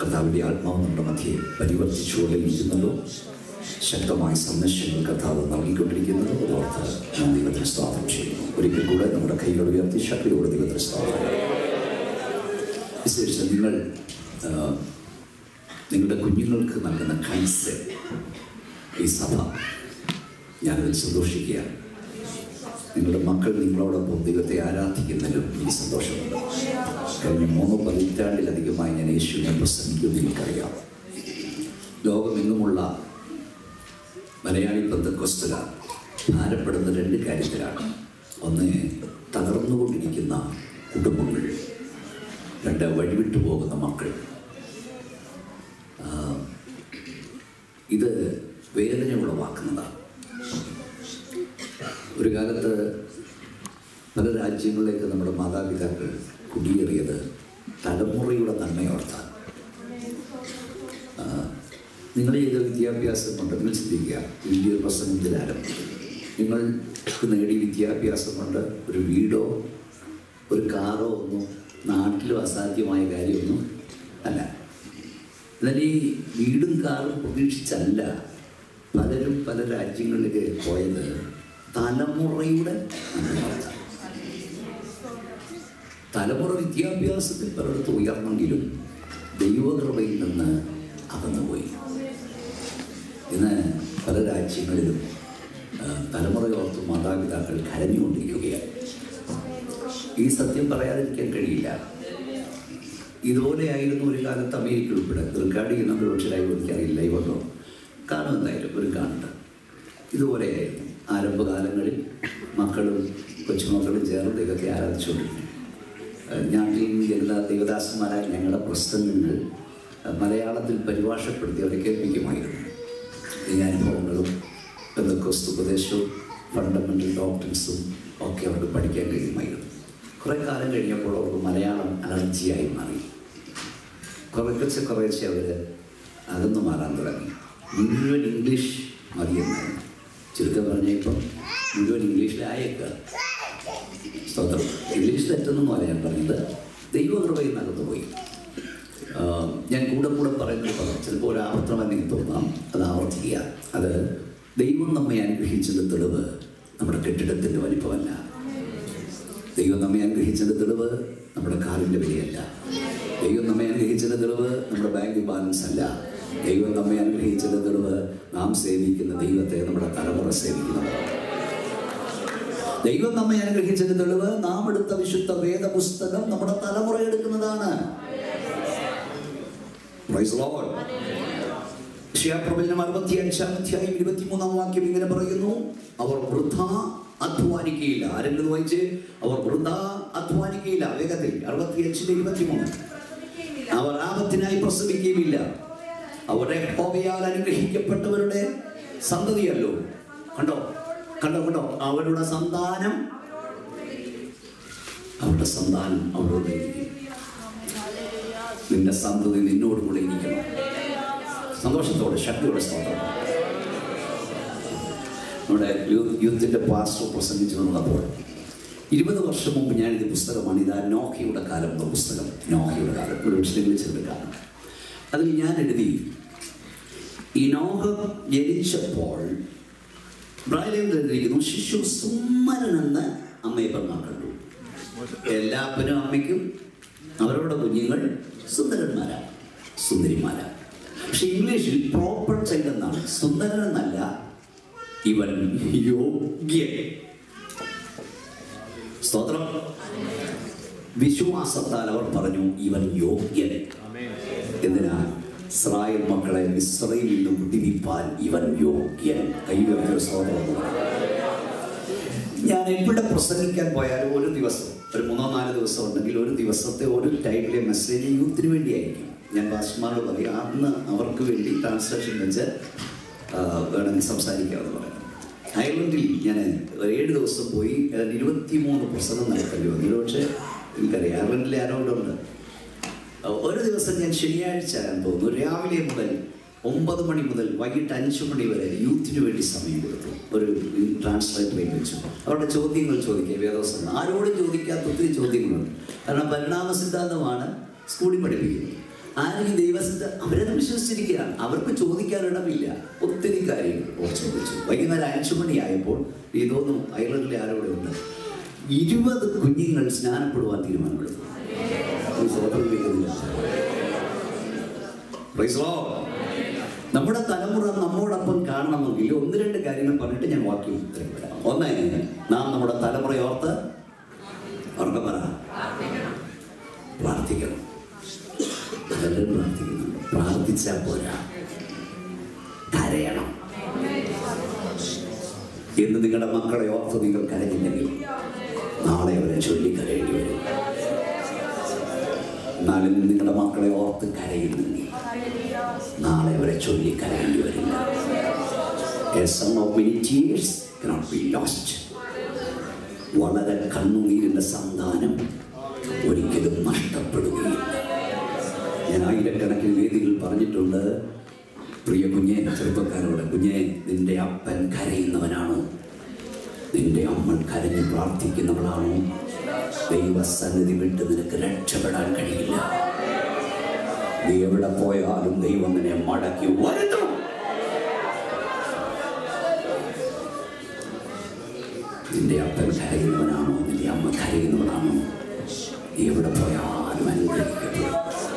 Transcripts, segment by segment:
കർത്താവിൻ്റെ ആത്മാവ് നമ്മുടെ മധ്യയെ പരിവർത്തിച്ചുകൊണ്ടിരിക്കുന്നല്ലോ ശക്തമായ സന്ദേശങ്ങൾ കർത്താവ് നൽകിക്കൊണ്ടിരിക്കുന്നത് ഓർത്ത് ഞാൻ ദൈവത്തിന് സ്ഥാപനം ചെയ്യുന്നു ഒരിക്കൽ കൂടെ നമ്മുടെ കൈകൾ ഉയർത്തി ശക്തിയോടെ ദൈവത്തിന് സ്ഥാപനം വിശേഷം നിങ്ങൾ ആ, നിങ്ങളുടെ കുഞ്ഞുങ്ങൾക്ക് നൽകുന്ന കൈസ് ഈ സഭ ഞാനതിൽ സന്തോഷിക്കുകയാണ് നിങ്ങളുടെ മക്കൾ നിങ്ങളോടൊപ്പം ദൈവത്തെ ആരാധിക്കുന്നതിലും എനിക്ക് സന്തോഷമുണ്ട് കഴിഞ്ഞ മൂന്ന് പതിറ്റാണ്ടിലധികമായി ഞാൻ യേശുവിനെ പ്രസംഗിക്കുമെന്ന് എനിക്കറിയാം ലോകമെങ്ങുമുള്ള മലയാളി ബന്ധക്കൊസ്തുകാർ ഭാരപ്പെടുന്ന രണ്ട് കാര്യത്തിലാണ് ഒന്ന് തകർന്നുകൊണ്ടിരിക്കുന്ന കുടുംബങ്ങൾ രണ്ട് വഴിവിട്ടു പോകുന്ന മക്കൾ ആ, ഇത് വേദന ഉളവാക്കുന്നതാണ് ഒരു കാലത്ത് പല രാജ്യങ്ങളിലേക്ക് നമ്മുടെ മാതാപിതാക്കൾ കുടിയേറിയത് തലമുറയുടെ നന്മയോർത്താണ് നിങ്ങൾ ചെയ്ത വിദ്യാഭ്യാസം കൊണ്ട് നിങ്ങൾ ചിന്തിക്കുക ഇന്ത്യ പ്രസംഗത്തിൽ ആരംഭിക്കും നിങ്ങൾക്ക് നേടിയ വിദ്യാഭ്യാസം കൊണ്ട് ഒരു വീടോ ഒരു കാറോ ഒന്നും നാട്ടിലും അസാധ്യമായ കാര്യമൊന്നും അല്ല എന്നാൽ ഈ വീടും കാറും പ്രതീക്ഷിച്ചല്ല പലരും പല രാജ്യങ്ങളിലേക്ക് പോയത് തലമുറയുടെ നന്മയോർത്താണ് തലമുറ വിദ്യാഭ്യാസത്തിൽ പലയിടത്ത് ഉയർന്നെങ്കിലും ദൈവകൃപയിൽ നിന്ന് അകന്നുപോയി ഇന്ന് പല രാജ്യങ്ങളിലും ആ, തലമുറയോർത്ത് മാതാപിതാക്കൾ കരഞ്ഞുകൊണ്ടിരിക്കുകയാണ് ഈ സത്യം പറയാതിരിക്കാൻ കഴിയില്ല ഇതുപോലെയായിരുന്നു ഒരു കാലത്ത് അമേരിക്ക ഉൾപ്പെടെ റെക്കോർഡ് ചെയ്യുന്ന പക്ഷേ ലൈവ് എനിക്കറിയില്ല ഇവണ്ടോ കാണും എന്തായാലും ഒരു കാണുന്നുണ്ട് ഇതുപോലെയായിരുന്നു ആരംഭകാലങ്ങളിൽ മക്കളും കൊച്ചുമക്കളും ചേർന്ന് ദൈവത്തെ ആരാധിച്ചുകൊണ്ടിരുന്നു ഏഹ് നാട്ടിൽ എല്ലാ ദൈവദാസന്മാരായ ഞങ്ങളുടെ പ്രസംഗങ്ങൾ ഏഹ് മലയാളത്തിൽ പരിഭാഷപ്പെടുത്തി അവരെ കേൾപ്പിക്കുമായിരുന്നു ഈ അനുഭവങ്ങളും ക്രിസ്തു ഉപദേശവും ഫണ്ടമെൻ്റൽ ഡോക്ടൻസും ഒക്കെ അവർക്ക് പഠിക്കാൻ കഴിയുമായിരുന്നു കുറേ കാലം കഴിഞ്ഞപ്പോൾ അവർക്ക് മലയാളം അലർജിയായി മാറി കുറേശ്ശെ കുറേശ്ശെ അവർ അകന്നു മാറാൻ തുടങ്ങി മുഴുവൻ ഇംഗ്ലീഷ് മതിയെന്നാണ് ചുരുക്കം പറഞ്ഞ ഇപ്പം മുഴുവൻ ഇംഗ്ലീഷിലായേക്കുക സ്തോത്രം ഇംഗ്ലീഷ് തെറ്റെന്നൊന്നുമല്ല ഞാൻ പറഞ്ഞത് ദൈവകൃപയിൽ നകന്നു പോയി ആ, ഞാൻ കൂടെ കൂടെ പറയുന്നത് പറയാം ചിലപ്പോൾ ഒരു ആവർത്തനം എനിക്ക് തോന്നാം അത് ആവർത്തിക്കുക അത് ദൈവം നമ്മെ അനുഗ്രഹിച്ചത് തെളിവ് നമ്മുടെ കെട്ടിടത്തിൻ്റെ വലിപ്പമല്ല ദൈവം നമ്മെ അനുഗ്രഹിച്ചത് തെളിവ് നമ്മുടെ കാറിൻ്റെ വിലയല്ല ദൈവം നമ്മെ അനുഗ്രഹിച്ചത് തെളിവ് നമ്മുടെ ബാങ്ക് ബാലൻസ് അല്ല ദൈവം നമ്മെ അനുഗ്രഹിച്ചത് തെളിവ് നാം സേവിക്കുന്ന ദൈവത്തെ നമ്മുടെ തലമുറ സേവിക്കുന്നവരാണ് ദൈവം നമ്മെ അനുഗ്രഹിച്ചത് തെളിവ് നാം എടുത്ത വിശുദ്ധ വേദപുസ്തകം നമ്മുടെ തലമുറ എടുക്കുന്നതാണ് Praise the Lord. യശയ്യാപ്രവചനം അറുപത്തിയഞ്ചാം അധ്യായം ഇരുപത്തിമൂന്നാം വാക്യം ഇങ്ങനെ പറയുന്നു അവർ വൃഥ അധ്വാനിക്കുകയില്ല ആരെങ്കിലും വായിച്ച് അവർ വൃഥ അധ്വാനിക്കുകയില്ല വേഗത്തിൽ അറുപത്തിയഞ്ചിന്റെ ഇരുപത്തിമൂന്ന് അവർ ആപത്തിനായി പ്രസവിക്കുകയുമില്ല അവരുടെ ഹോവയാൽ അനുഗ്രഹിക്കപ്പെട്ടവരുടെ സന്തതിയല്ലോ കണ്ടോ കണ്ടോ കണ്ടോ അവരുടെ സന്താനം അവരുടെ സന്താനം അവരോട് ഇരിക്കും നിന്റെ സന്തതി നിന്നോട് കൂടെ ഇരിക്കണം സന്തോഷത്തോടെ ശക്തിയോടെ സ്തോത്രം നമ്മുടെ യൂത്ത് യൂത്തിൻ്റെ പാസ്റ്റർ പ്രസംഗിച്ചു വന്നപ്പോൾ ഇരുപത് വർഷം മുമ്പ് ഞാനിത് പുസ്തകമാണ് ഇതാ നോഹയുടെ കാലം എന്ന പുസ്തകം നോഹയുടെ കാലം ഒരു വിഷയങ്ങളിൽ ചെന്ന് കാണാം അതിൽ ഞാൻ എഴുതി ഈ നോഹ ജനിച്ചപ്പോൾ ബ്രൈലേന്ദ്ര എഴുതിയിരിക്കുന്നു ശിശു സുമ്മരനെന്ന് അമ്മയപ്പന്മാർ കണ്ടു എല്ലാ അപ്പനും അമ്മയ്ക്കും അവരുടെ കുഞ്ഞുങ്ങൾ സുന്ദരന്മാരാണ് സുന്ദരിമാരാണ് പക്ഷെ ഇംഗ്ലീഷിൽ പ്രോപ്പർ ചൈൽഡ് എന്നാണ് സുന്ദരൻ എന്നല്ല ഇവൻ യോഗ്യൻ സ്തോത്രം വിശ്വാസത്താൽ അവർ പറഞ്ഞു ഇവൻ യോഗ്യൻ എന്തിനാ ഇസ്രായേൽ മക്കളെ മിശ്രയിൽ നിന്നും വിടിവിപ്പാൻ ഇവൻ യോഗ്യൻ കൈവരുടെ സ്തോത്രം എന്ന് പറയും. ഞാൻ എവിടെ പ്രസംഗിക്കാൻ പോയാലും ഒരു ദിവസം ഒരു മൂന്നോ നാല് ദിവസം ഉണ്ടെങ്കിൽ ഒരു ദിവസത്തെ ഒരു ടൈമിലെ മെസ്സേജ് യൂത്തിന് വേണ്ടിയായിരിക്കും ഞാൻ ഭാഷമാരോട് പറയും അന്ന് അവർക്ക് വേണ്ടി ട്രാൻസ്ലേഷൻ വെച്ച് ആ, വേണമെങ്കിൽ സംസാരിക്കാമെന്ന് പറയും അയർലൻഡിൽ ഞാൻ ഒരു ഏഴ് ദിവസം പോയി ഏതാണ്ട് ഇരുപത്തിമൂന്ന് പ്രസംഗം നടത്തേണ്ടി വന്നു ഒരുപക്ഷെ എനിക്കറിയാം അയർലൻഡിൽ ആരോടുണ്ട് ഒരു ദിവസം ഞാൻ ശനിയാഴ്ച ആണെന്ന് തോന്നുന്നു രാവിലെ മുതൽ ഒമ്പത് മണി മുതൽ വൈകിട്ട് അഞ്ച് മണി വരെ യൂത്തിന് വേണ്ടി സമയം കൊടുത്തു ഒരു ട്രാൻസ്ലേറ്ററെ വെച്ചു അവരുടെ ചോദ്യങ്ങൾ ചോദിക്കുക വേദോസം ആരോടും ചോദിക്കാത്ത ഒത്തിരി ചോദ്യങ്ങളുണ്ട് കാരണം പരിണാമ സിദ്ധാന്തമാണ് സ്കൂളിൽ പഠിപ്പിക്കുന്നത് ആരും ഈ ദൈവസ്ഥ അവരത് വിശ്വസിച്ചിരിക്കുകയാണ് അവർക്ക് ചോദിക്കാൻ ഇടമില്ല ഒത്തിരി കാര്യങ്ങൾ ഓർ ചോദിച്ചു വൈകുന്നേരം അഞ്ചു മണിയായപ്പോൾ ഇതൊന്നും അയർലൻഡിലെ ആരോടെ ഉണ്ട് ഇരുപത് കുഞ്ഞുങ്ങൾ സ്നാനപ്പെടുവാൻ തീരുമാനമെടുത്തു ഈ സ്വതന്ത്രം കേൾക്കുന്നില്ല. Praise the Lord. നമ്മുടെ തലമുറ നമ്മോടൊപ്പം കാണണമെങ്കിൽ ഒന്ന് രണ്ട് കാര്യങ്ങൾ പറഞ്ഞിട്ട് ഞാൻ വാക്യം ഉത്തരവിടാം ഒന്ന് നാം നമ്മുടെ തലമുറയെ ഓർത്ത് ഓർക്കം പറ പ്രാർത്ഥിക്കണം പലരും പ്രാർത്ഥിക്കുന്നുണ്ട് പ്രാർത്ഥിച്ചാൽ പോരാ കരയണം ഇന്ന് നിങ്ങളുടെ മക്കളെ ഓർത്ത് നിങ്ങൾ കരഞ്ഞില്ലെങ്കിൽ നാളെ അവരെ ചൊല്ലി കരയേണ്ടി വരും എന്നാലും നിങ്ങളുടെ മക്കളെ ഓർത്ത് കരയുന്നെങ്കിൽ നാളെ അവരെ ചൊല്ലി കരയേണ്ടി വരില്ല A sum of many tears cannot be lost. വളരെ കണ്ണുനീരിൻ്റെ സന്താനം ഒരിക്കലും നഷ്ടപ്പെടുകയില്ല ഞാൻ ആയിരക്കണക്കിന് വേദികൾ പറഞ്ഞിട്ടുണ്ട് പ്രിയ കുഞ്ഞെ ചെറുപ്പക്കാരോട് കുഞ്ഞെ നിന്റെ അപ്പൻ കരയുന്നവനാണോ നിന്റെ അമ്മ കരഞ്ഞ് പ്രാർത്ഥിക്കുന്നവളാണോ ദൈവസന്നിധി വിട്ട് നിനക്ക് രക്ഷപ്പെടാൻ കഴിയില്ല നീ എവിടെ പോയാലും ദൈവം നിന്നെ മടക്കി വരുത്തും നിന്റെ അപ്പൻ കരയുന്നവനാണോ നിന്റെ അമ്മ കരയുന്നവനാണോ നീ എവിടെ പോയാലും അനുഗ്രഹിക്കപ്പെടും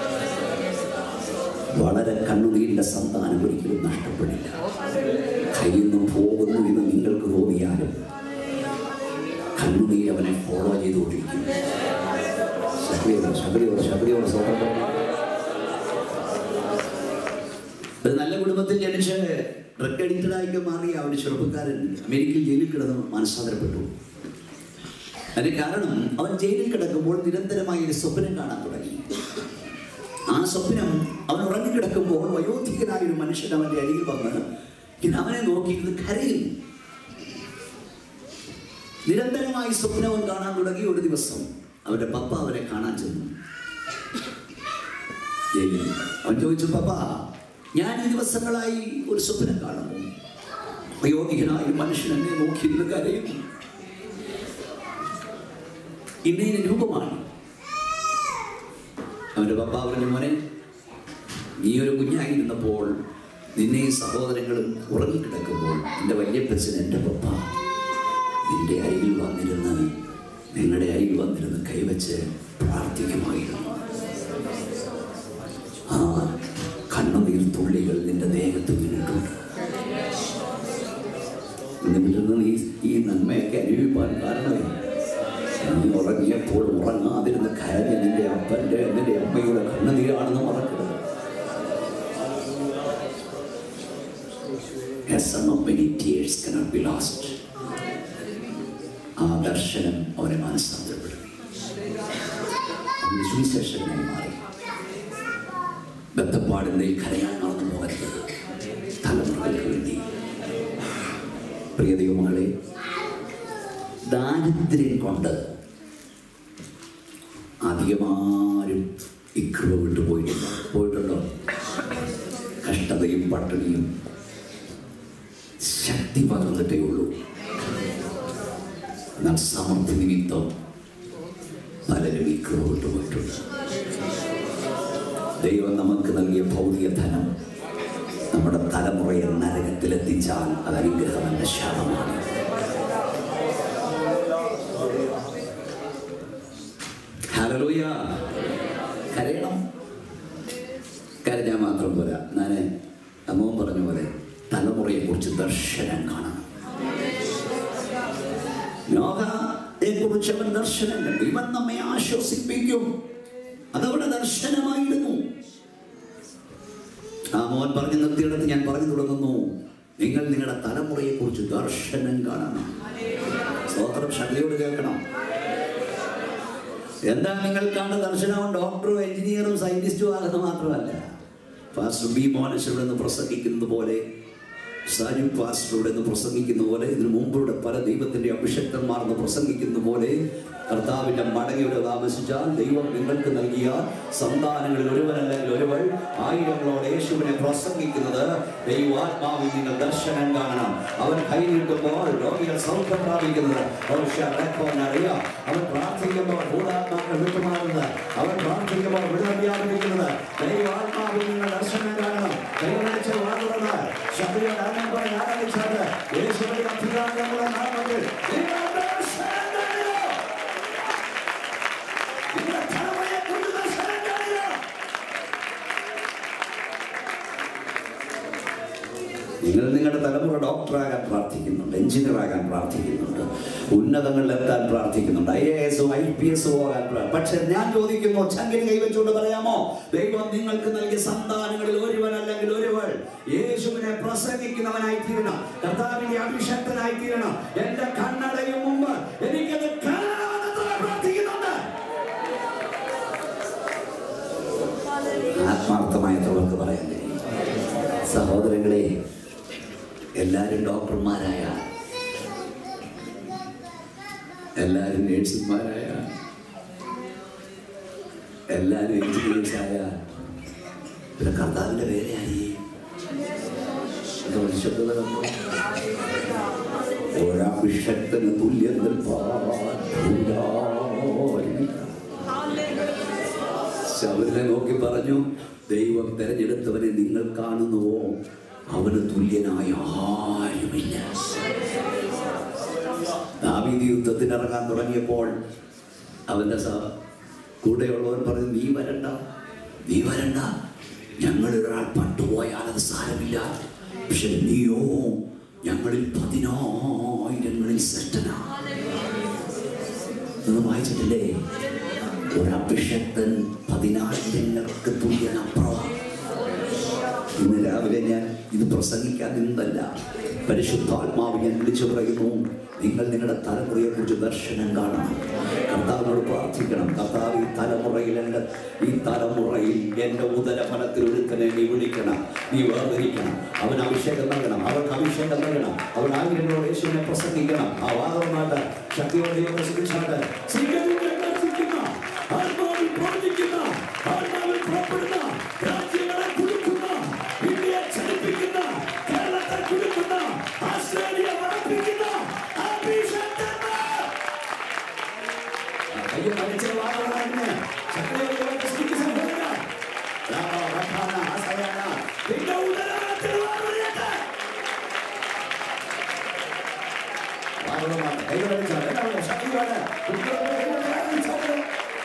വളരെ കണ്ണുനീരിന്റെ സന്താനം ഒരിക്കലും നഷ്ടപ്പെടില്ല കയ്യിൽ നിന്ന് പോകുന്നു എന്ന് നിങ്ങൾക്ക് തോന്നിയാലും കണ്ണുനീർ അവനെ ഫോളോ ചെയ്തുകൊണ്ടിരിക്കും ശബരിയോട് ശബരിയോട് ശബരിയോട് സ്വതന്ത്രം ഒരു നല്ല കുടുംബത്തിൽ ജനിച്ച് ഡ്രഗ് അഡിക്റ്റഡ് ആയിട്ട് മാറിയ ആ ഒരു ചെറുപ്പക്കാരൻ അമേരിക്കയിൽ ജയിലിൽ കിടന്ന് മനസ്സാന്തരപ്പെട്ടു അതിന് കാരണം അവൻ ജയിലിൽ കിടക്കുമ്പോൾ നിരന്തരമായി ഒരു സ്വപ്നം കാണാൻ തുടങ്ങി ആ സ്വപ്നം അവൻ ഉറങ്ങിക്കിടക്കുമ്പോൾ വയോധികനായ ഒരു മനുഷ്യൻ അവന്റെ അരികിൽ വന്ന് ഇന്ന് അവനെ നോക്കിയിരുന്ന് കരയുന്നു നിരന്തരമായി സ്വപ്നവും കാണാൻ തുടങ്ങി ഒരു ദിവസം അവന്റെ പപ്പ അവനെ കാണാൻ ചെന്നു ജയിലിൽ. അവൻ ചോദിച്ചു പപ്പ ഞാൻ ഈ ദിവസങ്ങളായി ഒരു സ്വപ്നം കാണുന്നു വയോധികനായ ഒരു മനുഷ്യൻ എന്നെ നോക്കിയിരുന്ന് കരയുന്നു ഇന്നയിന് രൂപമാണ് അവന്റെ പപ്പ പറഞ്ഞു മോനെ നീ ഒരു കുഞ്ഞായിരുന്നപ്പോൾ നിന്നെ സഹോദരങ്ങളും ഉറങ്ങിക്കിടക്കുമ്പോൾ എൻ്റെ വല്യപ്പച്ചൻ എൻ്റെ പപ്പ നിന്റെ അരികിൽ വന്നിരുന്ന് നിങ്ങളുടെ അരികിൽ വന്നിരുന്ന് കൈവച്ച് പ്രാർത്ഥിക്കുമായിരുന്നു ആ കണ്ണുനീർ തുള്ളികൾ നിന്റെ ദേഹത്ത് വീണിട്ടുണ്ട് നിന്നിരുന്ന് നീ ഈ നന്മയൊക്കെ അനുഭവിപ്പാൻ കാരണമേ നീ ഉറങ്ങിയപ്പോൾ ഉറങ്ങാതിരുന്ന കരഞ്ഞ നിന്റെ അപ്പൻ്റെ നിന്റെ അമ്മയുടെ കണ്ണുനീരാണെന്ന് മറക്കരുത് A sum of many tears cannot be lost. ആ ദർശനം അവനെ മനസ്സാന്തരപ്പെടുത്തി അവന് സുവിശേഷകനായി മാറി ബന്ധപ്പാടിന്റെ കരയാൻ നടന്നു പോകരുത് തലമുറകൾക്ക് വേണ്ടി പ്രിയ ദൈവമകളെ ദാരിദ്ര്യം കൊണ്ട് അധികമാരും ഇക്രമ വിട്ടു പോയിട്ടില്ല പോയിട്ടുണ്ടോ കഷ്ടതയും പട്ടിണിയും ശക്തി പകർന്നിട്ടേ ഉള്ളൂ എന്നാൽ സമൃദ്ധി നിമിത്തം പലരും ഇക്രമ വിട്ടു പോയിട്ടുണ്ട് ദൈവം നമുക്ക് നൽകിയ ഭൗതിക ധനം നമ്മുടെ തലമുറയെ നരകത്തിലെത്തിച്ചാൽ അത് അനുഗ്രഹമെന്ന ശാപമാണ് ഹല്ലേലൂയ കരയണം കരഞ്ഞാൽ മാത്രം പോരാ ഞാൻ അമ്മവും പറഞ്ഞ പോലെ തലമുറയെ കുറിച്ച് ദർശനം കാണണം നോഹയെ കുറിച്ച് അവൻ ദർശനം കണ്ടു ഇവൻ നമ്മെ ആശ്വസിപ്പിക്കും അതവിടെ ദർശനമായിരുന്നു ആ മോൻ പറഞ്ഞു നിർത്തിയിടത്ത് ഞാൻ പറഞ്ഞു തുടങ്ങുന്നു നിങ്ങൾ നിങ്ങളുടെ തലമുറയെ കുറിച്ച് ദർശനം കാണണം സ്തോത്രം ശക്തിയോട് കേൾക്കണം എന്താ നിങ്ങൾ കാണുന്ന ദർശനവും ഡോക്ടറും എഞ്ചിനീയറും സയന്റിസ്റ്റും ആകുന്നത് മാത്രമല്ല ഫാസ്റ്റർ ബി മോനസ് ഇവിടെ നിന്ന് പ്രസംഗിക്കുന്നത് പോലെ സാജു പാസ്റ്ററോട് എന്ന് പ്രസംഗിക്കുന്ന പോലെ ഇതിനു മുമ്പുള്ള പല ദൈവത്തിന്റെ അഭിഷക്തന്മാർ എന്ന് പ്രസംഗിക്കുന്ന പോലെ കർത്താവിന്റെ മടങ്ങിയുടെ താമസിച്ചാൽ ദൈവം നിങ്ങൾക്ക് നൽകിയ സന്താനങ്ങളിൽ ഒരുവനല്ലെങ്കിൽ ഒരുവൾ ആയിരങ്ങളോട് യേശുവിനെ പ്രസംഗിക്കുന്നത് ദൈവാത്മാവിൽ നിങ്ങൾ ദർശനം കാണണം അവൻ കൈ നീട്ടുമ്പോൾ രോഗികൾ സൗഖ്യം പ്രാപിക്കുന്നത് അറിയാം അവൻ പ്രാർത്ഥിക്കുമ്പോൾ ഭൂതാത്മാക്കൾ വിട്ടുമാറുന്നത് അവൻ പ്രാർത്ഥിക്കുമ്പോൾ വിടുതൽ വ്യാപരിക്കുന്നത് ദൈവാത്മാവിൽ നിങ്ങൾ ദർശനം കാണണം ദൈവമനുഷ്യ വാങ്ങുന്നത് ശബരിയുടെ നാമം പറഞ്ഞ് ആരാധിച്ചാൽ യേശുവിന്റെ അഭികാരമുള്ള നാമത്തിൽ നിങ്ങൾ ദർശനം കാണുക. നിങ്ങളുടെ തലമുറയെ കൊണ്ട് ദർശനം കാണുക. നിങ്ങൾ നിങ്ങളുടെ തലമുറ ഡോക്ടറാകാൻ പ്രാർത്ഥിക്കുന്നുണ്ട് എഞ്ചിനീയർ ആകാൻ പ്രാർത്ഥിക്കുന്നുണ്ട് ഉന്നതങ്ങളിൽ എത്താൻ പ്രാർത്ഥിക്കുന്നുണ്ട് ഐ എ എസും ഐ പി എസും ആകാൻ പ്രാ- പക്ഷെ ഞാൻ ചോദിക്കുന്നു ചങ്കിന് കൈവച്ചുകൊണ്ട് പറയാമോ ദൈവം നിങ്ങൾക്ക് നൽകിയ സന്താനങ്ങളിൽ ഒരുവൻ അല്ലെങ്കിൽ ഒരുവൾ യേശുവിനെ പ്രസംഗിക്കുന്നവനായി തീരണം കർത്താവിന്റെ അഭിഷക്തനായി തീരണം എന്റെ കണ്ണടയും മുമ്പ് എനിക്കത് കാണണമെന്ന് പ്രാർത്ഥിക്കുന്നുണ്ട് ആത്മാർത്ഥമായ തുറക്ക് പറയാൻ കഴിയും സഹോദരങ്ങളെ എല്ലാവരും ഡോക്ടർമാരായ എല്ലാവരും നേഴ്സുമാരായ എല്ലാവരും എഞ്ചിനീയേഴ്സായ പിന്നെ കർത്താവിൻ്റെ പേരെയായി ഒരഭിഷക്തന് തുല്യം നിൽപ്പാൻ ശബരിനെ നോക്കി പറഞ്ഞു ദൈവം തെരഞ്ഞെടുത്തവനെ നിങ്ങൾ കാണുന്നുവോ അവന് തുല്യനായ ആരുമില്ല ദാവീദ് യുദ്ധത്തിന് ഇറങ്ങാൻ തുടങ്ങിയപ്പോൾ അവന്റെ സ കൂടെയുള്ളവർ പറഞ്ഞു നീ വരണ്ട നീ വരണ്ട ഞങ്ങൾ ഒരാൾ പട്ടുപോയാൽ അത് സാരമില്ല പക്ഷെ നീയോ ഞങ്ങളിൽ പതിനായിരങ്ങളിൽ ശ്രേഷ്ഠനാ എന്ന് വായിച്ചിട്ടില്ലേ ഒരഭിഷക്തൻ പതിനായിരങ്ങൾക്ക് തുല്യനപ്പുറമാണ് ഇന്ന് രാവിലെ ഞാൻ ഇത് പ്രസംഗിക്കാൻ നിന്നതല്ല പരിശുദ്ധാത്മാവ് ഞാൻ വിളിച്ചു പറയുന്നു നിങ്ങൾ നിങ്ങളുടെ തലമുറയെ കുറിച്ച് ദർശനം കാണണം കർത്താവിനോട് പ്രാർത്ഥിക്കണം കർത്താവ് ഈ തലമുറയിൽ എൻ്റെ ഈ തലമുറയിൽ എൻ്റെ ഉദരഫലത്തിൽ ഒരുത്തനെ നീ വിളിക്കണം നീ വേർതിരിക്കണം അവൻ അഭിഷേകം നൽകണം അവർക്ക് അഭിഷേകം നൽകണം അവൻ ആഗ്രഹങ്ങളോട് യേശുവിനെ പ്രസംഗിക്കണം ആ വാദവുമായിട്ട് ശക്തിയോടെ പ്രസംഗിച്ചാട്ട് സിംഗദൂതനെ ദർശിക്കുന്ന ആത്മാവിൽ പ്രവർത്തിക്കുന്ന ആത്മാവിൽ പുറപ്പെടുന്ന രാജ്യങ്ങളെ കുലുക്കുന്ന ഇന്ത്യയെ ചലിപ്പിക്കുന്ന കേരളത്തെ കുലുക്കുന്ന ആസ്ട്രേലിയ മണപ്പിക്കുന്ന അഭിഷേകന്മാർ. ആ കയ്യിൽ വലിച്ച വാദങ്ങളാണ് ശക്തിയോടെ പ്രസംഗിക്കുന്ന സഹോദരാ. രാമ, റഹാന, ആസയാന, നിന്റെ ഉദരത്തിൽ വാഴുകട്ടെ. വാദവുമായിട്ട് കയ്യിൽ വലിച്ച എല്ലാവരും ശക്തിയോടെ ഉത്തരവ് കൈവരിച്ചാൽ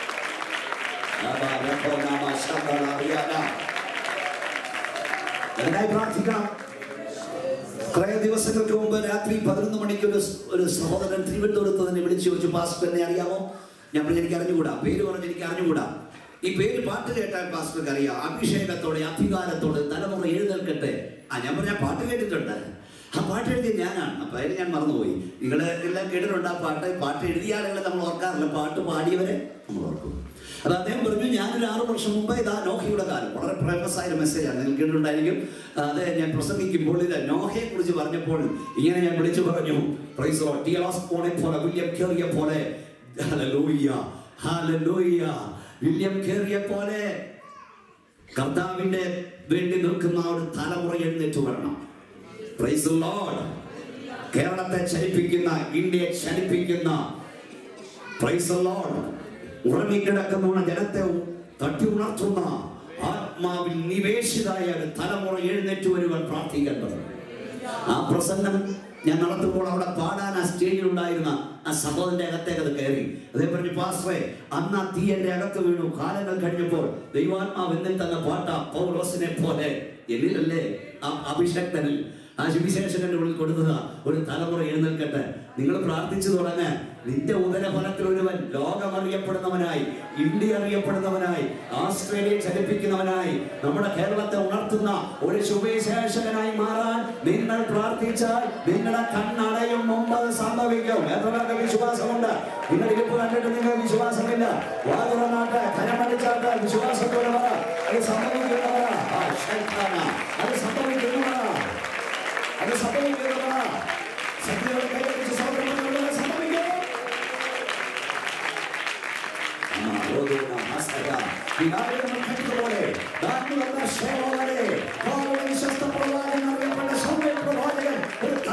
അതിനായി പ്രാർത്ഥിക്കണം കുറെ ദിവസങ്ങൾക്ക് മുമ്പ് രാത്രി പതിനൊന്ന് മണിക്ക് ഒരു സ്- ഒരു സഹോദരൻ തിരുവനന്തപുരത്ത് തന്നെ വിളിച്ചു ചോദിച്ചു പാസ്റ്റർ എന്നെ അറിയാമോ ഞാൻ പറഞ്ഞു എനിക്ക് അറിഞ്ഞുകൂടാ പേര് പറഞ്ഞ് എനിക്ക് അറിഞ്ഞുകൂടാ ഈ പേര് പാട്ട് കേട്ടാൽ പാസ്റ്റർക്ക് അറിയാം അഭിഷേകത്തോടെ അധികാരത്തോടെ തലമുറ എഴുന്നേൽക്കട്ടെ ആ ഞാൻ പറഞ്ഞ പാട്ട് കേട്ടിട്ടുണ്ട് ആ പാട്ട് എഴുതിയ ഞാനാണ് അപ്പൊ അതിന് ഞാൻ മറന്നുപോയി നിങ്ങൾ എല്ലാം കേട്ടിട്ടുണ്ട് ആ പാട്ട് പാട്ട് എഴുതിയ ആളുകളെ നമ്മൾ ഓർക്കാറില്ല പാട്ട് പാടിയവരെ നമ്മൾ ഓർക്കും അത് അദ്ദേഹം പറഞ്ഞു ഞാനൊരു ആറു വർഷം മുമ്പ് ഇതാ നോഹയുടെ കാലം വളരെ ഫേമസ് ആയ ഒരു മെസ്സേജാണ് നിങ്ങൾ കേട്ടിട്ടുണ്ടായിരിക്കും അത് ഞാൻ പ്രസംഗിക്കുമ്പോൾ ഇത് നോഹയെ കുറിച്ച് പറഞ്ഞപ്പോൾ ഇങ്ങനെ ഞാൻ വിളിച്ചു പറഞ്ഞു "Praise the Lord. ടിയലോസ് പോണെ പോലെ വില്യം കേറിയ പോലെ ഹല്ലേലൂയ ഹല്ലേലൂയ വില്യം കേറിയ പോലെ കർത്താവിന്റെ വേണ്ടി നിൽക്കുന്ന ആ ഒരു തലമുറ എഴുന്നേറ്റ് വരണം Praise the Lord. കേരളത്തെ ചലിപ്പിക്കുന്ന ഇന്ത്യയെ ചലിപ്പിക്കുന്ന Praise the Lord. ഉറങ്ങിക്കിടക്കുന്ന ജനത്തെ തട്ടി ഉണർത്തുന്ന ആത്മാവിൽ നിവേശിതായ ഒരു തലമുറ എഴുന്നേറ്റ് വരുവാൻ പ്രാർത്ഥിക്കേണ്ടത് ആ പ്രസംഗം ഞാൻ നടത്തുമ്പോൾ അവിടെ പാടാൻ ആ സ്റ്റേജിൽ ഉണ്ടായിരുന്ന ആ സഹോദരന്റെ അകത്തേക്ക് അത് കയറി അതേ പറഞ്ഞു പാസ്റ്ററെ അന്ന് ആ തീ എന്റെ അകത്ത് വീണു കാലങ്ങൾ കഴിഞ്ഞപ്പോൾ ദൈവാത്മാവ് എന്നിൽ തന്ന പാട്ട പൗലോസിനെ പോലെ എന്നിലല്ലേ ആ അഭിഷക്തനിൽ ആ സുവിശേഷകന്റെ ഉള്ളിൽ കൊടുത്തത് ഒരു തലമുറ എഴുന്നേൽക്കട്ടെ നിങ്ങൾ പ്രാർത്ഥിച്ചു തുടങ്ങ് നിന്റെ ഉദരഫലത്തിൽ ഒരുവൻ ലോകം അറിയപ്പെടുന്നവനായി ഇന്ത്യ അറിയപ്പെടുന്നവനായി ആസ്ട്രേലിയ ചലിപ്പിക്കുന്നവനായി നമ്മുടെ കേരളത്തെ ഉണർത്തുന്ന ഒരു സുവിശേഷകനായി മാറാൻ നിങ്ങൾ പ്രാർത്ഥിച്ചാൽ നിങ്ങളുടെ കണ്ണടയും മുമ്പ് അത് സംഭവിക്കും എത്ര പേർക്ക് വിശ്വാസമുണ്ട് നിങ്ങൾ ഇരിപ്പ് കണ്ടിട്ട് നിങ്ങൾക്ക് വിശ്വാസമില്ല വാതുറനാട്ട് കരമടിച്ചാട്ട് വിശ്വാസത്തോടെ പറ അത് സംഭവിക്കുന്നവരാ ആ, ശൈത്താനാ. അത് സംഭവിക്കുന്നവരാ അത്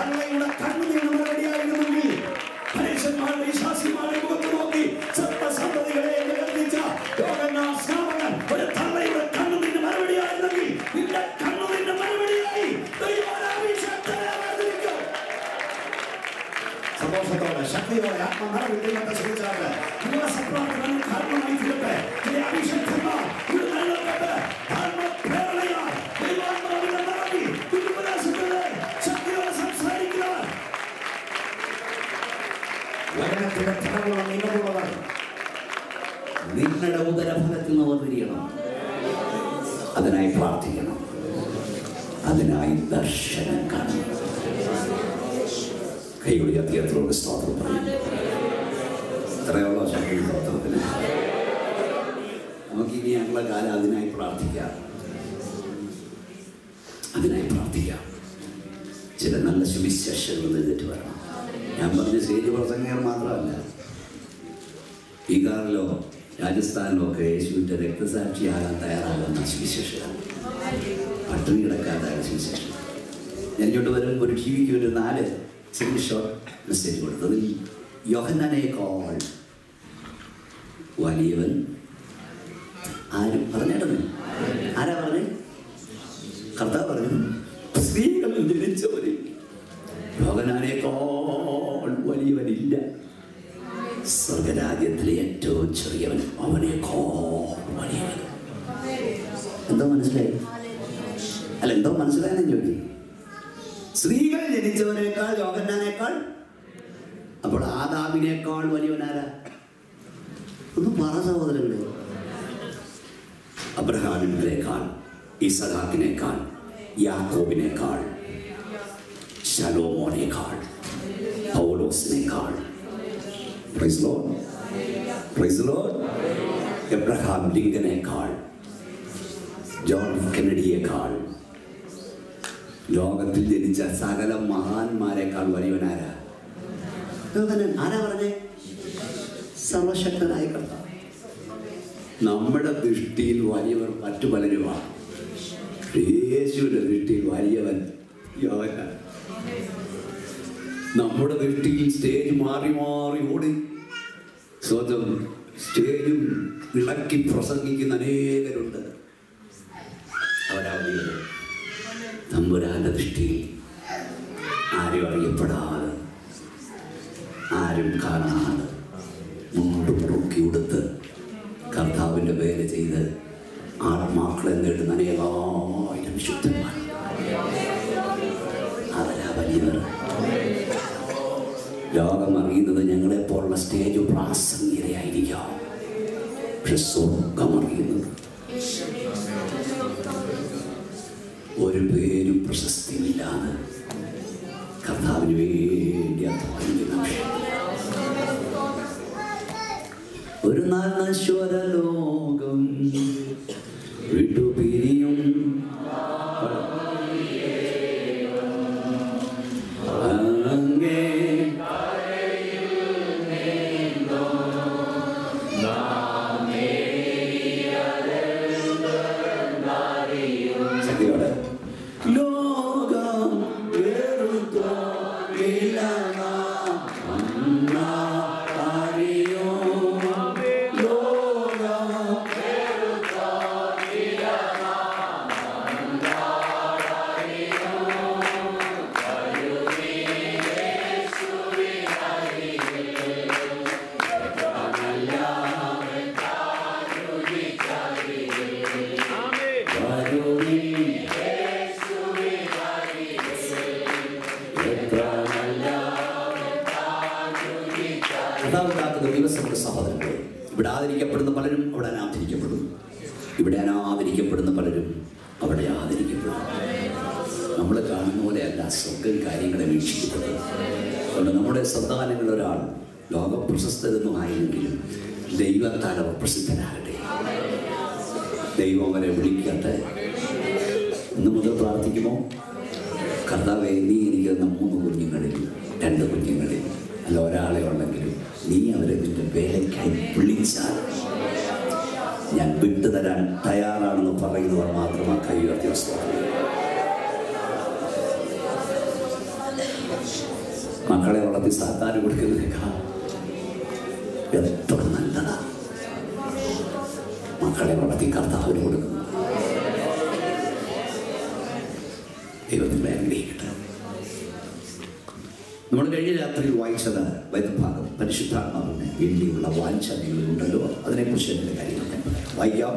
തള്ളയുടെ കണ്ണുനീർ മറുപടിയായിരുന്നെങ്കിൽ പരീക്ഷന്മാരുടെ വിശ്വാസിമാരുടെ മുഖത്ത് നോക്കി സത്യസന്തതികളെ നിലനിർത്തിച്ച യോഗന്നാം സ്നാപകൻ ഒരു തള്ളയുടെ കണ്ണുനീർ മറുപടിയായിരുന്നെങ്കിൽ നിന്റെ കണ്ണുനീരിന്റെ മറുപടിയായി ദൈവാരാഭിഷേകത്തെ വേർതിരിക്കും. സന്തോഷത്തോടെ ശക്തിയോടെ ആത്മനിറവിൽ ദൈവത്തെ സ്തുതിച്ചാട്ടെ. ദിവസപ്രാർത്ഥനകൾ കാരണമായി തീരട്ടെ. ഈ അഭിഷേകന്മാർ ഇവിടെ നിലനിൽക്കട്ടെ. ആത്മപ്രേരണയാൽ ദൈവാത്മാവിനെ നിറഞ്ഞ് തിരുപ്രകാശത്തിലെ ശക്തിയോടെ സംസാരിക്കുന്നവർ. വചനത്തിന്റെ ഫലമുള്ള നിലമുള്ളവർ നിങ്ങളുടെ ഉദരഫലത്തിൽ നിന്ന് വന്നിരിക്കണം അതിനായി പ്രാർത്ഥിക്കണം അതിനായി ദർശനം കാണണം കൈയുടെ അത്യത്തോട് സ്തോത്രം പറയും ഇത്രയുള്ള ശക്തി സ്തോത്രത്തിന് നമുക്കിനി ഞങ്ങളെ കാലം അതിനായി പ്രാർത്ഥിക്കാം അതിനായി പ്രാർത്ഥിക്കാം ചില നല്ല സുവിശേഷങ്ങൾ എഴുതിട്ട് വരണം ഞാൻ പറഞ്ഞ സ്റ്റേജ് പ്രസംഗങ്ങൾ മാത്രമല്ല ബീഹാറിലോ രാജസ്ഥാനിലോ ഒക്കെ യേശുവിൻ്റെ രക്തസാക്ഷിയാകാൻ തയ്യാറാകുന്ന സുവിശേഷം പട്ടിണി കിടക്കാതായ സുവിശേഷം ഞാൻ ഇങ്ങോട്ട് വരും ഒരു ടി വിക്ക് ഒരു നാല് സിംഗിൾ ഷോട്ട് മെസ്സേജ് കൊടുത്തു അതിൽ യോഹന്നാനേക്കാൾ വലിയവൻ ആരും പറഞ്ഞിട്ടത് ആരാ പറഞ്ഞു കർത്താവ് പറഞ്ഞു സ്ത്രീകൾ ജനിച്ചവരിൽ യോഹന്നാനേക്കാൾ വലിയവനില്ല സ്വർഗരാജ്യത്തിലെ ഏറ്റവും ചെറിയവൻ അവനേക്കാൾ വലിയവൻ എന്തോ മനസ്സിലായി അല്ല എന്തോ മനസ്സിലായെന്ന് ചോദിക്കും സ്ത്രീകൾ ജനിച്ചവനേക്കാൾ യോഗന്നാനേക്കാൾ അപ്പോൾ ആദാമിനേക്കാൾ വലിയവനാരാ ഒന്ന് പറ സഹോദരങ്ങളെ അബ്രഹാമിനേക്കാൾ ഇസഹാക്കിനേക്കാൾ യാക്കോബിനേക്കാൾ ശലോമോനേക്കാൾ പൗലോസിനേക്കാൾ praise Lord praise Lord Abraham ലിങ്കനേക്കാൾ ജോൺ കെനഡിയേക്കാൾ ലോകത്തിൽ ജനിച്ച സകല മഹാന്മാരെക്കാൾ വലിയവനാരാ യോഹന്നാൻ ആരാ പറഞ്ഞേ സർവശക്തനായ കർത്താവ് നമ്മുടെ ദൃഷ്ടിയിൽ വലിയവർ മറ്റു പലരുമാണ് യേശുവിന്റെ ദൃഷ്ടിയിൽ വലിയവൻ യോഹന്നാൻ നമ്മുടെ ദൃഷ്ടിയിൽ സ്റ്റേജ് മാറി മാറി ഓടി സ്വന്തം സ്റ്റേജും ഇളക്കി പ്രസംഗിക്കുന്ന അനേകരുണ്ട് അവരാ വലിയവർ തമ്പുരാന്റെ ദൃഷ്ടിയിൽ ആരും അറിയപ്പെടാതെ ആരും കാണാതെ മുണ്ട് മുറുക്കി ഉടുത്ത് കർത്താവിൻ്റെ പേര് ചെയ്ത് ആത്മാക്കളെ നേടുന്ന അനേകായിരം ശുദ്ധന്മാർ അവരാ വലിയവർ ലോകം അറിയുന്നത് ഞങ്ങളെപ്പോലുള്ള സ്റ്റേജ് പ്രാസംഗികരായിരിക്കാം പക്ഷെ സ്വർഗം അറിയുന്നത് ഒരു പേരും പ്രശസ്തിയില്ലാതെ കർത്താവിന് വേണ്ടി അധ്വാനിക്കുന്ന ഒരു നശ്വര ലോകം വിട്ടുപിരിയും അങ്ങേ ശക്തിയോടെ ലോകം വെറുത്തോ വിലങ്ങ അറിയോ ലോകം വരുവിൻ എത്ര നല്ല കർത്താവുണ്ടാക്കുന്ന ദിവസമുള്ള സഹോദരങ്ങളെ ഇവിടെ ആദരിക്കപ്പെടുന്ന പലരും അവിടെ അനാദരിക്കപ്പെടും ഇവിടെ അനാദരിക്കപ്പെടുന്ന പലരും അവിടെ ആദരിക്കപ്പെടും നമ്മൾ കാണുന്ന പോലെയല്ല സ്വർഗം കാര്യങ്ങളെ വീക്ഷിക്കുന്നത് അതുകൊണ്ട് നമ്മുടെ സന്താനങ്ങൾ ഒരാൾ ലോക പ്രശസ്തരൊന്നും ആയെങ്കിലും ദൈവത്താൽ അവർ പ്രസിദ്ധനാകട്ടെ ദൈവം അവരെ വിളിക്കട്ടെ ഇന്ന് മുതൽ പ്രാർത്ഥിക്കുമോ കർത്താവെ നീ എനിക്ക് തന്ന മൂന്ന് കുഞ്ഞുങ്ങളിൽ രണ്ട് കുഞ്ഞുങ്ങളിൽ അല്ല ഒരാളെ ഉണ്ടെങ്കിലും നീ അവരെ നിന്റെ വേലയ്ക്കായി വിളിച്ചാൽ ഞാൻ വിട്ടുതരാൻ തയ്യാറാണെന്ന് പറയുന്നവർ മാത്രം ആ കൈ ഉയർത്തി സ്തോത്രം. മക്കളെ വളർത്തി സാത്താൻ കൊടുക്കുന്നതിനേക്കാൾ എത്ര നല്ലതാ മക്കളെ വളർത്തി കർത്താവിന് കൊടുക്കുന്നു ദൈവത്തിൻ്റെ അനുഗ്രഹിക്കട്ടെ നമ്മൾ കഴിഞ്ഞ രാത്രിയിൽ വായിച്ചത് വൈദ്യഭാഗം പരിശുദ്ധാത്മാവിന് വേണ്ടിയുള്ള വാഞ്ച നിങ്ങളിലുണ്ടല്ലോ അതിനെക്കുറിച്ച് എൻ്റെ കാര്യങ്ങൾ ഞാൻ പറയാം വായിക്കാം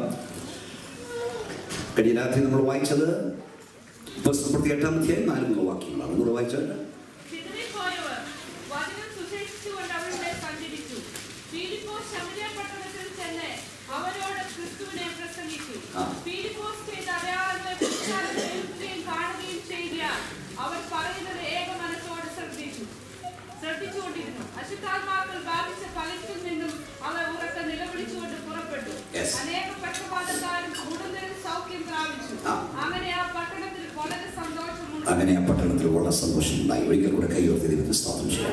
കഴിഞ്ഞ രാത്രി നമ്മൾ വായിച്ചത് പുസ്തകപ്രതി എട്ടാം അധ്യായം നാല് മൂന്ന് വാക്യങ്ങളാണ് നമ്മൾ വായിച്ചത് ചിതറിപ്പോയവർ വചനം സുശേഷിച്ചുകൊണ്ട് അവരുടെ സഞ്ചരിച്ചു ഫിലിപ്പോസ് ശമര്യ പട്ടണത്തിൽ ചെന്ന് അവരോട് ക്രിസ്തുവിനെ പ്രസംഗിച്ചു ആ. ഫിലിപ്പോസ് ചെയ്ത അടയാളങ്ങളെ പുരുഷാരം കേൾക്കുകയും കാണുകയും ചെയ്ത അവർ പറയുന്നത് ഏക മനസ്സോടെ ശ്രദ്ധിച്ചു ശ്രദ്ധിച്ചുകൊണ്ടിരുന്നു അശുദ്ധാത്മാക്കൾ ബാധിച്ച പലരിൽ നിന്നും അവർ ഉറക്കെ നിലവിളിച്ചുകൊണ്ട് പുറപ്പെട്ടു Yes. അനേക പക്ഷപാതക്കാരും കൂടുതലും സൗഖ്യം പ്രാപിച്ചു ആ. അങ്ങനെ ആ പട്ടണത്തിൽ വളരെ സന്തോഷമുണ്ട് അങ്ങനെ ആ പട്ടണത്തിൽ വളരെ സന്തോഷമുണ്ടായി ഒരിക്കൽ കൂടെ കൈയോർത്തി ദൈവത്തിന് സ്തോത്രം ചെയ്യാം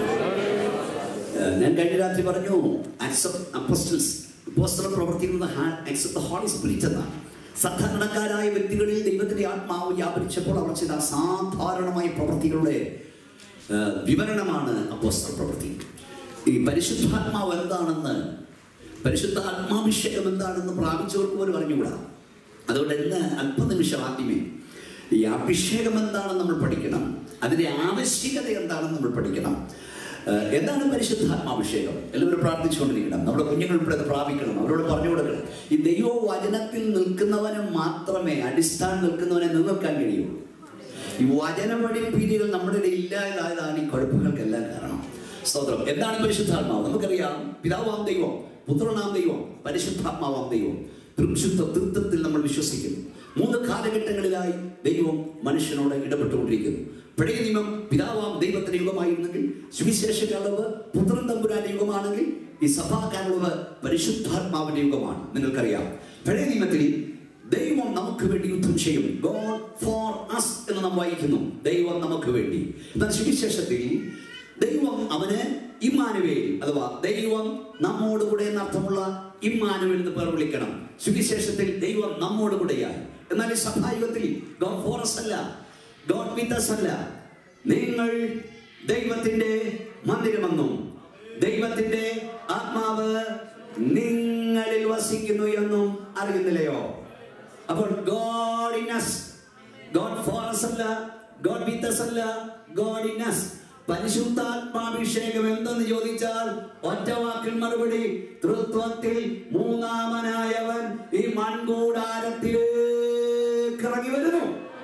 ഏഹ് ഞാൻ കഴിഞ്ഞ രാത്രി പറഞ്ഞു അപ്പോസ്റ്റൽസ് അപ്പോസ്റ്റൽ പ്രവർത്തിക്കുന്നത് ആക്സെപ്റ്റ് ഹോളി സ്പിരിറ്റ് എന്നാണ് സാധാരണക്കാരായ വ്യക്തികളിൽ ദൈവത്തിന്റെ ആത്മാവ് വ്യാപരിച്ചപ്പോൾ അവർ ചെയ്ത അസാധാരണമായ പ്രവൃത്തികളുടെ ഏഹ് വിവരണമാണ് അപ്പോസ്റ്റൽ പ്രവൃത്തി ഈ പരിശുദ്ധാത്മാവ് എന്താണെന്ന് പരിശുദ്ധ ആത്മാഭിഷേകം എന്താണെന്ന് പ്രാപിച്ചവർക്ക് പോലും അറിഞ്ഞുകൂടാ അതുകൊണ്ട് ഇന്ന് അല്പനിമിഷം ആദ്യമേ ഈ അഭിഷേകം എന്താണെന്ന് നമ്മൾ പഠിക്കണം അതിന്റെ ആവശ്യകത എന്താണെന്ന് നമ്മൾ പഠിക്കണം ഏഹ് എന്താണ് പരിശുദ്ധാത്മാഭിഷേകം എല്ലാവരും പ്രാർത്ഥിച്ചുകൊണ്ടിരിക്കണം നമ്മുടെ കുഞ്ഞുങ്ങൾ ഇവിടെ അത് പ്രാപിക്കണം അവരോട് പറഞ്ഞു കൊടുക്കണം ഈ ദൈവ വചനത്തിൽ നിൽക്കുന്നവന് മാത്രമേ അടിസ്ഥാനം നിൽക്കുന്നവനെ നിലനിൽക്കാൻ കഴിയുള്ളൂ ഈ വചന പഠിപ്പീരികൾ നമ്മുടെ ഇടയിൽ ഇല്ലാതായതാണ് ഈ കുഴപ്പങ്ങൾക്കെല്ലാം കാരണം സ്തോത്രം എന്താണ് പരിശുദ്ധാത്മാവ് നമുക്കറിയാം പിതാവാം ദൈവം പുത്രനാം ദൈവം പരിശുദ്ധാത്മാവാം ദൈവം തൃശുദ്ധ തൃത്വത്തിൽ നമ്മൾ വിശ്വസിക്കുന്നു മൂന്ന് കാലഘട്ടങ്ങളിലായി ദൈവം മനുഷ്യനോട് ഇടപെട്ടുകൊണ്ടിരിക്കുന്നു പഴയ നിയമം പിതാവാം ദൈവത്തിന്റെ യുഗമായിരുന്നെങ്കിൽ സുവിശേഷ കാലവ് പുത്രൻ തമ്പുരാന്റെ യുഗമാണെങ്കിൽ ഈ സഭാകാലവ് പരിശുദ്ധാത്മാവിന്റെ യുഗമാണ് നിങ്ങൾക്കറിയാം പഴയ നിയമത്തിൽ ദൈവം നമുക്ക് വേണ്ടി യുദ്ധം ചെയ്യും ഗോഡ് ഫോർ അസ് എന്ന് നാം വായിക്കുന്നു ദൈവം നമുക്ക് വേണ്ടി എന്നാൽ സുവിശേഷത്തിൽ ദൈവം അവന് ഇമ്മാനുവേൽ അഥവാ ദൈവം നമ്മോട് കൂടെ എന്നർത്ഥമുള്ള ഇമ്മാനുവേൽ എന്ന് പേർ വിളിക്കണം സുവിശേഷത്തിൽ ദൈവം നമ്മോട് കൂടെയായി എന്നാൽ ഈ സഭായുഗത്തിൽ ഗോഡ് ഫോർ അസ് അല്ല ഗോഡ് വിത്ത് അസ് അല്ല നിങ്ങൾ ദൈവത്തിന്റെ മന്ദിരമെന്നും ദൈവത്തിന്റെ ആത്മാവ് നിങ്ങളിൽ വസിക്കുന്നു എന്നും അറിയുന്നില്ലയോ അപ്പോൾ God in us God for us അല്ല ഗോഡ് വിത്ത് us അല്ല ഗോഡ് ഇൻ us പരിശുദ്ധാത്മാഭിഷേകം എന്തെന്ന് ചോദിച്ചാൽ ഒറ്റ വാക്കിൽ മറുപടി തൃത്വത്തിൽ മൂന്നാമനായവൻ ഈ മൺകൂടാരത്തിലേക്ക് ഇറങ്ങി വരുന്നു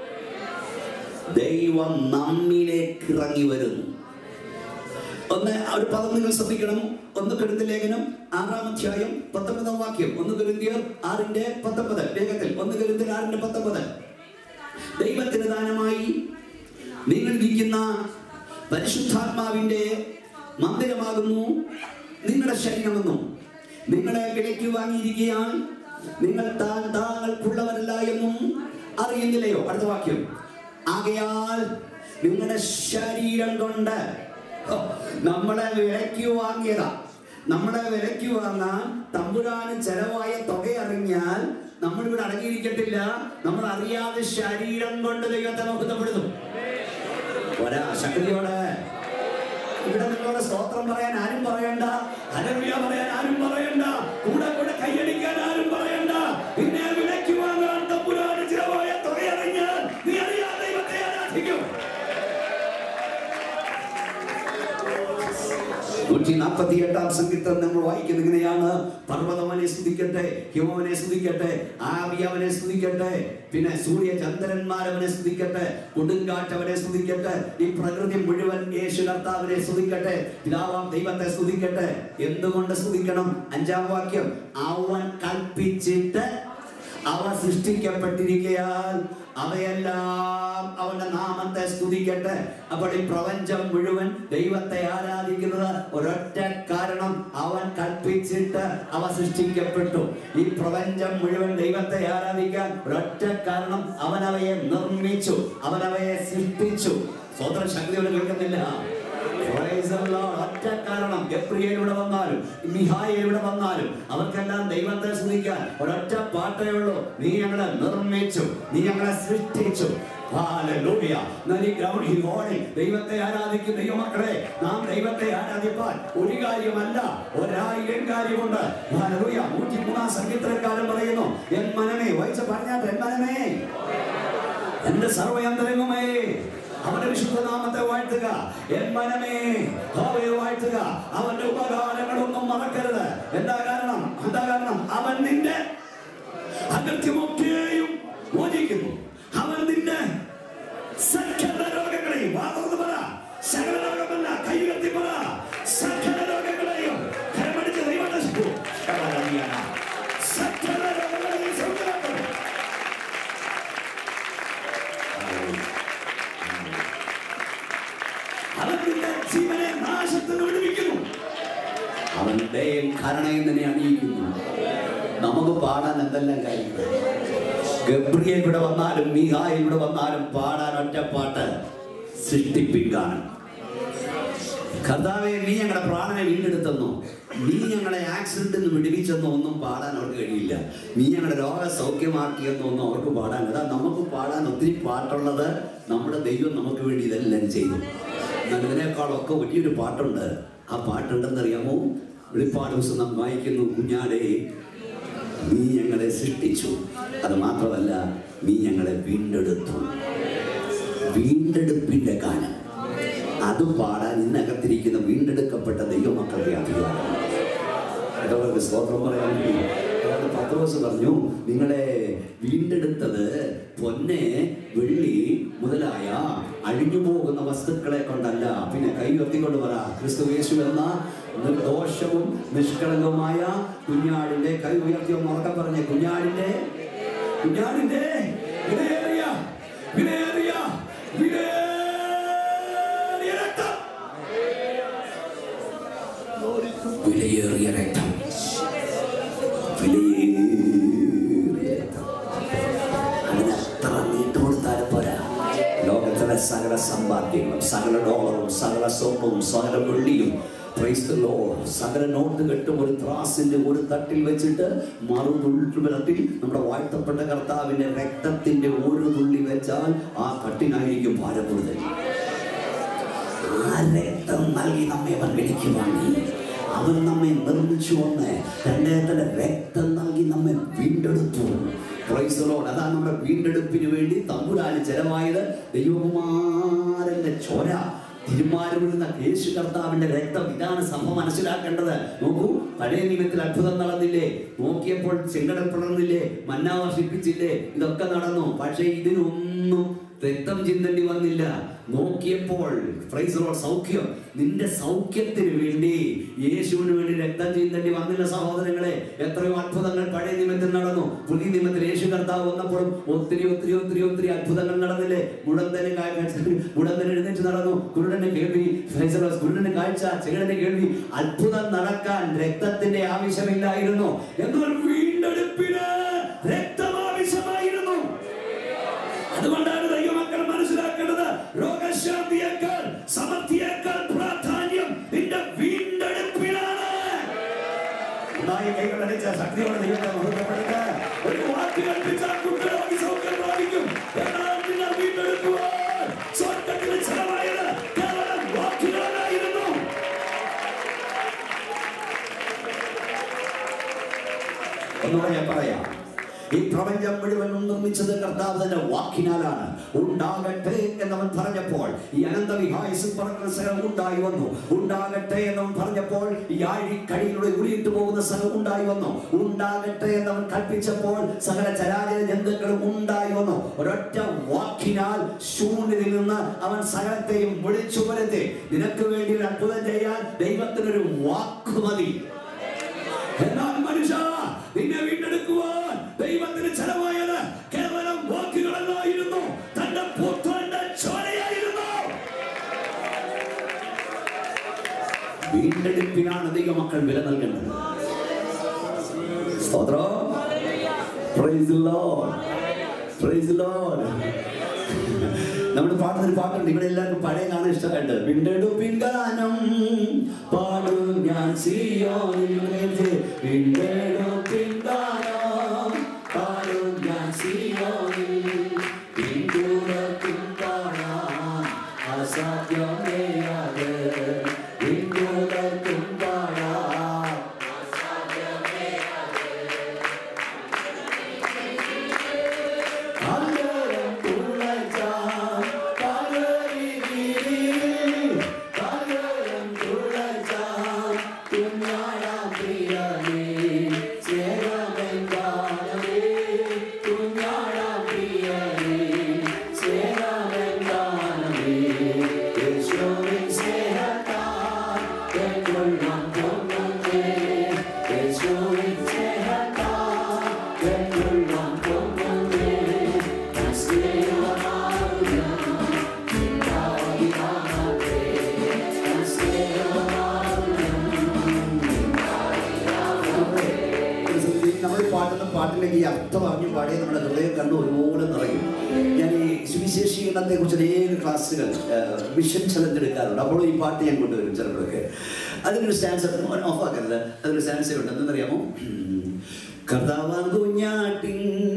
ദൈവം നമ്മിലേക്ക് ഇറങ്ങി വരുന്നു ഒന്ന് ഒരു പദം നിങ്ങൾ ശ്രദ്ധിക്കണം ഒന്ന് കരുത്ത ലേഖനം ആറാം അധ്യായം പത്തൊമ്പതാം വാക്യം ഒന്ന് കരുത്തിയർ ആറിന്റെ പത്തൊമ്പത് വേഗത്തിൽ ഒന്ന് കരുത്തിയർ ആറിന്റെ പത്തൊമ്പത് ദൈവത്തിന് ദാനമായി നിങ്ങൾ ഇരിക്കുന്ന പരിശുദ്ധാത്മാവിന്റെ മന്ദിരമാകുന്നു നിങ്ങളുടെ ശരീരമെന്നും നിങ്ങളെ വിലയ്ക്ക് വാങ്ങിയിരിക്കുകയാൽ നിങ്ങൾ താൻ താങ്കൾക്കുള്ളവരല്ല എന്നും അറിയുന്നില്ലയോ അടുത്ത വാക്യം ആകയാൽ നിങ്ങളുടെ ശരീരം കൊണ്ട് ഓ, നമ്മളെ വിലയ്ക്ക് വാങ്ങിയതാ നമ്മളെ വിലയ്ക്ക് വാങ്ങാൻ തമ്പുരാന് ചെലവായ തുക അറിഞ്ഞാൽ നമ്മൾ ഇവിടെ അടങ്ങിയിരിക്കത്തില്ല നമ്മൾ അറിയാതെ ശരീരം കൊണ്ട് ദൈവത്തെ മഹത്വപ്പെടുന്നു ഒരാ ശക്തിയോടെ ഇവിടെ നിങ്ങളോട് സ്തോത്രം പറയാൻ ആരും പറയണ്ട ഹല്ലേലൂയ പറയാൻ ആരും പറയണ്ട കൂടെ കൂടെ കൈയടിക്കാൻ ആരും പറയണ്ട പിന്നെ വിലയ്ക്ക് വാങ്ങാൻ തമ്പുരാന് ചിലവായ തുക അറിഞ്ഞാൽ നീ അറിയാതെ ദൈവത്തെ ആരാധിക്കും നൂറ്റി നാൽപ്പത്തി എട്ടാം സംഗീതം നമ്മൾ വായിക്കുന്നത് ഇങ്ങനെയാണ് പർവ്വതവനെ സ്തുതിക്കട്ടെ ഹിമവനെ സ്തുതിക്കട്ടെ ആവി അവനെ സ്തുതിക്കട്ടെ പിന്നെ സൂര്യ ചന്ദ്രന്മാർ അവനെ സ്തുതിക്കട്ടെ കൊടുങ്കാറ്റ് അവനെ സ്തുതിക്കട്ടെ ഈ പ്രകൃതി മുഴുവൻ യേശു കർത്താവിനെ സ്തുതിക്കട്ടെ പിതാവാം ദൈവത്തെ സ്തുതിക്കട്ടെ എന്തുകൊണ്ട് സ്തുതിക്കണം അഞ്ചാം വാക്യം അവൻ കൽപ്പിച്ചിട്ട് അവ സൃഷ്ടിക്കപ്പെട്ടിരിക്കയാൽ അവയെല്ലാം അവന്റെ നാമത്തെ സ്തുതിക്കട്ടെ അപ്പോൾ ഈ പ്രപഞ്ചം മുഴുവൻ ദൈവത്തെ ആരാധിക്കുന്നത് ഒരൊറ്റ കാരണം അവൻ കൽപ്പിച്ചിട്ട് അവ സൃഷ്ടിക്കപ്പെട്ടു ഈ പ്രപഞ്ചം മുഴുവൻ ദൈവത്തെ ആരാധിക്കാൻ ഒരൊറ്റ കാരണം അവൻ അവയെ നിർമ്മിച്ചു അവൻ അവയെ സൃഷ്ടിച്ചു സ്വതന്ത്ര ശക്തിയോട് കേൾക്കുന്നില്ല Praise the Lord. ഒറ്റ കാരണം ഗബ്രിയേൽ ഇവിടെ വന്നാലും മിഹായ ഇവിടെ വന്നാലും അവർക്കെല്ലാം ദൈവത്തെ സ്തുതിക്കാൻ ഒരൊറ്റ പാട്ടേ ഉള്ളൂ നീ ഞങ്ങളെ നിർമ്മിച്ചു നീ ഞങ്ങളെ സൃഷ്ടിച്ചു Hallelujah. എന്നാൽ ഈ ground ഈ ഹോളിൽ ദൈവത്തെ ആരാധിക്കും ദൈവമക്കളെ നാം ദൈവത്തെ ആരാധിപ്പാൻ ഒരു കാര്യമല്ല ഒരായിരം കാര്യമുണ്ട് Hallelujah. നൂറ്റിമൂന്നാം സംഗീതക്കാരൻ പറയുന്നു എൻ മനമേ വായിച്ച പറഞ്ഞാൽ എൻ മനമേ എന്റെ സർവയന്ത്രങ്ങളുമേ അവന്റെ വിശുദ്ധനാമത്തെ വാഴ്ത്തുക എൻ മനമേ ഹോവയെ വാഴ്ത്തുക അവന്റെ ഉപകാരങ്ങളൊന്നും മറക്കരുത് എന്താ കാരണം എന്താ കാരണം അവൻ നിന്റെ അകർത്യമൊക്കെയും മോചിക്കുന്നു അവൻ നിന്റെ സകല രോഗങ്ങളെയും വാതോർന്ന് പറ സകല രോഗമല്ല കൈ ഉയർത്തി പറ സകല രോഗങ്ങളെയും കരമടിച്ച് ദൈവത്തെ സ്തുതിക്കൂ. സകല രോഗങ്ങളെയും സൗഖ്യമാക്കുന്നു അവൻ നിന്റെ ജീവനെ നാശത്തിൽ നിന്ന് വിടുവിക്കുന്നു അവൻ ദയയും കരുണയും തന്നെ അണിയിക്കുന്നു നമുക്ക് പാടാൻ എന്തെല്ലാം കാര്യങ്ങൾ ഗബ്രിയെ ഇവിടെ വന്നാലും മീഹായ ഇവിടെ വന്നാലും പാടാൻ ഒറ്റ പാട്ട് സൃഷ്ടിപ്പിൻ കാണും കർത്താവെ നീ ഞങ്ങളുടെ പ്രാണനെ വീണ്ടെടുത്തെന്നോ നീ ഞങ്ങളെ ആക്സിഡന്റിൽ നിന്ന് വിടുവിച്ചെന്നോ ഒന്നും പാടാൻ അവർക്ക് കഴിയില്ല നീ ഞങ്ങളുടെ രോഗ സൗഖ്യമാക്കിയെന്നോ ഒന്നും അവർക്ക് പാടാൻ അതാ നമുക്ക് പാടാൻ ഒത്തിരി പാട്ടുള്ളത് നമ്മുടെ ദൈവം നമുക്ക് വേണ്ടി ഇതെല്ലാം ചെയ്തു എന്നാൽ ഇതിനേക്കാളൊക്കെ വലിയൊരു പാട്ടുണ്ട് ആ പാട്ടുണ്ടെന്നറിയാമോ വെളിപ്പാട് ദിവസം നാം വായിക്കുന്നു കുഞ്ഞാടേ നീ ഞങ്ങളെ സൃഷ്ടിച്ചു അത് മാത്രമല്ല നീ ഞങ്ങളെ വീണ്ടെടുത്തു വീണ്ടെടുപ്പിന്റെ കാലം അത് പാടാൻ ഇന്നകത്തിരിക്കുന്ന വീണ്ടെടുക്കപ്പെട്ട ദൈവമക്കളുടെ അധികാരം ഇതവർക്ക് സ്തോത്രം പറയാൻ വേണ്ടി അതാണ് പത്രോസ് പറഞ്ഞു നിങ്ങളെ വീണ്ടെടുത്തത് പൊന്നെ വെള്ളി മുതലായ അഴിഞ്ഞു പോകുന്ന വസ്തുക്കളെ കൊണ്ടല്ല പിന്നെ കൈ ഉയർത്തിക്കൊണ്ട് പറ ക്രിസ്തു യേശു എന്ന നിർദോഷവും നിഷ്കളങ്കവുമായ കുഞ്ഞാടിന്റെ കൈ ഉയർത്തി ഒന്ന് ഉറക്കം പറഞ്ഞ കുഞ്ഞാടിന്റെ കുഞ്ഞാടിന്റെ വിലയേറിയ വിലയേറിയ വിലയേറിയ രക്തം വിലയേറിയ രക്തം വിലയേറിയ രക്തം അതിന് എത്ര നീട്ടു കൊടുത്താലും പോരാ ലോകത്തിലെ സകല സമ്പാദ്യങ്ങളും സകല ഡോളറും സകല സ്വർണവും സകല വെള്ളിയും Praise the Lord. സകല നോട്ട് കെട്ടും ഒരു ത്രാസിന്റെ ഒരു തട്ടിൽ വെച്ചിട്ട് മറുതുള്ളിൽ നമ്മുടെ വാഴ്ത്തപ്പെട്ട കർത്താവിന്റെ രക്തത്തിന്റെ ഒരു തുള്ളി വെച്ചാൽ ആ തട്ടിനായിരിക്കും ഭാരം കൂടുതൽ ആ രക്തം നൽകി നമ്മെ അവൻ വിലയ്ക്ക് വാങ്ങി അവൻ നമ്മെ നിർമ്മിച്ചു വന്ന് രണ്ടേതന്റെ രക്തം നൽകി നമ്മെ വീണ്ടെടുത്തു Praise the Lord. അതാണ് നമ്മുടെ വീണ്ടെടുപ്പിന് വേണ്ടി തമ്പുരാന് ചെലവായത് ദൈവകുമാരന്റെ ചോര തിരുമാരുന്ന യേശു കർത്താവിന്റെ രക്തം ഇതാണ് സഭ മനസ്സിലാക്കേണ്ടത് നോക്കൂ പഴയ നിയമത്തിൽ അത്ഭുതം നടന്നില്ലേ നോക്കിയപ്പോൾ ചെങ്കടൽ പിളർന്നില്ലേ മന്ന വർഷിപ്പിച്ചില്ലേ ഇതൊക്കെ നടന്നു പക്ഷേ ഇതിനൊന്നും രക്തം ചിന്തണ്ടി വന്നില്ല നോക്കിയപ്പോൾ പ്രൈസ് ലോർഡ് സൗഖ്യം നിന്റെ സൗഖ്യത്തിന് വേണ്ടി യേശുവിന് വേണ്ടി രക്തം ചിന്തണ്ടി വന്നില്ല സഹോദരങ്ങളെ എത്രയോ അത്ഭുതങ്ങൾ പഴയ നിയമത്തിൽ നടന്നു പുതിയ നിയമത്തിൽ യേശു കർത്താവ് വന്നപ്പോഴും ഒത്തിരി ഒത്തിരി ഒത്തിരി ഒത്തിരി അത്ഭുതങ്ങൾ നടന്നില്ലേ മുടന്തന് മുടന്തൻ എഴുന്നേറ്റ് നടന്നു കുരുടന് കേൾവി പ്രൈസ് ലോർഡ് കുരുടന് കാഴ്ച ചെകിടന് കേൾവി അത്ഭുതം നടക്കാൻ രക്തത്തിന്റെ ആവശ്യമില്ലായിരുന്നു എന്നാൽ വീണ്ടെടുപ്പിന് രക്തം ആവശ്യമായിരുന്നു അതുകൊണ്ടാണ് ദൈവമക്കൾ മനസ്സിലാക്കേണ്ടത് രോഗശാന്തിയേക്കാൾ സമൃദ്ധിയേക്കാൾ പ്രാധാന്യം നിന്റെ വീണ്ടെടുപ്പിലാണ് നന്നായി കൈകളടിച്ച ശക്തിയോടെ ദൈവത്തെ മഹത്വപ്പെടുക ഒരു വാക്ക് കൽപ്പിച്ചാൽ കുഷ്ഠരോഗി സൗഖ്യം പ്രാപിക്കും എന്നാൽ നിങ്ങൾ വീണ്ടെടുക്കുവാൻ സ്വർഗത്തിന് ചെലവായത് കേവലം വാക്കുകളായിരുന്നു ഒന്നുകൂടെ ഞാൻ പറയാം ഈ പ്രപഞ്ചം മുഴുവൻ നിർമ്മിച്ചത് കർത്താവ് തന്നെ വാക്കിനാലാണ് ഉണ്ടാകട്ടെ എന്നവൻ പറഞ്ഞപ്പോൾ ഈ അനന്തവിഹായസ് പറക്കുന്ന സ്ഥലം ഉണ്ടായി വന്നു ഉണ്ടാകട്ടെ എന്നവൻ പറഞ്ഞപ്പോൾ ഈ ആഴിക്കടിയിലൂടെ ഉരുയിട്ട് പോകുന്ന സ്ഥലം ഉണ്ടായി വന്നു ഉണ്ടാകട്ടെ എന്നവൻ കൽപ്പിച്ചപ്പോൾ സകല ചരാചര ജന്തുക്കളും ഉണ്ടായി വന്നു ഒരൊറ്റ വാക്കിനാൽ ശൂന്യതയിൽ നിന്ന് അവൻ സകലത്തെയും വിളിച്ചു വരുത്തി നിനക്ക് വേണ്ടി ഒരു അത്ഭുതം ചെയ്യാൻ ദൈവത്തിനൊരു വാക്ക് മതി എന്നാൽ മനുഷ്യ നിന്നെ വീണ്ടെടുക്കുവാൻ ദൈവത്തിന് ചെലവായത് കേവലം വാക്കുകളല്ലായിരുന്നു തന്റെ പുത്രന്റെ ചോരയായിരുന്നു വീണ്ടെടുപ്പിനാണ് ദൈവമക്കൾ വില നൽകേണ്ടത് സ്തോത്രം Praise the Lord. Praise the Lord. നമ്മൾ പാടുന്ന ഒരു പാട്ടുണ്ട് ഇവിടെ എല്ലാവർക്കും പഴയ കാണാൻ ഇഷ്ടമായിട്ട് വീണ്ടെടുപ്പിൻ ഗാനം പാടും ഞാൻ സിയോനിൽ വെച്ച്. വീണ്ടെടുപ്പിൻ ഗാനം പാടും ഞാൻ സിയോനിൽ. വീണ്ടുറക്കും കാണാം അസാധ്യമേ അത്. വീണ്ടുറക്കും കാണാം കാൽവരം തുളച്ചാം, കാൽവരി വീതിയിൽ. കാൽവരം തുളച്ചാം, കുഞ്ഞാടാം പ്രിയനേ, സ്നേഹമെന്താണമേ, കുഞ്ഞാടാം പ്രിയനേ, സ്നേഹമെന്താണമേ, യേശുവിൻ സ്നേഹത്താൽ കൈക്കൊള്ളാം പൊന്നുന്നേ, യേശുവിൻ സ്നേഹത്താൽ കൈക്കൊള്ളാം പൊന്നുന്നേ, നമ്മൾ പാടുന്ന പാട്ടിലേക്ക് ഈ അർത്ഥം അറിഞ്ഞു പാടിയ നമ്മുടെ ഹൃദയം കണ്ടു ഒരുപോലെ നിറയും ഞാൻ ഈ സുവിശേഷീകരണത്തെ കുറിച്ച് അനേക ക്ലാസ്സുകൾ വിഷൻ ചലഞ്ച് എടുക്കാറുണ്ട് അപ്പോൾ ഈ പാട്ട് ഞാൻ കൊണ്ടുവരും ചിലപ്പോഴൊക്കെ അതിനൊരു സ്റ്റാൻസ് ഓഫാക്കരുത് അതിനൊരു സ്റ്റാൻസ് ഉണ്ട് എന്തെന്നറിയാമോ കർത്താവാൻ കുഞ്ഞാട്ടിൻ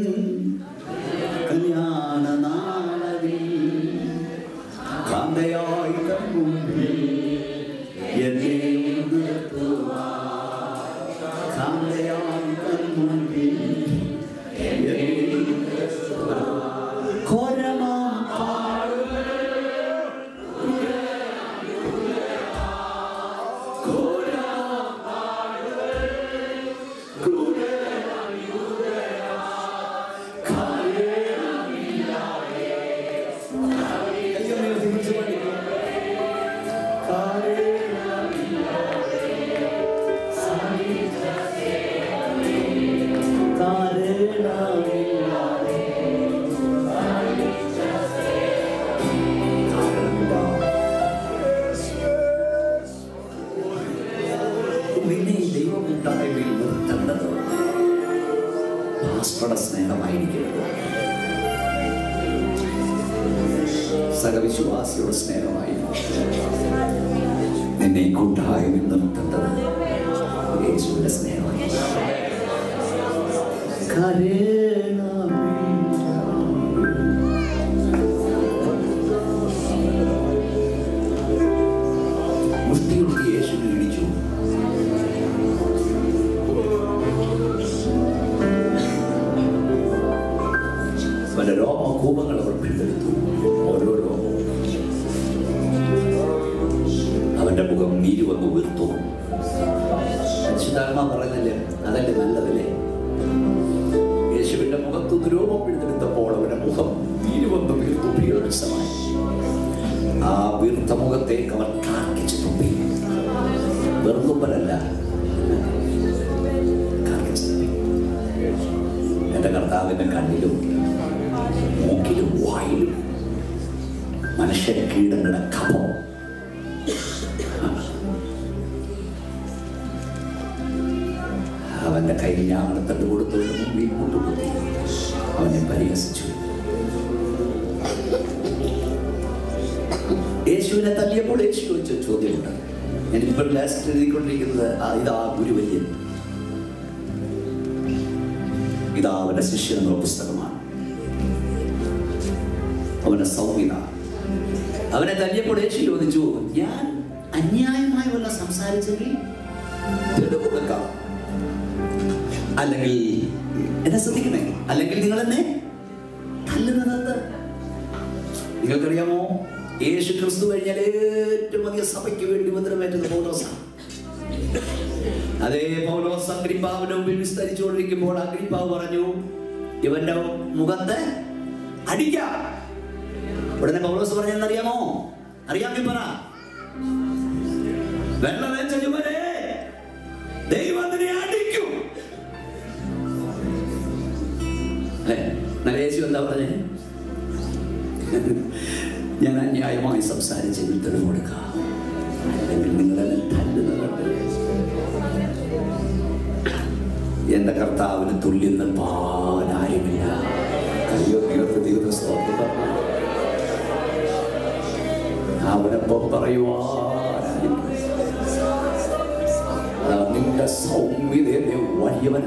കല്യാണ നാളതിൽ കാന്തയായി കൺമുമ്പിൽ എന്നെ നിർത്തുവാൻ കാന്തയായി കൺമുമ്പിൽ എന്നെ നിർത്തുവാൻ ഘോരമാം പാടുകൾ ഘോരമാം പാടുകൾ നിന്നെ ഈ ദൈവം ഉണ്ടായതിൽ നിർത്തേണ്ടത് ഭാസ്പട സ്നേഹമായിരിക്കരുത് സകവിശ്വാസിയുടെ സ്നേഹമായി നിന്നെ കൂട്ടായ്മ നിർത്തേണ്ടത് യേശുവിന്റെ സ്നേഹമായി മുഷ്ടിയുണ്ട് യേശുവിനെ ഇടിച്ചു പല രോമകൂപങ്ങൾ അവർ പിന്തെടുത്തു ഓരോ രോമവും അവന്റെ മുഖം നീര് വന്ന് വീർത്തു പരിശുദ്ധാത്മ പറയുന്നില്ലേ അതല്ലേ നല്ലതല്ലേ യേശുവിന്റെ മുഖത്തുനിന്ന് രോമം പിഴുതെടുത്തപ്പോൾ അവന്റെ മുഖം നീര് വന്ന് വീർത്തു പ്രിയോത്സവമായി ആ വീർത്ത മുഖത്തേക്ക് അവൻ കാർക്കിച്ചു തുപ്പി വെറുതുമ്പലല്ല കാർക്കിച്ചു തുപ്പി എന്റെ കർത്താവിന്റെ കണ്ണിലും മൂക്കിലും വായിലും മനുഷ്യ കീടങ്ങളുടെ കപം അവന്റെ കയ്യിൽ ഞാമണത്തട്ട് കൊടുത്തവരുടെ മുമ്പിൽ മുട്ടുകുത്തി അവനെ പരിഹസിച്ചു യേശുവിനെ തല്ലിയപ്പോൾ യേശു ചോദിച്ച ചോദ്യമുണ്ട് ഞാനിപ്പോൾ ലാസ്റ്റ് എഴുതിക്കൊണ്ടിരിക്കുന്നത് ആ, ഇതാ ഗുരുവല്യൻ ഇതാ അവന്റെ ശിഷ്യൻ എന്നുള്ള പുസ്തകമാണ് അവന്റെ സൗമ്യത അവനെ തല്ലിയപ്പോൾ യേശു ചോദിച്ചു ഞാൻ അന്യായമായി വല്ല സംസാരിച്ചെങ്കിൽ തെളിവ് കൊടുക്കാം അല്ലെങ്കിൽ എന്നെ ശ്രദ്ധിക്കണേ അല്ലെങ്കിൽ നിങ്ങൾ എന്നെ തല്ലുന്നത് നിങ്ങൾക്കറിയാമോ യേശു ക്രിസ്തു കഴിഞ്ഞാൽ ഏറ്റവും അധികം സഭയ്ക്ക് വേണ്ടി മുദ്രമേറ്റത് പൗലോസാണ് അതേ പൗലോസ് അഗ്രിപ്പാവിന്റെ മുമ്പിൽ വിസ്തരിച്ചുകൊണ്ടിരിക്കുമ്പോൾ അഗ്രിപ്പാവ് പറഞ്ഞു ഇവന്റെ മുഖത്ത് അടിക്കാം ഉടനെ പൗലോസ് പറഞ്ഞെന്നറിയാമോ അറിയാമെങ്കിൽ പറ വെള്ളമേച്ച ചുമരെ ദൈവത്തിനെ അടിക്കും അല്ലേ നല്ല യേശു എന്താ പറഞ്ഞേ ഞാൻ അന്യായമായി സംസാരിച്ചെങ്കിൽ തെളിവ് കൊടുക്കാം അല്ലെങ്കിൽ നിങ്ങളെല്ലാം തല്ലുന്നുണ്ട് എന്റെ കർത്താവിന് തുല്യം നിൽപ്പാൻ ആരുമില്ല കയ്യോ ഉയർത്തി ദൈവത്തെ സ്തോത്രം പറഞ്ഞു. അവനപ്പം പറയുവാൻ നിന്റെ സൗമ്യതയെ വലിയവൻ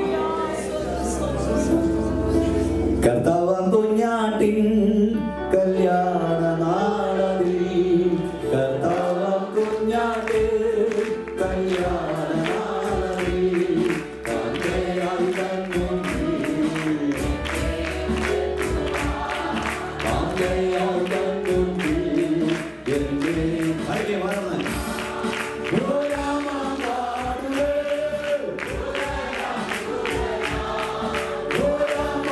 കർത്താവാം കുഞ്ഞാട്ടിൻ കല്യാണ നാളതിൽ കർത്താവാം കുഞ്ഞാട്ട് കല്യാണ നാളതിൽ കാന്തയായി കൺമുൻപിൽ കാന്തയായി കൺമുൻപിൽ എന്റെ ഭാഗ്യ മറന്ന് ഓ രാമ പാടുവേ ഓ രാമ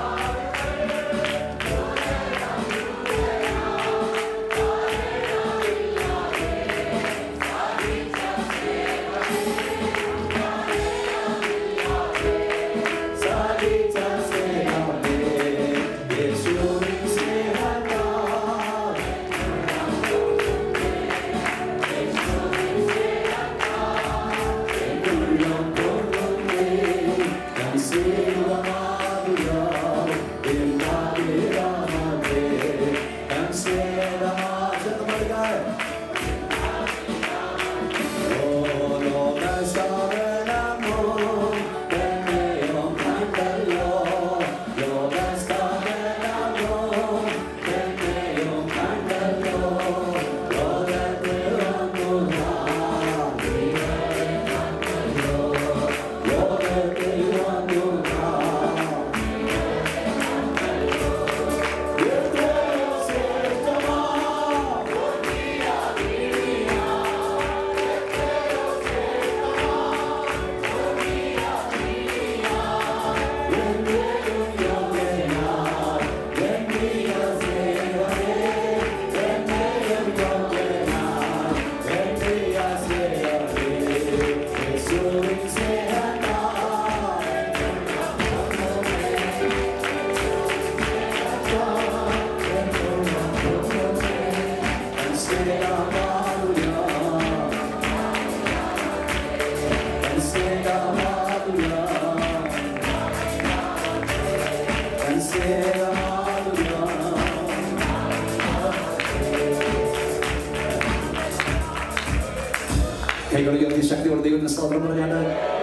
കൈകൾ ഉയർത്തി ശക്തിയോടെ ദൈവത്തിന് സ്തോത്രം പറഞ്ഞാണ്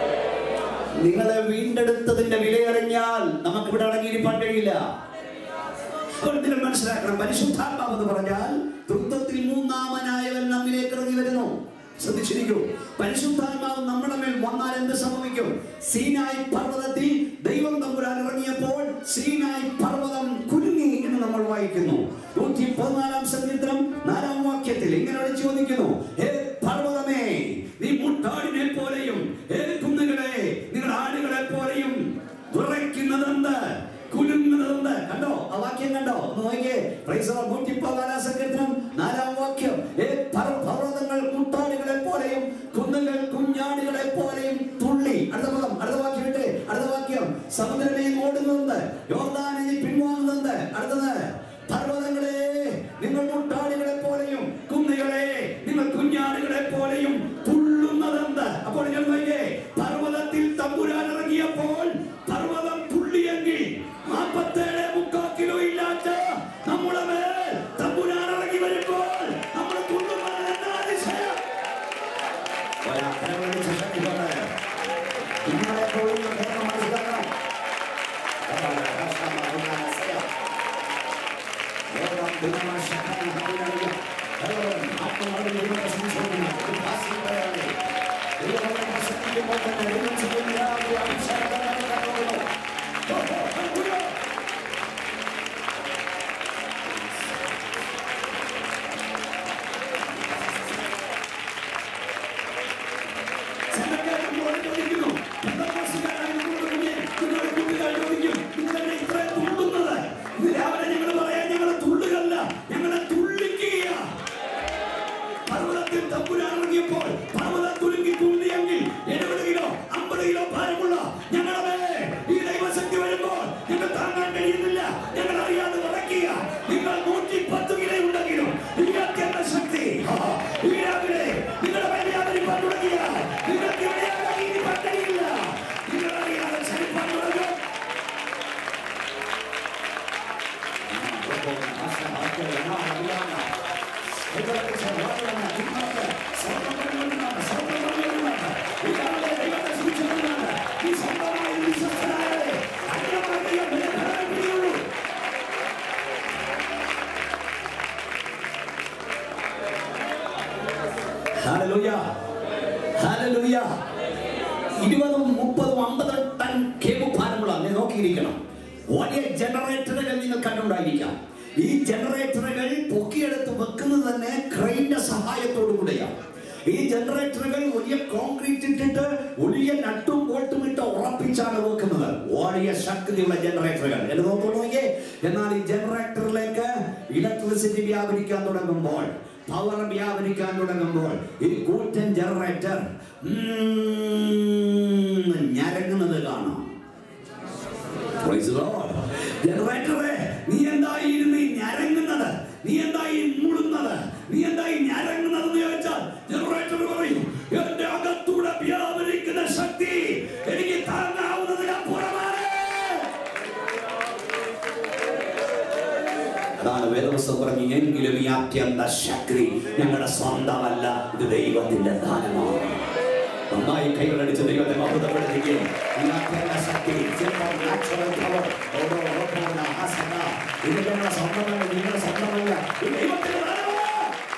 നിങ്ങളെ വീണ്ടെടുത്തതിന്റെ വിലയറിഞ്ഞാൽ നമുക്ക് ഇവിടെ അടങ്ങിയിരിക്കാൻ കഴിയില്ല അപ്പോൾ നിങ്ങൾ മനസ്സിലാക്കണം പരിശുദ്ധാത്മാവ് എന്ന് പറഞ്ഞാൽ തൃത്വത്തിൽ മൂന്നാമനായവൻ നമ്മിലേക്ക് ഇറങ്ങി വരുന്നു ശ്രദ്ധിച്ചിരിക്കൂ പരിശുദ്ധാത്മാവ് നമ്മുടെ മേൽ വന്നാൽ എന്ത് സംഭവിക്കും സീനായി പർവ്വതത്തിൽ ദൈവം തമ്പുരാൻ ഇറങ്ങിയപ്പോൾ സീനായി പർവ്വതം കുലുങ്ങി എന്ന് നമ്മൾ വായിക്കുന്നു നൂറ്റി പതിനാലാം സങ്കീർത്തനം നാലാം വാക്യത്തിൽ ഇങ്ങനെ ചോദിക്കുന്നു ഹേ പർവ്വതമേ നീ മുട്ടാടിനെ പോലെയും ഹേ കുന്നുകളെ നിങ്ങൾ ആടുകളെ പോലെയും വിറയ്ക്കുന്നതെന്ത് കുലുങ്ങുന്നതെന്ത് കണ്ടോ ആ വാക്യം കണ്ടോ ഒന്ന് നോക്കിയേ പ്രൈസ് ദി ലോർഡ്. നൂറ്റി പതിനാലാം സങ്കീർത്തനം നാലാം വാക്യം ഏ പർവ്വ- പർവ്വതങ്ങൾ മുട്ടാടുകളെ പോലെയും കുന്നുകൾ കുഞ്ഞാടുകളെ പോലെയും തുള്ളി അടുത്ത പദം അടുത്ത വാക്യം ഇട്ടേ അടുത്ത വാക്യം സമുദ്രമേ ഓടുന്നത് യോർദാനെ നീ പിൻവാങ്ങുന്നത് അടുത്തത് പർവ്വതങ്ങളെ നിങ്ങൾ മുട്ടാടുകളെ പോലെയും കുന്നുകളെ നിങ്ങൾ കുഞ്ഞാടുകളെ പോലെയും തുള്ളുന്നതെന്ത് അപ്പോൾ ഞാൻ നോക്കിയേ പർവ്വതത്തിൽ തമ്പുരാൻ ഇറങ്ങിയപ്പോൾ പർവ്വതം തുള്ളിയെങ്കിൽ നാൽപ്പത്തേഴ് മുക്കാൽ കിലോ ഇല്ലാത്ത നമ്മുടെ മേൽ തമ്പുരാൻ ഇറങ്ങി വരുമ്പോൾ നമ്മൾ തുള്ളുന്നത് എന്താ അതിശയം ഒരക്കരവളിച്ച് ശക്തിയോടെ ഇന്നലെ പോലുള്ള ദൈവം മനസ്സിലാക്കണം അതാണ് രാഷ്ട്രമാകുന്ന ദൈവം ദിനമാശക്കാരൻ ഹല്ലേലൂയ. ദൈവം ആത്മാവിൽ ദൈവത്തെ സംശയിക്കുന്ന ഒരു ഭാസ്യം പറയാതെ ദൈവത്തെ പ്രസംഗിക്കുമ്പോൾ തന്നെ ദൈവം ചെയ്യുന്ന ആ ഒരു അഭിഷേകം നമുക്ക് കണ്ടുകൊള്ളുന്നു. ഹല്ലേലൂയ. ചിലക്കാർ നമ്മളോട് ചോദിക്കുന്നു, പെന്തക്കോസ്തുകാരായ നിങ്ങളോട് കുഞ്ഞെ, നിങ്ങളുടെ കൂട്ടുകാർ ചോദിക്കും, നിങ്ങളെന്നെ ഇത്രയും തുള്ളുന്നത്? ഇന്ന് രാവിലെ ഞങ്ങൾ പറയാം, ഞങ്ങൾ തുള്ളുകയല്ല, ഞങ്ങളെ തുള്ളിക്കുകയാ. പർവ്വതത്തിൽ തമ്പുരാൻ ഇറങ്ങിയപ്പോൾ പർവ്വതം കുലുങ്ങി തുള്ളിയെങ്കിൽ എഴുപത് കിലോ അമ്പത് കിലോ ഭാരമുള്ള ഞങ്ങളുടെ മേൽ ഈ ദൈവശക്തി വരുമ്പോൾ ഞങ്ങൾ താങ്ങാൻ കഴിയുന്നില്ല ഞങ്ങൾ അറിയാതെ വിറയ്ക്കുക നിങ്ങൾ നൂറ്റി പത്ത് കിലോ ഉണ്ടെങ്കിലും നിങ്ങൾക്ക് എന്ന ശക്തി ആ, ഈ രാവിലെ നിങ്ങളുടെ മേൽ വ്യാപരിപ്പാൻ തുടങ്ങിയാൽ നിങ്ങൾക്ക് എവിടെയാണ് ഇനി പട്ടണിയില്ല നിങ്ങൾ അറിയാതെ ചലിപ്പാൻ തുടങ്ങും Hallelujah. Hallelujah. ഇരുപതും മുപ്പതും അമ്പതും ടൺ കേബിൾ ഭാരമുള്ള നീ നോക്കിയിരിക്കണം വലിയ ജനറേറ്ററുകൾ നിങ്ങൾ കണ്ടുണ്ടായിരിക്കാം ഈ ജനറേറ്ററുകൾ പൊക്കിയെടുത്ത് വെക്കുന്നത് തന്നെ ക്രെയിന്റെ സഹായത്തോടു കൂടെയാണ് ഈ ജനറേറ്ററുകൾ വലിയ കോൺക്രീറ്റ് ഇട്ടിട്ട് വലിയ നട്ടും ബോൾട്ടും ഇട്ട് ഉറപ്പിച്ചാണ് വെക്കുന്നത് വലിയ ശക്തിയുള്ള ജനറേറ്ററുകൾ എന്ന് നോക്കണമെങ്കിൽ എന്നാൽ ഈ ജനറേറ്ററിലേക്ക് ഇലക്ട്രിസിറ്റി വ്യാപരിക്കാൻ തുടങ്ങുമ്പോൾ പവർ വ്യാപരിക്കാൻ തുടങ്ങുമ്പോൾ ഈ കൂറ്റൻ ജനറേറ്റർ ഞരങ്ങുന്നത് കാണാം Praise the Lord. ജനറേറ്ററെ നീ എന്തായി ഇരുന്ന് ഈ ഞരങ്ങുന്നത് നീ എന്തായി മുളുന്നത് നീ എന്തായി ഞരങ്ങുന്നത് എന്ന് ചോദിച്ചാൽ ജനറേറ്റർ പറയും എന്റെ അകത്തൂടെ വ്യാപരിക്കുന്ന ശക്തി എനിക്ക് താങ്ങാവുന്നതിനപ്പുറമാണ് അതാണ് വേദപുസ്തകം പറഞ്ഞു എങ്കിലും ഈ അത്യന്ത ശക്തി ഞങ്ങളുടെ സ്വന്തമല്ല ഇത് ദൈവത്തിന്റെ ദാനമാണ് നന്നായി കൈകളടിച്ച് ദൈവത്തെ മഹത്വപ്പെടുത്തുകയും ഈ അത്യന്ത ശക്തി supernatural power, ഓരോ ഉറപ്പുള്ള ആസന, ഇത് ഞങ്ങളുടെ സ്വന്തമല്ല നിങ്ങളുടെ സ്വന്തമല്ല ഇത് ദൈവത്തിന്റെ ദാനമാണ്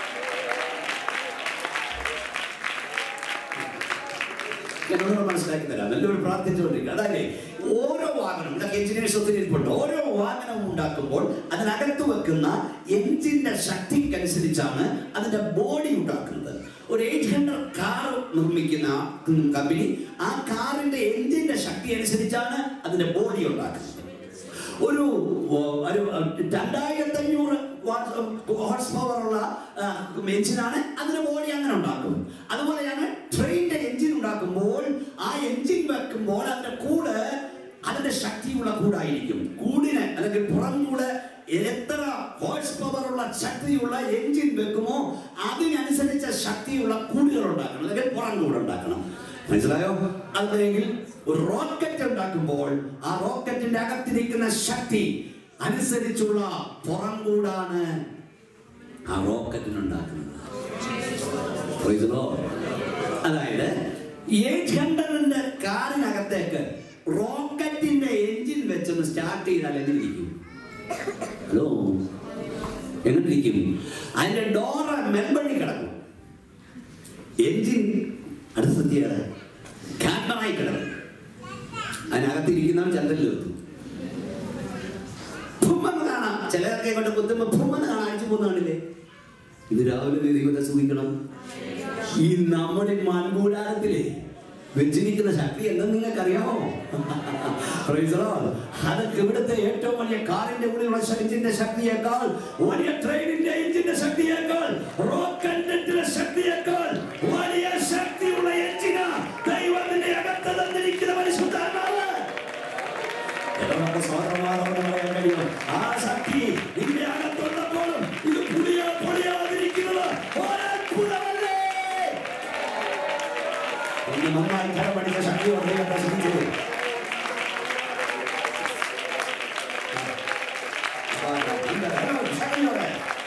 എന്നോട് മനസ്സിലാക്കി തരാം എല്ലാവരും പ്രാർത്ഥിച്ചുകൊണ്ടിരിക്കുക അതായത് ഓരോ വാഹനം ഇവിടെ എഞ്ചിനീയേഴ്സ് ഒത്തിരി ഇരിപ്പുണ്ട് ഓരോ വാഹനം ഉണ്ടാക്കുമ്പോൾ അതിനകത്ത് വെക്കുന്ന എഞ്ചിന്റെ ശക്തിക്കനുസരിച്ചാണ് അതിന്റെ ബോഡി ഉണ്ടാക്കുന്നത് ഒരു എയ്റ്റ് ഹൺഡ്രഡ് കാർ നിർമ്മിക്കുന്ന കമ്പനി ആ കാറിന്റെ എഞ്ചിന്റെ ശക്തി അനുസരിച്ചാണ് അതിന്റെ ബോഡി ഉണ്ടാക്കുന്നത് ഒരു ഓ, ഒരു രണ്ടായിരത്തി അഞ്ഞൂറ് ഹോഴ്സ് പവർ ഉള്ള എഞ്ചിനാണ് അതിന്റെ ബോഡി അങ്ങനെ ഉണ്ടാക്കും അതുപോലെയാണ് ട്രെയിനിന്റെ എഞ്ചിൻ ഉണ്ടാക്കുമ്പോൾ ആ എഞ്ചിൻ വെക്കുമ്പോൾ അതിന്റെ കൂട് അതിന്റെ ശക്തിയുള്ള കൂടായിരിക്കും കൂടിന് അല്ലെങ്കിൽ പുറം കൂട് എത്ര ഹോഴ്സ് പവർ ഉള്ള ശക്തിയുള്ള എഞ്ചിൻ വെക്കുമോ അതിനനുസരിച്ച ശക്തിയുള്ള കൂടുകൾ ഉണ്ടാക്കണം അല്ലെങ്കിൽ പുറം കൂട് ഉണ്ടാക്കണം മനസ്സിലായോ അല്ലെങ്കിൽ ഒരു റോക്കറ്റ് ഉണ്ടാക്കുമ്പോൾ ആ റോക്കറ്റിന്റെ അകത്തിരിക്കുന്ന ശക്തി അനുസരിച്ചുള്ള പുറം കൂടാണ് ആ റോക്കറ്റിനുണ്ടാക്കുന്നത് Praise the Lord. അതായത് എയ്റ്റ് ഹൺഡ്രഡിന്റെ കാറിനകത്തേക്ക് റോക്കറ്റിന്റെ എഞ്ചിൻ വെച്ചൊന്ന് സ്റ്റാർട്ട് ചെയ്താൽ എങ്ങനെ ഇരിക്കും ഹലോ എങ്ങനെ ഇരിക്കും അതിന്റെ ഡോറ് മെൽബണിൽ കിടക്കും എഞ്ചിൻ അടുത്ത സത്യമാണ് ക്യാമ്പറായി കിടക്കും അതിനകത്തിരിക്കുന്നവൻ ചന്ദ്രനിൽ എത്തും ഭൂമെന്ന് കാണാം ചിലരൊക്കെ കൊണ്ട് കുത്തുമ്പോ ഭൂമെന്ന് കാണാൻ അടിച്ചു പോകുന്നതാണില്ലേ ഇത് രാവിലെ നീ ദൈവത്തെ സൂചിക്കണം ഈ നമ്മുടെ മൺകൂടാരത്തിലെ വെച്ചിരിക്കുന്ന ശക്തി എന്തെന്ന് നിങ്ങൾക്കറിയാമോ Praise the Lord. അതൊക്കെ ഇവിടുത്തെ ഏറ്റവും വലിയ കാറിന്റെ ഉള്ളിലുള്ള എഞ്ചിന്റെ ശക്തിയേക്കാൾ വലിയ ട്രെയിനിന്റെ എഞ്ചിന്റെ ശക്തിയേക്കാൾ റോക്കറ്റിന്റെ ശക്തിയേക്കാൾ വലിയ ശക്തിയുള്ള എഞ്ചിന ദൈവത്തിന്റെ അകത്ത് തന്നിരിക്കുന്ന പരിശുദ്ധാത്മാവ് നമുക്ക് സ്വാതന്ത്ര്യമാണെന്ന് പറയാൻ കഴിയും ആ ശക്തി നിന്റെ അകത്തുള്ളപ്പോഴും ഇത് പുളിയോ പൊളിയാതിരിക്കുന്നത് ഒരത്ഭുതമല്ലേ ഒന്ന് നന്നായി കടമടിച്ച ശക്തിയോട് ദൈവത്തെ ശ്രമിച്ചത് ശക്തിയോടെ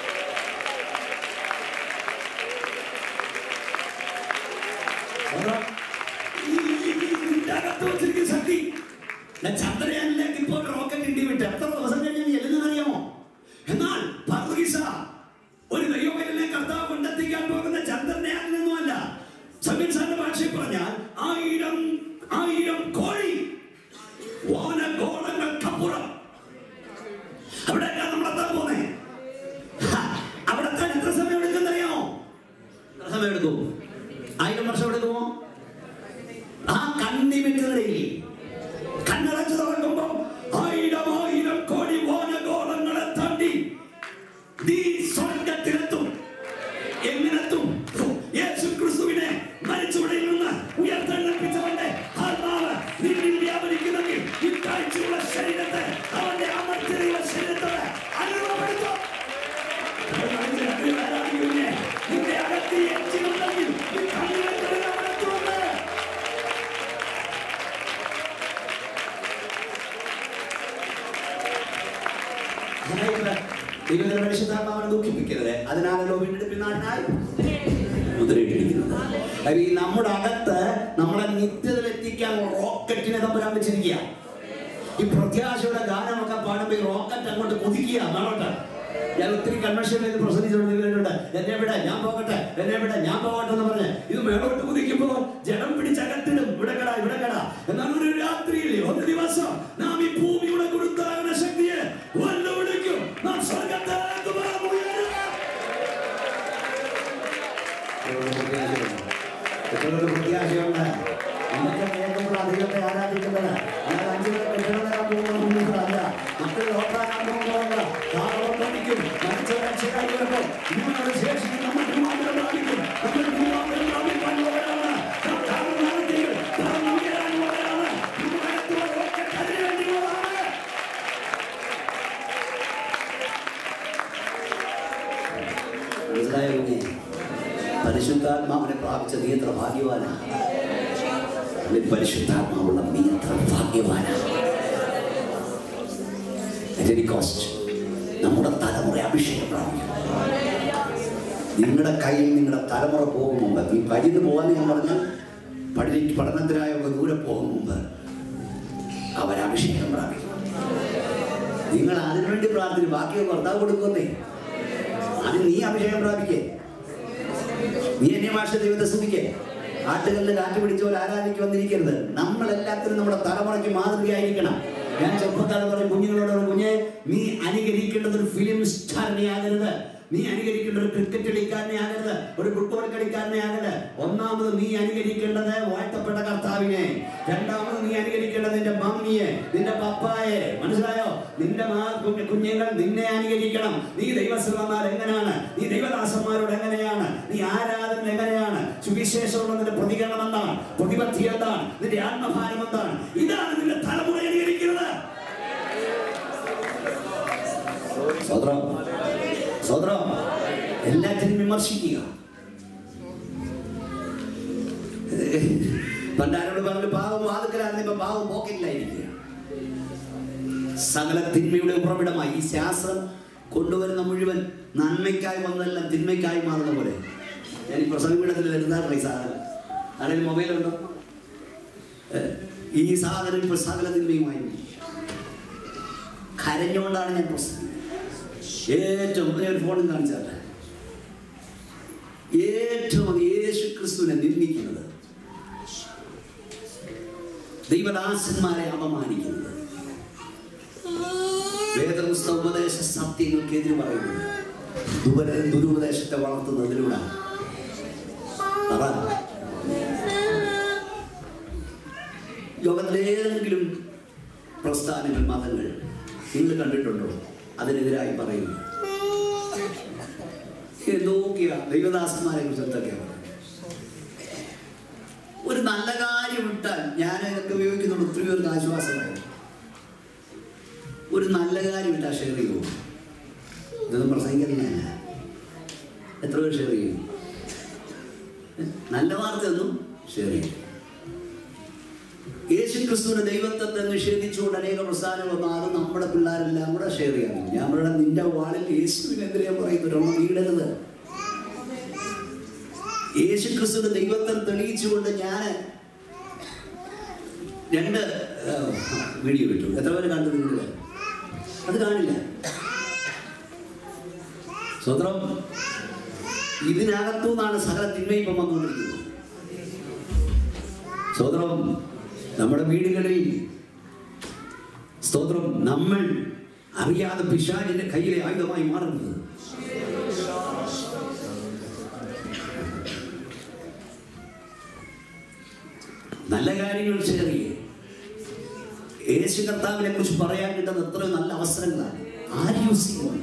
അകത്ത് വെച്ചിരിക്കുന്ന ശക്തി ഞാൻ ചന്ദ്രയാനിലേക്ക് ഇപ്പോൾ റോക്കറ്റ് ഇന്ത്യ വിട്ട് എത്ര ദിവസം കഴിഞ്ഞാൽ ചെല്ലുന്നത് അറിയാമോ എന്നാൽ പർവീസ ഒരു ദൈവമകനെ കർത്താവ് കൊണ്ടെത്തിക്കാൻ പോകുന്ന ചന്ദ്രയാനിലൊന്നുമല്ല സമീർ സാറിന്റെ ഭാഷയിൽ പറഞ്ഞാൽ ആയിരം ആയിരം കോഴി വാനഗോളങ്ങൾക്കപ്പുറം അവിടെ നമ്മൾ എത്താൻ പോന്നേ അവിടെ എത്താൻ എത്ര സമയം എടുക്കുന്നറിയാമോ എത്ര സമയം എടുക്കും ആയിരം വർഷം എടുക്കുമോ ആ കണ്ണിമിക്കുന്നതിൽ കണ്ണടച്ചു തുറക്കുമ്പോ ആയിരം ആയിരം കോടി വാനഗോളങ്ങളെ തണ്ടി നീ സ്വർഗത്തിലെത്തും എങ്ങനെത്തും യേശു ക്രിസ്തുവിനെ മരിച്ചുവിടയിൽ നിന്ന് ഉയർത്തെഴുന്നേൽപ്പിച്ചവന്റെ ആത്മാവ് നിന്നിൽ വ്യാപരിക്കുന്നെങ്കിൽ ഈ കാഴ്ചയുള്ള ശരീരത്തെ അവന്റെ അമർത്തിയുള്ള ശരീരത്തോടെ അനുഭവപ്പെടുത്തും നിന്റെ അകത്ത് എച്ചിലുണ്ടെങ്കിൽ ഈ കണ്ണിലെ തൊഴിലമർത്തുണ്ട് അതായത് ദൈവത്തിന്റെ പരിശുദ്ധാത്മാവിനെ ദുഃഖിപ്പിക്കരുത് അതിനാണല്ലോ വീണ്ടെടുപ്പിൻ നാടിനായി മുദ്രയിട്ടിരിക്കുന്നത് കാര്യം ഈ നമ്മുടെ അകത്ത് നമ്മളെ നിത്യതയിലെത്തിക്കാൻ റോക്കറ്റിനെ തമ്പുരാൻ വെച്ചിരിക്കുക ഈ പ്രത്യാശയുടെ ഗാനമൊക്കെ പാടുമ്പോൾ ഈ റോക്കറ്റ് അങ്ങോട്ട് കുതിക്കുക മേളോട്ട് ഞാൻ ഒത്തിരി കൺവെൻഷനിൽ പ്രസംഗിച്ചുകൊണ്ടിരിക്കുന്നുണ്ട് എന്നെ വിടെ ഞാൻ പോകട്ടെ എന്നെ വിടെ ഞാൻ പോകട്ടെ എന്ന് പറഞ്ഞ് ഇത് മേളോട്ട് കുതിക്കുമ്പോ ജനം പിടിച്ചകത്തിടും ഇവിടെ കട ഇവിടെ കട എന്നാൽ ഒരു രാത്രിയിൽ ഒരു ദിവസം നാം ഈ ഭൂമിയുടെ ഗുരുത്വാകർഷണ ശക്തിയെ വെല്ലുവിളിക്കും നാം സ്വർഗത്തേക്ക് പറന്ന് ഉയരും. എത്രയൊരു പ്രത്യാശയുണ്ട് ഇന്നത്തെ കേൾക്കുമ്പോൾ അധികത്തെ ആരാധിക്കുന്നത് എന്നാൽ അഞ്ചു പേർ കെട്ടിടം നേടാൻ പോകുന്നതല്ല മക്കൾ ഓട്ടാക്കാൻ പോകുന്നതല്ല കാറോട്ടടിക്കും മരിച്ചവരെ രക്ഷയായി വരുമ്പോൾ ഇങ്ങനെ ശേഷിക്കും നമ്മൾ രൂപാന്തരം പ്രാപിക്കും നമ്മൾ രൂപാന്തരം പ്രാപിക്കാൻ പോവുകയാണ് നാം കാരണമാണെങ്കിൽ നാം ഉയരാൻ പോവുകയാണ് നമ്മുടെ അകത്തുള്ള rocket അതിനു വേണ്ടിയുള്ളതാണ് മനസ്സിലായോ കുഞ്ഞേ? പരിശുദ്ധാത്മാവിനെ പ്രാപിച്ച നീ എത്ര ഭാഗ്യവാനാണ് നീ പരിശുദ്ധാത്മാവുള്ള നീ എത്ര ഭാഗ്യവാനാണ് കോസ്റ്റ് നമ്മുടെ തലമുറ അഭിഷേകം പ്രാപിക്കും നിങ്ങളുടെ കയ്യിൽ നിങ്ങളുടെ തലമുറ പോകും മുമ്പ് ഈ പരിന്ന് പോകാൻ ഞാൻ പറഞ്ഞാൽ പഠി പഠനത്തിനായൊക്കെ ദൂരെ പോകും മുമ്പ് അവർ അഭിഷേകം പ്രാപിക്കും നിങ്ങൾ അതിനുവേണ്ടി പ്രാർത്ഥിക്കും ബാക്കിയൊക്കെ ഭർത്താവ് കൊടുക്കുന്നേ അത് നീ അഭിഷേകം പ്രാപിക്കേ നീ അന്യഭാഷ ദൈവത്തെ സ്തുതിക്കേ ആട്ടുകളിൽ കാറ്റ് പിടിച്ചോൽ ആരാധിക്ക് വന്നിരിക്കരുത് നമ്മൾ എല്ലാത്തിനും നമ്മുടെ തലമുറയ്ക്ക് മാതൃകയായിരിക്കണം ഞാൻ ചെറുപ്പക്കാരൻ പറയും കുഞ്ഞുങ്ങളോട് പറയും, കുഞ്ഞെ നീ അനുകരിക്കേണ്ടത് ഒരു ഫിലിം സ്റ്റാറിനെ ആകരുത് നീ അനുകരിക്കേണ്ട ഒരു ക്രിക്കറ്റ് കളിക്കാരനെ ആകരുത് ഒരു ഫുട്ബോൾ കളിക്കാരനെ ആകരുത് ഒന്നാമത് നീ അനുകരിക്കേണ്ടത് വാഴ്ത്തപ്പെട്ട കർത്താവിനെ രണ്ടാമത് നീ അനുകരിക്കേണ്ടത് നിന്റെ മമ്മിയെ നിന്റെ പപ്പായെ മനസ്സിലായോ നിന്റെ മാ കുഞ്ഞ് കുഞ്ഞുങ്ങൾ നിന്നെ അനുകരിക്കണം നീ ദൈവസഭമാർ എങ്ങനെയാണ് നീ ദൈവദാസന്മാരോട് എങ്ങനെയാണ് നീ ആരാധന എങ്ങനെയാണ് സുവിശേഷമുള്ള നിന്റെ പ്രതികരണം എന്താണ് പ്രതിബദ്ധി എന്താണ് നിന്റെ ആത്മഭാരം എന്താണ് ഇതാണ് നിന്റെ തലമുറ അനുകരിക്കുന്നത് സ്വതന്ത്രം സ്വതന്ത്രം എല്ലാറ്റിനും വിമർശിക്കുക പണ്ടാരോട് പറഞ്ഞു പാവം വാതുക്കലായിരുന്നു ഇപ്പൊ പാവം പോക്കറ്റിലായിരിക്കുക സകല തിന്മയുടെ ഉറവിടമായി ഈ ശാസ്ത്രം കൊണ്ടുവരുന്ന മുഴുവൻ നന്മയ്ക്കായി വന്നതെല്ലാം തിന്മയ്ക്കായി മാറുന്ന പോലെ ഞാൻ ഈ പ്രസംഗപീഠത്തിൽ വരുന്നാറില്ല ഈ സാധനം ആരെങ്കിലും മൊബൈലുണ്ടോ ഏ, ഈ സാധനം ഇപ്പോൾ സകല തിന്മയുമായി കരഞ്ഞുകൊണ്ടാണ് ഞാൻ പ്രസംഗിക്കുന്നത് ഏറ്റവും ഞാൻ ഒരു ഫോണും കാണിച്ചല്ല ഏറ്റവും അത് യേശു ക്രിസ്തുവിനെ നിന്ദിക്കുന്നത് ദൈവദാസന്മാരെ അപമാനിക്കുന്നത് വേദപുസ്തക ഉപദേശ സത്യങ്ങൾക്കെതിരെ പറയുന്നത് ദുപര ദുരുപദേശത്തെ വളർത്തുന്നതിലൂടെ പറ ലോകത്തിലെ ഏതെങ്കിലും പ്രസ്ഥാനങ്ങൾ മതങ്ങൾ നിങ്ങൾ കണ്ടിട്ടുണ്ടോ അതിനെതിരായി പറയുന്നു എന്തൊക്കെയാ ദൈവദാസന്മാരെ കുറിച്ച് എന്തൊക്കെയാ പറയുന്നത് ഒരു നല്ല കാര്യം ഇട്ടാൽ ഞാൻ ഇതൊക്കെ ഉപയോഗിക്കുന്നുണ്ട് ഒത്തിരി പേർക്ക് ആശ്വാസമായി ഒരു നല്ല കാര്യം ഇട്ടാൽ ഷെയർ ചെയ്യുമോ ഇതൊന്നും പ്രസംഗിക്കുന്നില്ല എത്ര പേർ ഷെയർ ചെയ്യും ഏ? നല്ല വാർത്തയൊന്നും ഷെയർ ചെയ്യും യേശു ക്രിസ്തുവിന്റെ ദൈവത്വത്തെ നിഷേധിച്ചുകൊണ്ട് അനേക പ്രസ്ഥാനങ്ങൾ വന്നു അത് നമ്മുടെ പിള്ളേരെല്ലാം കൂടെ ഷെയർ ചെയ്യാൻ ഞാൻ പറയണ നിന്റെ വാളിൽ യേശുവിനെതിരെ പറയുന്നവരൊന്നും വീടരുത് യേശു ക്രിസ്തുവിന്റെ ദൈവത്വം തെളിയിച്ചുകൊണ്ട് ഞാൻ രണ്ട് ആ, വീഡിയോ ഇട്ടു എത്ര പേര് കണ്ടു നിങ്ങൾ അത് കാണില്ല സ്വതന്ത്രം ഇതിനകത്തു നിന്നാണ് സകല തിന്മയും ഇപ്പം വന്നുകൊണ്ടിരിക്കുന്നത് സ്തോത്രം നമ്മുടെ വീടുകളിൽ സ്തോത്രം നമ്മൾ അറിയാതെ പിശാചിന്റെ കയ്യിലെ ആയുധമായി മാറുന്നത് നല്ല കാര്യങ്ങൾ ഷെയർ ചെയ്യേ യേശു കർത്താവിനെ കുറിച്ച് പറയാൻ കിട്ടുന്ന എത്രയോ നല്ല അവസരങ്ങളാണ് ആര് യൂസ് ചെയ്യുന്നു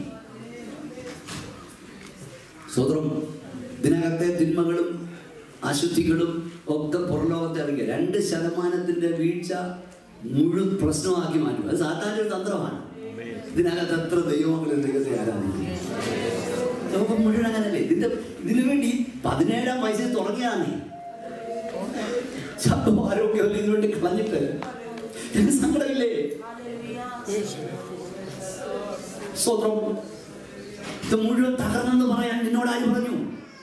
സ്വതന്ത്രം ഇതിനകത്തെ തിന്മകളും അശുദ്ധികളും ഒക്കെ പുറലോകത്തെ അറിയുക രണ്ട് ശതമാനത്തിന്റെ വീഴ്ച മുഴുവൻ പ്രശ്നമാക്കി മാറ്റും അത് സാധാരണ ഒരു തന്ത്രമാണ് ഇതിനകത്ത് എത്ര ദൈവങ്ങളും ദൈവത്തെ ആരാധിക്കും ലോകം മുഴുവൻ അങ്ങനല്ലേ ഇതിന്റെ ഇതിനു വേണ്ടി പതിനേഴാം വയസ്സിൽ തുടങ്ങിയാണ് ശബ്ദം ആരോഗ്യമല്ല ഇതിനു വേണ്ടി കളഞ്ഞിട്ട് എനിക്ക് സങ്കടമില്ലേ സ്വതന്ത്രം ഇത് മുഴുവൻ തകർന്നെന്ന് പറയാൻ നിന്നോട് ആര് പറഞ്ഞു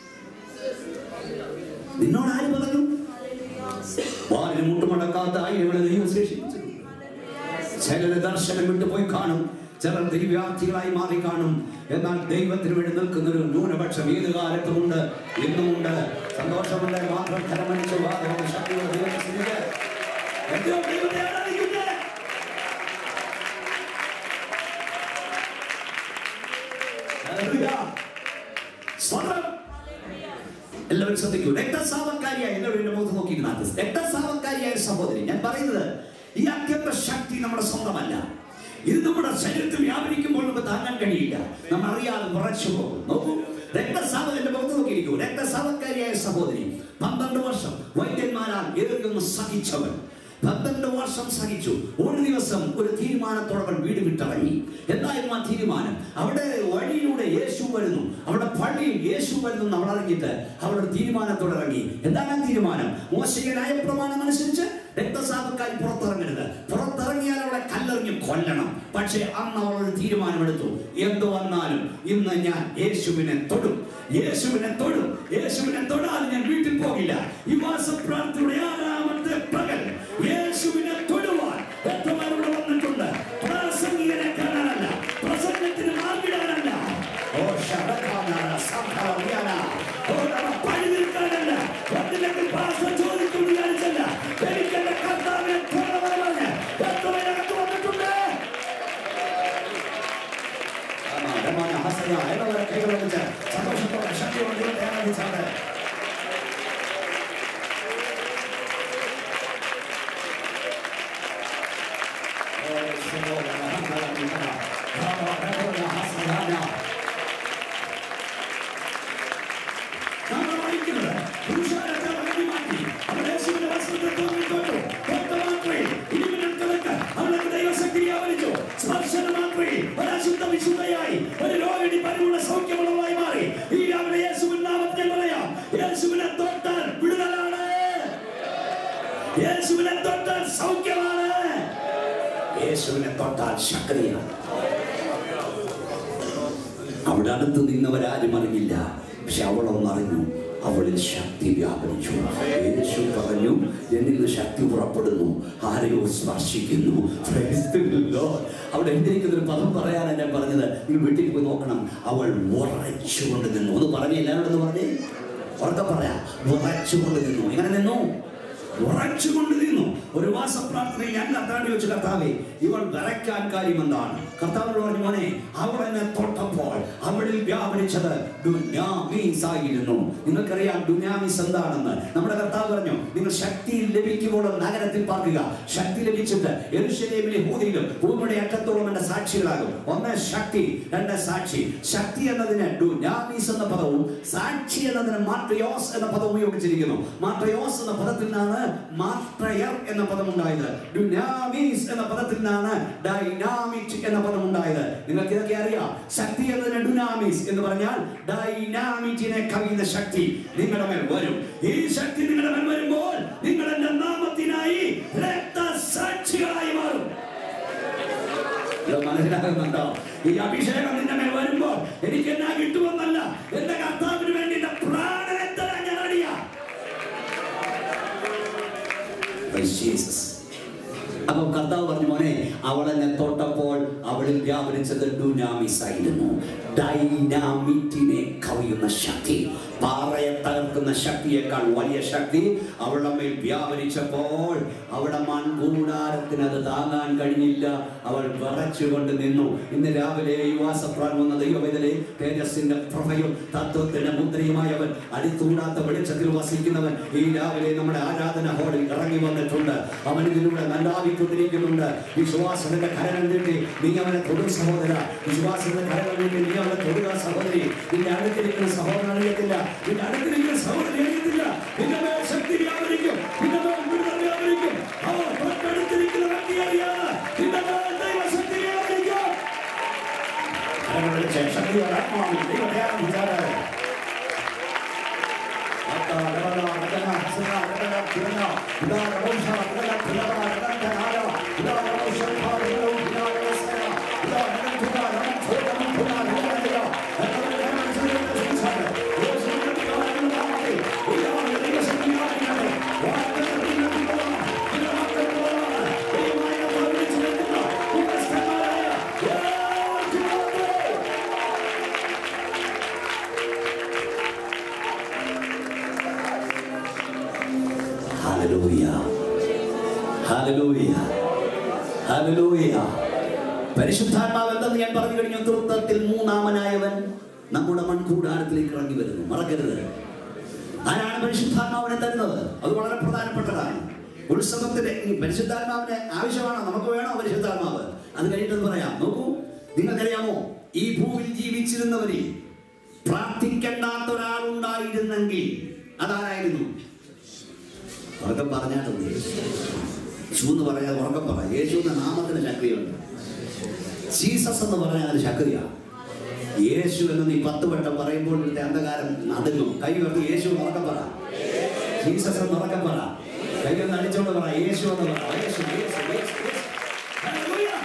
നിന്നോട് ആര് പറഞ്ഞു വാലിന് മുട്ടുമടക്കാത്ത ആയിരങ്ങളെ ദൈവം ശേഷിപ്പിച്ചിട്ടുണ്ട് ചിലര് ദർശനം വിട്ടുപോയി കാണും ചിലർ ദിവ്യാർത്ഥികളായി മാറി കാണും എന്നാൽ ദൈവത്തിന് വേണ്ടി നിൽക്കുന്ന ഒരു ന്യൂനപക്ഷം ഏത് കാലത്തുമുണ്ട് ഇന്നുമുണ്ട് സന്തോഷമുണ്ട് മാത്രം ഫലമണിച്ച് വാദവും ശക്തിയും ദൈവത്തെ സ്തുതിക്ക്. എത്രയോ ദൈവത്തെ ആരാധിക്കുന്നു. ഹല്ലേലൂയ. സ്തോത്രം. എല്ലാവരും ശ്രദ്ധിക്കൂ രക്തസാവക്കാരിയായ എല്ലാവരും എന്റെ മുഖത്ത് നോക്കിയിരുന്നത് രക്തസാവക്കാരിയായ ഒരു സഹോദരി ഞാൻ പറയുന്നത് ഈ അത്യന്ത ശക്തി നമ്മുടെ സ്വന്തമല്ല ഇത് നമ്മുടെ ശരീരത്തിൽ വ്യാപരിക്കുമ്പോൾ നമുക്ക് താങ്ങാൻ കഴിയില്ല നമ്മൾ അറിയാതെ ഉറച്ചു പോകും നോക്കൂ രക്തസാവ എന്റെ മുഖത്ത് നോക്കിയിരിക്കൂ രക്തസാവക്കാരിയായ സഹോദരി പന്ത്രണ്ട് വർഷം വൈദ്യന്മാരാൽ എതിർക്കൊന്ന് സഹിച്ചവൻ പന്ത്രണ്ട് വർഷം സഹിച്ചു ഒരു ദിവസം ഒരു തീരുമാനത്തോടെ അവൻ വീട് വിട്ടിറങ്ങി എന്തായിരുന്നു ആ തീരുമാനം അവിടെ വഴിയിലൂടെ യേശു വരുന്നു അവിടെ പള്ളിയിൽ യേശു വരുന്നു എന്ന് അവൾ അറിഞ്ഞിട്ട് അവളുടെ തീരുമാനത്തോടെ ഇറങ്ങി എന്താണ് ആ തീരുമാനം മോശയുടെ ന്യായപ്രമാണം അനുസരിച്ച് രക്തസാപക്കാരി പുറത്തിറങ്ങരുത് പുറത്തിറങ്ങിയാൽ അവളെ കല്ലെറിഞ്ഞ് കൊല്ലണം പക്ഷേ അന്ന് അവൾ ഒരു തീരുമാനമെടുത്തു എന്ത് വന്നാലും ഇന്ന് ഞാൻ യേശുവിനെ തൊടും യേശുവിനെ തൊടും യേശുവിനെ തൊടാതെ ഞാൻ വീട്ടിൽ പോകില്ല ഈ മാസപ്രാർത്ഥനയുടെ ആറാമത്തെ പകൽ യേശുവിനെ തൊടുവാൻ എത്രമാരോട് വന്നിട്ടുണ്ട് പ്രാസംഗികനെ കാണാനല്ല പ്രസംഗത്തിന് മാർഗിടാനല്ല ഓ ശബക്കാനാണ് സംഭവ്യാന ഓ നമ്മ പണി നിൽക്കാനല്ല ഒന്നില്ലെങ്കിൽ ഭാഷ ചോദിക്കും വിചാരിച്ചല്ല എനിക്ക് എന്റെ കർത്താവിനെ തൊടണമെന്ന് എത്രമാരകത്ത് വന്നിട്ടുണ്ട് രമാന ഹസന എന്നവരെ കൈകൾ വെച്ച് സന്തോഷത്തോടെ ശക്തിയോടെ ദൈവത്തെ ആരാധിച്ചാണ് നമ്മൾ വായിക്കുന്നത് പുരുഷാരത്തെ വഴി മാറ്റി അവൾ യേശുവിന്റെ വസ്ത്രത്തെ തോന്നിക്കൊണ്ടു തൊട്ട മാത്രമേ ഇരുമിനൽ കിടക്ക് അവൾക്ക് ദൈവശക്തി വ്യാപരിച്ചു സ്പർശനം മാത്രമേ ഒരു അശുദ്ധ വിശുദ്ധയായി ഒരു രോഗിണി പരിപൂർണ്ണ സൗഖ്യമുള്ളതായി മാറി ഈ രാവിലെ യേശുവിൻ നാമത്തിൽ പറയാം യേശുവിനെ തൊട്ടാൽ വിടുതലാണ് യേശുവിനെ തൊട്ടാൽ സൗഖ്യമാണ് യേശുവിനെ തൊട്ടാൽ ശക്തിയാണ് അവിടെ അടുത്ത് നിന്നവരാരും അറിഞ്ഞില്ല പക്ഷെ അവളൊന്നറിഞ്ഞു അവളിൽ ശക്തി വ്യാപരിച്ചു യേശു പറഞ്ഞു എന്നിൽ നിന്ന് ശക്തി പുറപ്പെടുന്നു ആരെയോ സ്പർശിക്കുന്നു Praise the Lord. അവിടെ എഴുതിയിരിക്കുന്ന ഒരു പദം പറയാനാണ് ഞാൻ പറഞ്ഞത് നിങ്ങൾ വീട്ടിൽ പോയി നോക്കണം അവൾ ഉറച്ചുകൊണ്ട് നിന്നു ഒന്ന് പറഞ്ഞേ എല്ലാവരോടും ഒന്ന് പറഞ്ഞേ ഉറക്കെ പറയാം ഉറച്ചുകൊണ്ട് നിന്നു എങ്ങനെ നിന്നു ഉറച്ചുകൊണ്ട് നിന്നു ഒരു മാസ പ്രാർത്ഥനയിൽ ഞാൻ കർത്താവിനെ വെച്ച് കർത്താവെ ഇവൾ വിറയ്ക്കാൻ കാര്യം എന്താണ് കർത്താവിനോട് പറഞ്ഞു മോനെ അവൾ എന്നെ തൊട്ടപ്പോൾ അവളിൽ വ്യാപരിച്ചത് ഡുനാമീസ് ആയിരുന്നു നിങ്ങൾക്കറിയാം ഡുനാമീസ് എന്താണെന്ന് നമ്മുടെ കർത്താവ് പറഞ്ഞു നിങ്ങൾ ശക്തി ലഭിക്കുമ്പോൾ നഗരത്തിൽ പാർക്കുക ശക്തി ലഭിച്ചിട്ട് എരുശലേമിലെ ഭൂതിയിലും ഭൂമിയുടെ അറ്റത്തോളം എന്റെ സാക്ഷികളാകും ഒന്ന് ശക്തി രണ്ട് സാക്ഷി ശക്തി എന്നതിന് ഡുനാമീസ് എന്ന പദവും സാക്ഷി എന്നതിന് മാട്രിയോസ് എന്ന പദവും ഉപയോഗിച്ചിരിക്കുന്നു മാട്രിയോസ് എന്ന പദത്തിൽ നിന്നാണ് മാട്രയർ എന്ന പദം ഉണ്ടായത് ഡുനാമീസ് എന്ന പദത്തിൽ നിന്നാണ് ഡൈനാമിക് എന്ന പദം ഉണ്ടായത് നിങ്ങൾക്ക് ഇതൊക്കെ അറിയാം ശക്തി എന്നതിന് ഡുനാമീസ് എന്ന് പറഞ്ഞാൽ ഡൈനാമിക്കിനെ കവിയുന്ന ശക്തി നിങ്ങളുടെ മേൽ വരും ഈ ശക്തി നിങ്ങളുടെ മേൽ വരുമ്പോൾ നിങ്ങൾ എന്റെ നാമത്തിനായി രക്തസാക്ഷികളായി മാറും ഇത് മനസ്സിലാകുന്നുണ്ടോ ഈ അഭിഷേകം നിന്റെ മേൽ വരുമ്പോൾ എനിക്ക് എന്നാ കിട്ടുമെന്നല്ല എന്റെ കർത്താവിന് വേണ്ടി എന്റെ പ്രാണനെ തരാൻ ഞാൻ അടിയാ ജീസസ് അപ്പൊ കർത്താവ് പറഞ്ഞു മോനെ അവൾ എന്നെ തൊട്ടപ്പോൾ അവളിൽ വ്യാപരിച്ചത് ഡുനാമിസ് ആയിരുന്നു ഡൈനാമിറ്റിനെ കവിയുന്ന ശക്തി പാറയെ തകർക്കുന്ന ശക്തിയേക്കാൾ വലിയ ശക്തി അവളുടെ മേൽ വ്യാപരിച്ചപ്പോൾ അവിടെ മൺകൂടാരത്തിന് അത് താങ്ങാൻ കഴിഞ്ഞില്ല അവൾ വിറച്ചുകൊണ്ട് നിന്നു ഇന്ന് രാവിലെ യുവാസപ്രാൻ വന്ന ദൈവവേദനെ തേജസ്സിന്റെ പ്രഭയും തത്വത്തിന്റെ മുദ്രയുമായി അവൻ അടിത്തൂടാത്ത വെളിച്ചത്തിൽ വസിക്കുന്നവൻ ഈ രാവിലെ നമ്മുടെ ആരാധന ഹോളിൽ ഇറങ്ങി വന്നിട്ടുണ്ട് അവൻ ഇതിലൂടെ നല്ലാവിക്കൊണ്ടിരിക്കുന്നുണ്ട് വിശ്വാസത്തിന്റെ കരങ്ങൾ നീട്ടി നീ അവനെ തൊടും സഹോദര വിശ്വാസത്തിന്റെ കരങ്ങൾ നീട്ടി നീ അവനെ തൊടുക സഹോദരി നിന്റെ അടുത്തിരിക്കുന്ന സഹോദരൻ അറിയത്തില്ല നിന്റെ അടുത്തിരിക്കുന്ന സഹോദരി അറിയത്തില്ല നിന്റെ മേൽ ശക്തി വ്യാപരിക്കും നിന്റെ മേൽ വിടുതൽ വ്യാപരിക്കും അവർ തൊട്ടടുത്തിരിക്കുന്ന വ്യക്തി അറിയാതെ നിന്റെ മേൽ ദൈവശക്തി വ്യാപരിക്കും കരങ്ങളുടെ ശക്തിയോടെ ആത്മാവിൽ ദൈവത്തെ ആരാധിച്ചാല് Thank ഹല്ലേലൂയ ഹല്ലേലൂയ പരിശുദ്ധാത്മാവ് എന്തെന്ന് ഞാൻ പറഞ്ഞു കഴിഞ്ഞു തൃത്വത്തിൽ മൂന്നാമനായവൻ നമ്മുടെ മൺകൂടാരത്തിലേക്ക് ഇറങ്ങി വരുന്നു മറക്കരുത് ആരാണ് പരിശുദ്ധാത്മാവിനെ തരുന്നത് അത് വളരെ പ്രധാനപ്പെട്ടതാണ് ഉത്സവത്തിന്റെ ഈ പരിശുദ്ധാത്മാവിന് ആവശ്യമാണോ നമുക്ക് വേണോ പരിശുദ്ധാത്മാവ് അത് കഴിഞ്ഞിട്ട് പറയാം നോക്കൂ നിങ്ങൾക്കറിയാമോ ഈ ഭൂമിയിൽ ജീവിച്ചിരുന്നവരിൽ പ്രാർത്ഥിക്കേണ്ടാത്ത ഒരാളുണ്ടായിരുന്നെങ്കിൽ അതാരായിരുന്നു ഉറക്കം പറഞ്ഞാട്ടുണ്ട് യേശു എന്ന് പറയാതെ ഉറക്കം പറ യേശു എന്ന നാമത്തിന് ശക്തിയുണ്ട് ജീസസ് എന്ന് പറഞ്ഞാൽ അത് ശക്തിയാണ് യേശു എന്ന് നീ പത്ത് വട്ടം പറയുമ്പോൾ ഇവിടുത്തെ അന്ധകാരം നടുങ്ങും കൈ വെറുതെ യേശു എന്ന് ഉറക്കം പറ ജീസസ് എന്ന് ഉറക്കം പറ കൈ ഒന്ന് അടിച്ചോണ്ട് പറ യേശു എന്ന് പറ യേശു യേശു യേശു യേശു. Hallelujah.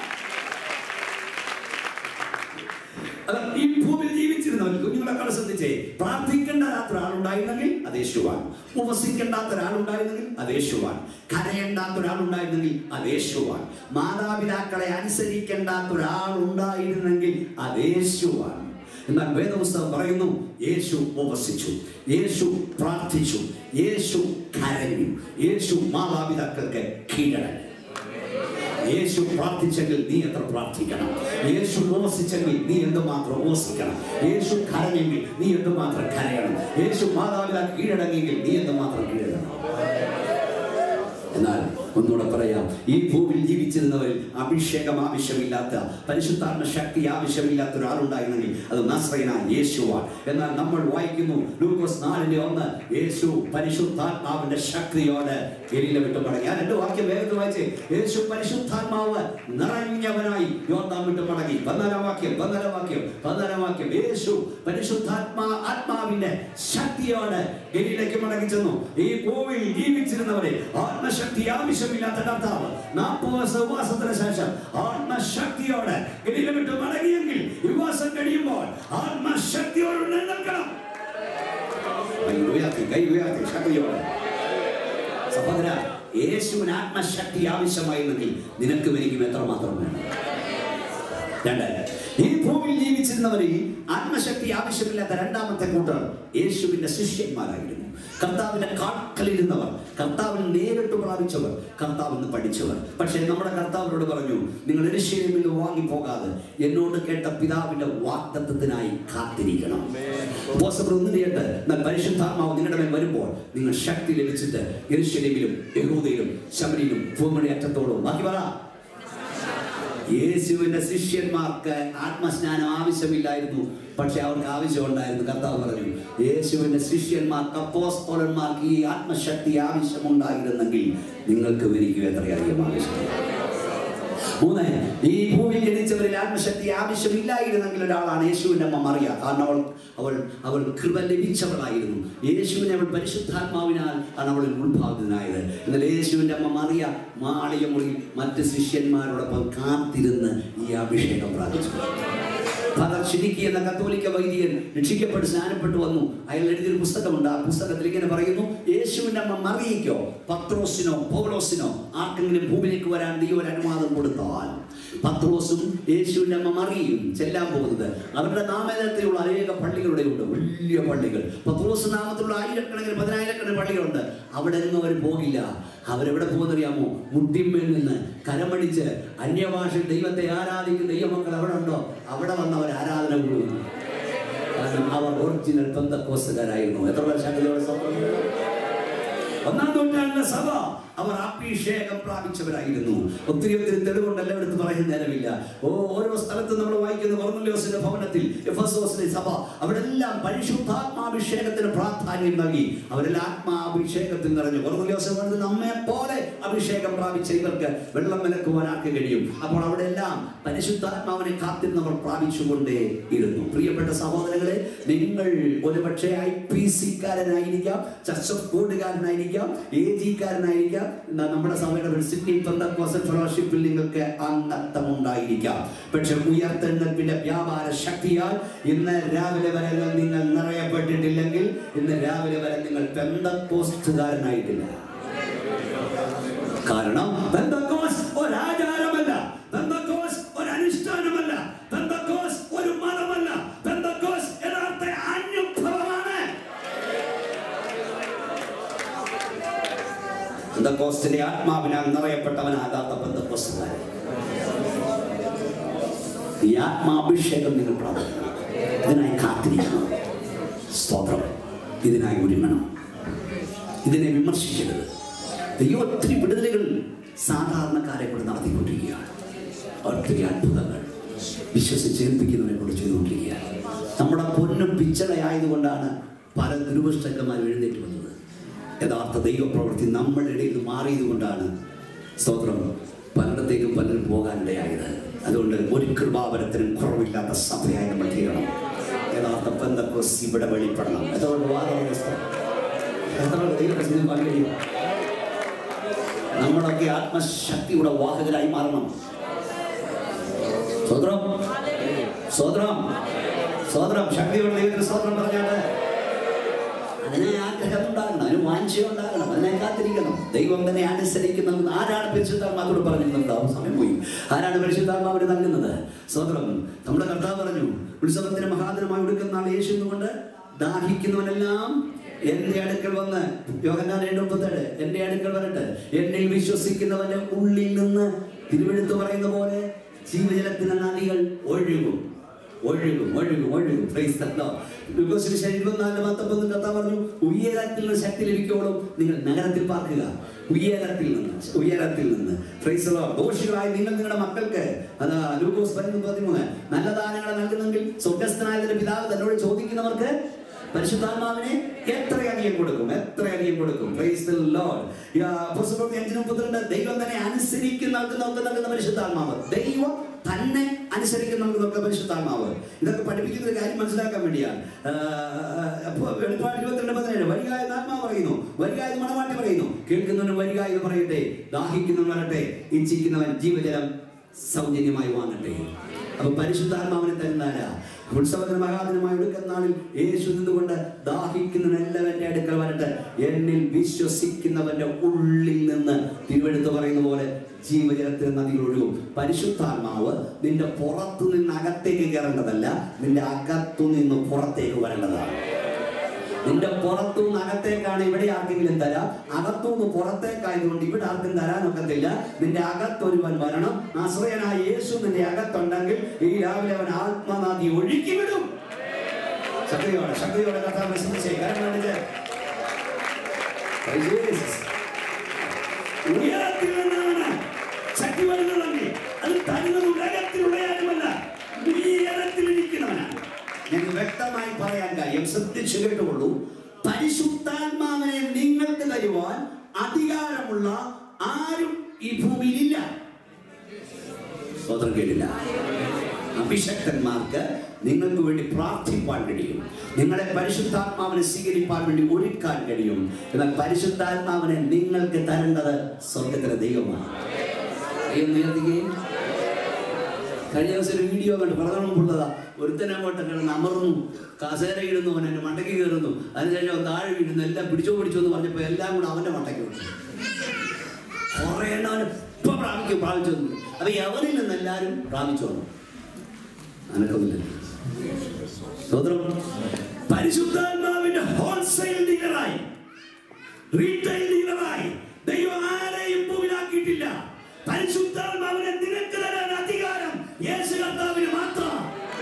അത് ഈ ഭൂമിയിൽ ജീവിച്ചിരുന്നവൻ കുഞ്ഞുങ്ങളെ കട ശ്രദ്ധിച്ചേ പ്രാർത്ഥിക്കേണ്ടാത്ത ഒരാളുണ്ടായിരുന്നെങ്കിൽ അത് യേശുവാൻ ഉപസിക്കേണ്ടാത്ത ഒരാളുണ്ടായിരുന്നെങ്കിൽ അത് യേശുവാൻ കരയേണ്ടാത്ത ഒരാളുണ്ടായിരുന്നെങ്കിൽ അത് യേശുവാൻ മാതാപിതാക്കളെ അനുസരിക്കേണ്ടാത്ത ഒരാളുണ്ടായിരുന്നെങ്കിൽ അത് യേശുവാൻ എന്നാൽ വേദപുസ്തകം പറയുന്നു യേശു ഉപസിച്ചു യേശു പ്രാർത്ഥിച്ചു യേശു കരഞ്ഞു യേശു മാതാപിതാക്കൾക്ക് കീഴടങ്ങി യേശു പ്രാർത്ഥിച്ചെങ്കിൽ നീ എത്ര പ്രാർത്ഥിക്കണം യേശു ഉപവസിച്ചെങ്കിൽ നീ എന്തുമാത്രം ഉപവസിക്കണം യേശു കരഞ്ഞെങ്കിൽ നീ എന്തുമാത്രം കരയണം യേശു മാതാപിതാ കീഴടങ്ങിയെങ്കിൽ നീ എന്തുമാത്രം കീഴടങ്ങണം എന്നാൽ ഒന്നുകൂടെ പറയാം ഈ ഭൂമിയിൽ ജീവിച്ചിരുന്നവരിൽ അഭിഷേകം ആവശ്യമില്ലാത്ത പരിശുദ്ധാത്മ ശക്തി ആവശ്യമില്ലാത്ത ഒരാളുണ്ടായിരുന്നെങ്കിൽ അത് നസ്രൈന യേശുവാൻ എന്നാൽ നമ്മൾ വായിക്കുന്നു ലൂക്കോസ് നാലിന്റെ ഒന്ന് യേശു പരിശുദ്ധാത്മാവിന്റെ ശക്തിയോട് ഗലീല വിട്ടു മടങ്ങി ഞാൻ രണ്ട് വാക്യം വേഗത്തിൽ വായിച്ചേ യേശു പരിശുദ്ധാത്മാവ് നിറഞ്ഞവനായി യോർദാൻ വിട്ടു മടങ്ങി പതിനാലാം വാക്യം പതിനാലാം വാക്യം പതിനാലാം വാക്യം യേശു പരിശുദ്ധാത്മാ ആത്മാവിന്റെ ശക്തിയോട് ഗലീലയ്ക്ക് മടങ്ങി ചെന്നു ഈ ഭൂമിയിൽ ജീവിച്ചിരുന്നവരെ ആത്മശക്തി ആവശ്യമില്ലാത്ത കർത്താവ് നാൽപ്പത് ദിവസം ഉപവാസത്തിന് ശേഷം ആത്മശക്തിയോടെ ഗലീല വിട്ടു മടങ്ങിയെങ്കിൽ ഉപവാസം കഴിയുമ്പോൾ ആത്മശക്തിയോട് നിൽക്കണം കൈ ഉയർത്തി കൈ ഉയർത്തി ശക്തിയോടെ സഹോദര യേശുവിന് ആത്മശക്തി ആവശ്യമായിരുന്നെങ്കിൽ നിനക്കും എനിക്കും എത്രമാത്രം വേണം രണ്ട് ഈ ഭൂമിയിൽ ജീവിച്ചിരുന്നവരിൽ ആത്മശക്തി ആവശ്യമില്ലാത്ത രണ്ടാമത്തെ കൂട്ടർ യേശുവിന്റെ ശിഷ്യന്മാരായിരുന്നു കർത്താവിന്റെ കാക്കലിരുന്നവർ കർത്താവിൽ നേരിട്ട് പ്രാപിച്ചവർ കർത്താവിൽ നിന്ന് പഠിച്ചവർ പക്ഷേ നമ്മുടെ കർത്താവിനോട് പറഞ്ഞു നിങ്ങൾ എരിശയിൽ നിന്ന് വാങ്ങിപ്പോകാതെ എന്നോട് കേട്ട പിതാവിന്റെ വാഗ്ദത്വത്തിനായി കാത്തിരിക്കണം അപ്പോസ്തലർ ഒന്ന് ചെയ്യട്ടെ എന്നാൽ പരിശുദ്ധാത്മാവ് നിങ്ങളുടെ മേൽ വരുമ്പോൾ നിങ്ങൾ ശക്തി ലഭിച്ചിട്ട് എരിശലേമിലും യഹൂദയിലും ശബരിയിലും ഭൂമിയുടെ അറ്റത്തോടും ബാക്കി പറ യേശുവിന്റെ ശിഷ്യന്മാർക്ക് ആത്മസ്നാനം ആവശ്യമില്ലായിരുന്നു പക്ഷെ അവർക്ക് ആവശ്യമുണ്ടായിരുന്നു കർത്താവ് പറഞ്ഞു യേശുവിന്റെ ശിഷ്യന്മാർക്ക് അപ്പോസ്തോലന്മാർക്ക് ഈ ആത്മശക്തി ആവശ്യമുണ്ടായിരുന്നെങ്കിൽ നിങ്ങൾക്ക് എനിക്ക് എത്രയധികം ആവശ്യമില്ല മൂന്ന് ഈ ഭൂമിയിൽ ജനിച്ചവരിൽ ആത്മശക്തി ആവശ്യമില്ലായിരുന്നെങ്കിൽ ഒരാളാണ് യേശുവിന്റെ അമ്മ മറിയ കാരണം അവൾ അവൾ അവൾ കൃപ ലഭിച്ചവളായിരുന്നു യേശുവിനെ അവൾ പരിശുദ്ധാത്മാവിനാൽ ആണ് അവളിൽ ഉത്ഭാവിതനായത് എന്നാൽ യേശുവിന്റെ അമ്മ മറിയ മാളിക മുറിയിൽ മറ്റ് ശിഷ്യന്മാരോടൊപ്പം കാത്തിരുന്ന് ഈ അഭിഷേകം പ്രാപിച്ചു ഫാദർ ഷിനിക്കി എന്ന കത്തോലിക്ക വൈദികൻ രക്ഷിക്കപ്പെട്ട് സ്നാനപ്പെട്ടു വന്നു അയാൾ എഴുതിയൊരു പുസ്തകമുണ്ട് ആ പുസ്തകത്തിൽ ഇങ്ങനെ പറയുന്നു യേശുവിന്റെ അമ്മ മറിയയ്ക്കോ പത്രോസിനോ പൗലോസിനോ ആർക്കെങ്കിലും ഭൂമിയിലേക്ക് വരാൻ ദൈവം ഒരു അനുവാദം കൊടുത്താൽ പത്രോസും യേശുവിന്റെ അമ്മ മറിയും ചെല്ലാൻ പോകുന്നത് അവരുടെ നാമേതരത്തിലുള്ള അനേക പള്ളികളുടെ ഉണ്ട് വലിയ പള്ളികൾ പത്രോസ് നാമത്തിലുള്ള ആയിരക്കണക്കിന് പതിനായിരക്കണക്കിന് പള്ളികളുണ്ട് അവിടെ നിന്ന് അവർ പോകില്ല അവരെവിടെ പോകുന്നറിയാമോ മുട്ടിന്മേൽ നിന്ന് കരമടിച്ച് അന്യഭാഷയിൽ ദൈവത്തെ ആരാധിക്കുന്ന ദൈവമക്കൾ അവിടെ ഉണ്ടോ അവിടെ വന്ന് അവർ ആരാധന കൂടുന്നു കാരണം അവർ ഒറിജിനൽ ബന്ധക്കോസുകാരായിരുന്നു എത്ര വർഷങ്ങളോട് ഒന്നാം നൂറ്റാണ്ടിലെ സഭ അവർ അഭിഷേകം പ്രാപിച്ചവരായിരുന്നു ഒത്തിരി ഒത്തിരി തെളിവുണ്ടല്ലോ എടുത്ത് പറയുന്ന നേരമില്ല ഓ ഓരോ സ്ഥലത്തും നമ്മൾ വായിക്കുന്ന കൊർന്നല്യോസിന്റെ ഭവനത്തിൽ എഫസോസിന്റെ സഭ അവരെല്ലാം പരിശുദ്ധാത്മാഭിഷേകത്തിന് പ്രാധാന്യം നൽകി അവരെല്ലാം ആത്മാഭിഷേകത്തിൽ നിറഞ്ഞു കൊർന്നല്യോസ് പറഞ്ഞത് നമ്മെ പോലെ അഭിഷേകം പ്രാപിച്ച ഇവർക്ക് വെള്ളം വിലക്കുവാൻ ആർക്ക് കഴിയും അപ്പോൾ അവിടെ എല്ലാം പരിശുദ്ധാത്മാവിനെ കാത്തിരുന്നവർ പ്രാപിച്ചുകൊണ്ടേ ഇരുന്നു പ്രിയപ്പെട്ട സഹോദരങ്ങളെ നിങ്ങൾ ഒരുപക്ഷെ ഐ പി സിക്കാരനായിരിക്കാം ചർച്ച് ഓഫ് ഗോഡുകാരനായിരിക്കാം എ ജിക്കാരനായിരിക്കാം എന്നാ നമ്മുടെ സഭയുടെ സിഡ്നി പെന്തക്കോസ്റ്റൽ ഫെലോഷിപ്പിൽ നിങ്ങൾക്ക് അംഗത്വം ഉണ്ടായിരിക്കാം പക്ഷെ ഉയർത്തെഴുന്നേൽപ്പിന്റെ വ്യാപാര ശക്തിയാൽ ഇന്ന് രാവിലെ വരെ നിങ്ങൾ നിറയപ്പെട്ടിട്ടില്ലെങ്കിൽ ഇന്ന് രാവിലെ വരെ നിങ്ങൾ പെന്തക്കോസ്റ്റുകാരനായിട്ടില്ല കാരണം പെന്തക്കോസ് ഒരാചാരമല്ല പെന്തക്കോസ് ഒരു അനുഷ്ഠാനമല്ല പെന്തക്കോസ് ഒരു മതമല്ല പെന്തക്കോസ് യഥാർത്ഥ അനുഭവമാണ് ബന്ധക്കോസ്റ്റിന്റെ ആത്മാവിനാൽ നിറയപ്പെട്ടവനാകാത്ത ബന്ധക്കോസ്റ്റുകാരൻ ഈ ആത്മാഭിഷേകം നിങ്ങൾ പ്രാപിക്കണം ഇതിനായി കാത്തിരിക്കണം സ്തോത്രം ഇതിനായി ഒരുങ്ങണം ഇതിനെ വിമർശിക്കരുത് ദൈവം ഒത്തിരി വിടുതലുകൾ സാധാരണക്കാരെ കൂടെ നടത്തിക്കൊണ്ടിരിക്കുകയാണ് ഒത്തിരി അത്ഭുതങ്ങൾ വിശ്വസിച്ചേൽപ്പിക്കുന്നവരെ കൊണ്ട് ചെയ്തുകൊണ്ടിരിക്കുകയാണ് നമ്മുടെ പൊന്നും പിച്ചളയായതുകൊണ്ടാണ് പല ദുരുപഷ്ടക്കന്മാരും എഴുന്നേറ്റ് വന്നത് യഥാർത്ഥ ദൈവപ്രവൃത്തി നമ്മുടെ ഇടയിൽ നിന്ന് മാറിയത് കൊണ്ടാണ് സ്തോത്രം പലയിടത്തേക്കും പലരും പോകാനിടയായത് അതുകൊണ്ട് ഒരു കൃപാവരത്തിനും കുറവില്ലാത്ത സഭയായി നമ്മൾ തീരണം യഥാർത്ഥ ബന്ധക്കോസ് ഇവിടെ വെളിപ്പെടണം അതുകൊണ്ട് വാദവ്യവസ്ഥ എത്ര ദൈവപ്രസംഗം പങ്കെടുക്കും നമ്മളൊക്കെ ആത്മശക്തിയുടെ വാഹകരായി മാറണം സ്വതന്ത്രം സ്വതന്ത്രം സ്വതന്ത്രം ശക്തിയുടെ ദൈവത്തിന് സ്വതന്ത്രം പറഞ്ഞാണ് അതിനെ ആഗ്രഹം ഉണ്ടാകണം അതിന് വാഞ്ച ഉണ്ടാകണം അതിനെ കാത്തിരിക്കണം ദൈവം തന്നെ അനുസരിക്കുന്നത് ആരാണ് പരിശുദ്ധാത്മാവോട് പറഞ്ഞിരുന്നുണ്ടാവും സമയം പോയി ആരാണ് പരിശുദ്ധാത്മാവിന് നൽകുന്നത് സ്വതന്ത്രം നമ്മുടെ കർത്താവ് പറഞ്ഞു ഉത്സവത്തിന് മഹാദിനമായി എടുക്കുന്ന ആൾ യേശു എന്നുകൊണ്ട് ദാഹിക്കുന്നവനെല്ലാം എന്റെ അടുക്കൽ വന്ന് യോഹന്നാൻ രണ്ട് മുപ്പത്തേഴ് എന്റെ അടുക്കൽ വരട്ടെ എന്നിൽ വിശ്വസിക്കുന്നവന്റെ ഉള്ളിൽ നിന്ന് തിരുവെടുത്ത് പറയുന്ന പോലെ ജീവജലത്തിന് നദികൾ ഒഴുകും ഒഴുകും ഒഴുകും ഒഴുകും പ്രൈസ് ദ ലോർഡ്. ലൂക്കോസ് സുവിശേഷം ഇരുപത്തിനാലിന്റെ പത്തൊമ്പത് കർത്താവ് പറഞ്ഞു ഉയരത്തിൽ നിന്ന് ശക്തി ലഭിക്കോളും നിങ്ങൾ നഗരത്തിൽ പാർക്കുക ഉയരത്തിൽ നിന്ന് ഉയരത്തിൽ നിന്ന് പ്രൈസ് ദ ലോർഡ്. ദോഷികളായ നിങ്ങൾ നിങ്ങളുടെ മക്കൾക്ക് അതാ ലൂക്കോസ് പതിമൂന്ന് പതിമൂന്ന് നല്ല ദാനങ്ങളെ നൽകുന്നെങ്കിൽ സ്വർഗസ്ഥനായതിന്റെ പിതാവ് തന്നോട് ചോദിക്കുന്നവർക്ക് പരിശുദ്ധാത്മാവിനെ എത്രയധികം കൊടുക്കും എത്രയധികം കൊടുക്കും പ്രൈസ് ദി ലോർഡ് യാ പുസ്തകം അഞ്ചിന് മുപ്പത്തിരണ്ട് ദൈവം തന്നെ അനുസരിക്കുന്നവർക്ക് നമുക്ക് നൽകുന്ന പരിശുദ്ധാത്മാവ് ദൈവം തന്നെ അനുസരിക്കുന്നവർക്ക് നൽകുന്ന പരിശുദ്ധാത്മാവ് ഇതൊക്കെ പഠിപ്പിക്കുന്ന ഒരു കാര്യം മനസ്സിലാക്കാൻ വേണ്ടിയാണ് ആ, അപ്പൊ വെളിപ്പാട് ഇരുപത്തിരണ്ട് പതിനേഴ് വരിക എന്ന് ആത്മാവ് പറയുന്നു വരിക എന്ന് മണവാട്ടി പറയുന്നു കേൾക്കുന്നവന് വരിക എന്ന് പറയട്ടെ ദാഹിക്കുന്നവൻ വരട്ടെ ഇച്ഛിക്കുന്നവൻ ജീവജലം സൗജന്യമായി വാങ്ങട്ടെ അപ്പൊ പരിശുദ്ധാത്മാവിനെ തരുന്നാരാ ഉത്സവത്തിന് മഹാദിനമായി എടുക്കുന്ന നാളിൽ യേശു നിന്നുകൊണ്ട് ദാഹിക്കുന്നവനെല്ലാം എൻ്റെ അടുക്കൽ വരട്ടെ എന്നിൽ വിശ്വസിക്കുന്നവന്റെ ഉള്ളിൽ നിന്ന് തിരുവെടുത്ത് പറയുന്ന പോലെ ജീവജലത്തിന് നദികൾ ഒഴുകും പരിശുദ്ധാത്മാവ് നിന്റെ പുറത്തു നിന്ന് അകത്തേക്ക് കയറേണ്ടതല്ല നിന്റെ അകത്തു നിന്ന് പുറത്തേക്ക് വരേണ്ടതാണ് നിന്റെ പുറത്തുനിന്ന് അകത്തേക്കാണ് ഇവിടെ ആർക്കെങ്കിലും തരാം അകത്തുനിന്ന് പുറത്തേക്കായതുകൊണ്ട് ഇവിടെ ആർക്കും തരാനൊക്കത്തില്ല നിന്റെ അകത്തൊരുവൻ വരണം ആശ്രയനായ യേശു നിന്റെ അകത്തുണ്ടെങ്കിൽ ഈ രാവിലെ അവൻ ആത്മനാദി ഒഴുക്കി വിടും ശക്തിയോടെ ശക്തിയോടെ കഥാ പ്രസംഗിച്ചേ കാരണം കാണിച്ച് Praise Jesus. ഉയരത്തിൽ നിന്നാണ് ശക്തി വരുന്നതെങ്കിൽ അത് തരുന്നത് ഉലകത്തിലുള്ള ആരുമല്ല ഉയരത്തിലിരിക്കുന്നവനാണ് ഞാൻ വ്യക്തമായി പറയാൻ കാര്യം ശ്രദ്ധിച്ചു കേട്ടുകൊള്ളൂ പരിശുദ്ധാത്മാവിനെ നിങ്ങൾക്ക് തരുവാൻ അധികാരമുള്ള ആരും ഈ ഭൂമിയിലില്ല സ്വതന്ത്രം കേട്ടില്ല അഭിഷക്തന്മാർക്ക് നിങ്ങൾക്ക് വേണ്ടി പ്രാർത്ഥിപ്പാൻ കഴിയും നിങ്ങളെ പരിശുദ്ധാത്മാവിനെ സ്വീകരിപ്പാൻ വേണ്ടി ഒരുക്കാൻ കഴിയും എന്നാൽ പരിശുദ്ധാത്മാവിനെ നിങ്ങൾക്ക് തരേണ്ടത് സ്വർഗത്തിലെ ദൈവമാണ് ദൈവം ഉയർത്തുകയും കഴിഞ്ഞ ദിവസം ഒരു വീഡിയോ കണ്ടു പ്രകടനം പുള്ളതാ ഒരുത്തനെ അങ്ങോട്ട് കിടന്ന് അമർന്നു കസേര ഇടുന്നു അവൻ എൻ്റെ മണ്ടയ്ക്ക് കയറുന്നു അതിനുശേഷം അവൻ താഴെ വീഴുന്നു എല്ലാം പിടിച്ചോ പിടിച്ചോ എന്ന് പറഞ്ഞപ്പോൾ എല്ലാം കൂടെ അവൻ്റെ മണ്ടയ്ക്ക് വിട്ടു കുറേ എണ്ണം അവന് ഇപ്പൊ പ്രാപിക്കും പ്രാപിച്ചു വന്നു അപ്പൊ എവരിൽ നിന്ന് എല്ലാവരും പ്രാപിച്ചു വന്നു അനക്കമില്ല സ്തോത്രം പരിശുദ്ധാത്മാവിന്റെ ഹോൾസെയിൽ ഡീലറായി റീറ്റെയിൽ ഡീലറായി ദൈവം ആരെയും ഭൂമിയിലാക്കിയിട്ടില്ല പരിശുദ്ധാത്മാവിനെ നിനക്ക് തരാൻ അധികാരം യേശു കർത്താവിന് മാത്രം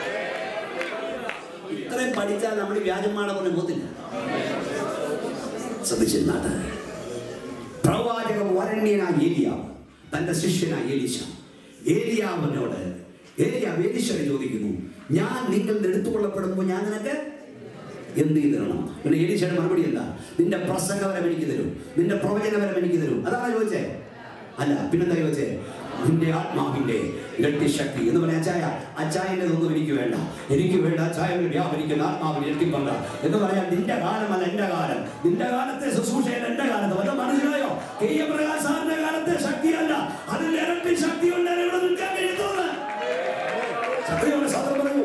ഇത്രയും പഠിച്ചാൽ നമ്മൾ ഈ വ്യാജന്മാരെ കൊണ്ട് പോത്തില്ല ശ്രദ്ധിച്ചിരുന്നാട്ട് പ്രവാചക വരണ്യനായ ഏലിയാവ് തന്റെ ശിഷ്യനായ ഏലീശ ഏലിയാവിനോട് ഏലിയാവ് ഏലീശയെ ചോദിക്കുന്നു ഞാൻ നിങ്ങൾ എടുത്തുകൊള്ളപ്പെടുമ്പോൾ ഞാൻ നിനക്ക് എന്ത് ചെയ്ത് തരണം പിന്നെ ഏലീശയുടെ മറുപടി എന്താ നിന്റെ പ്രസംഗപരം എനിക്ക് തരും നിന്റെ പ്രവചനപരം എനിക്ക് തരും അതാണ് ചോദിച്ചേ അല്ല പിന്നെന്താ ചോദിച്ചേ നിന്റെ ആത്മാവിന്റെ ഇരട്ടി ശക്തി എന്ന് പറഞ്ഞ അച്ചായ അച്ചായന്റെ ഒന്നും എനിക്ക് വേണ്ട എനിക്ക് വേണ്ട അച്ചായ വ്യാപരിക്കുന്ന ആത്മാവിന് ഇരട്ടിപ്പണ്ട എന്ന് പറയാൻ നിന്റെ കാലമല്ല എന്റെ കാലം നിന്റെ കാലത്തെ ശുശ്രൂഷയിൽ എന്റെ കാലത്ത് വല്ല മനസ്സിലായോ കെ എം പ്രകാശ് സാറിന്റെ കാലത്തെ ശക്തിയല്ല അതിന്റെ ഇരട്ടി ശക്തി കൊണ്ട് ഇവിടെ നിൽക്കാൻ കഴിയുന്നത് ശക്തിയോടെ സത്യം പറയൂ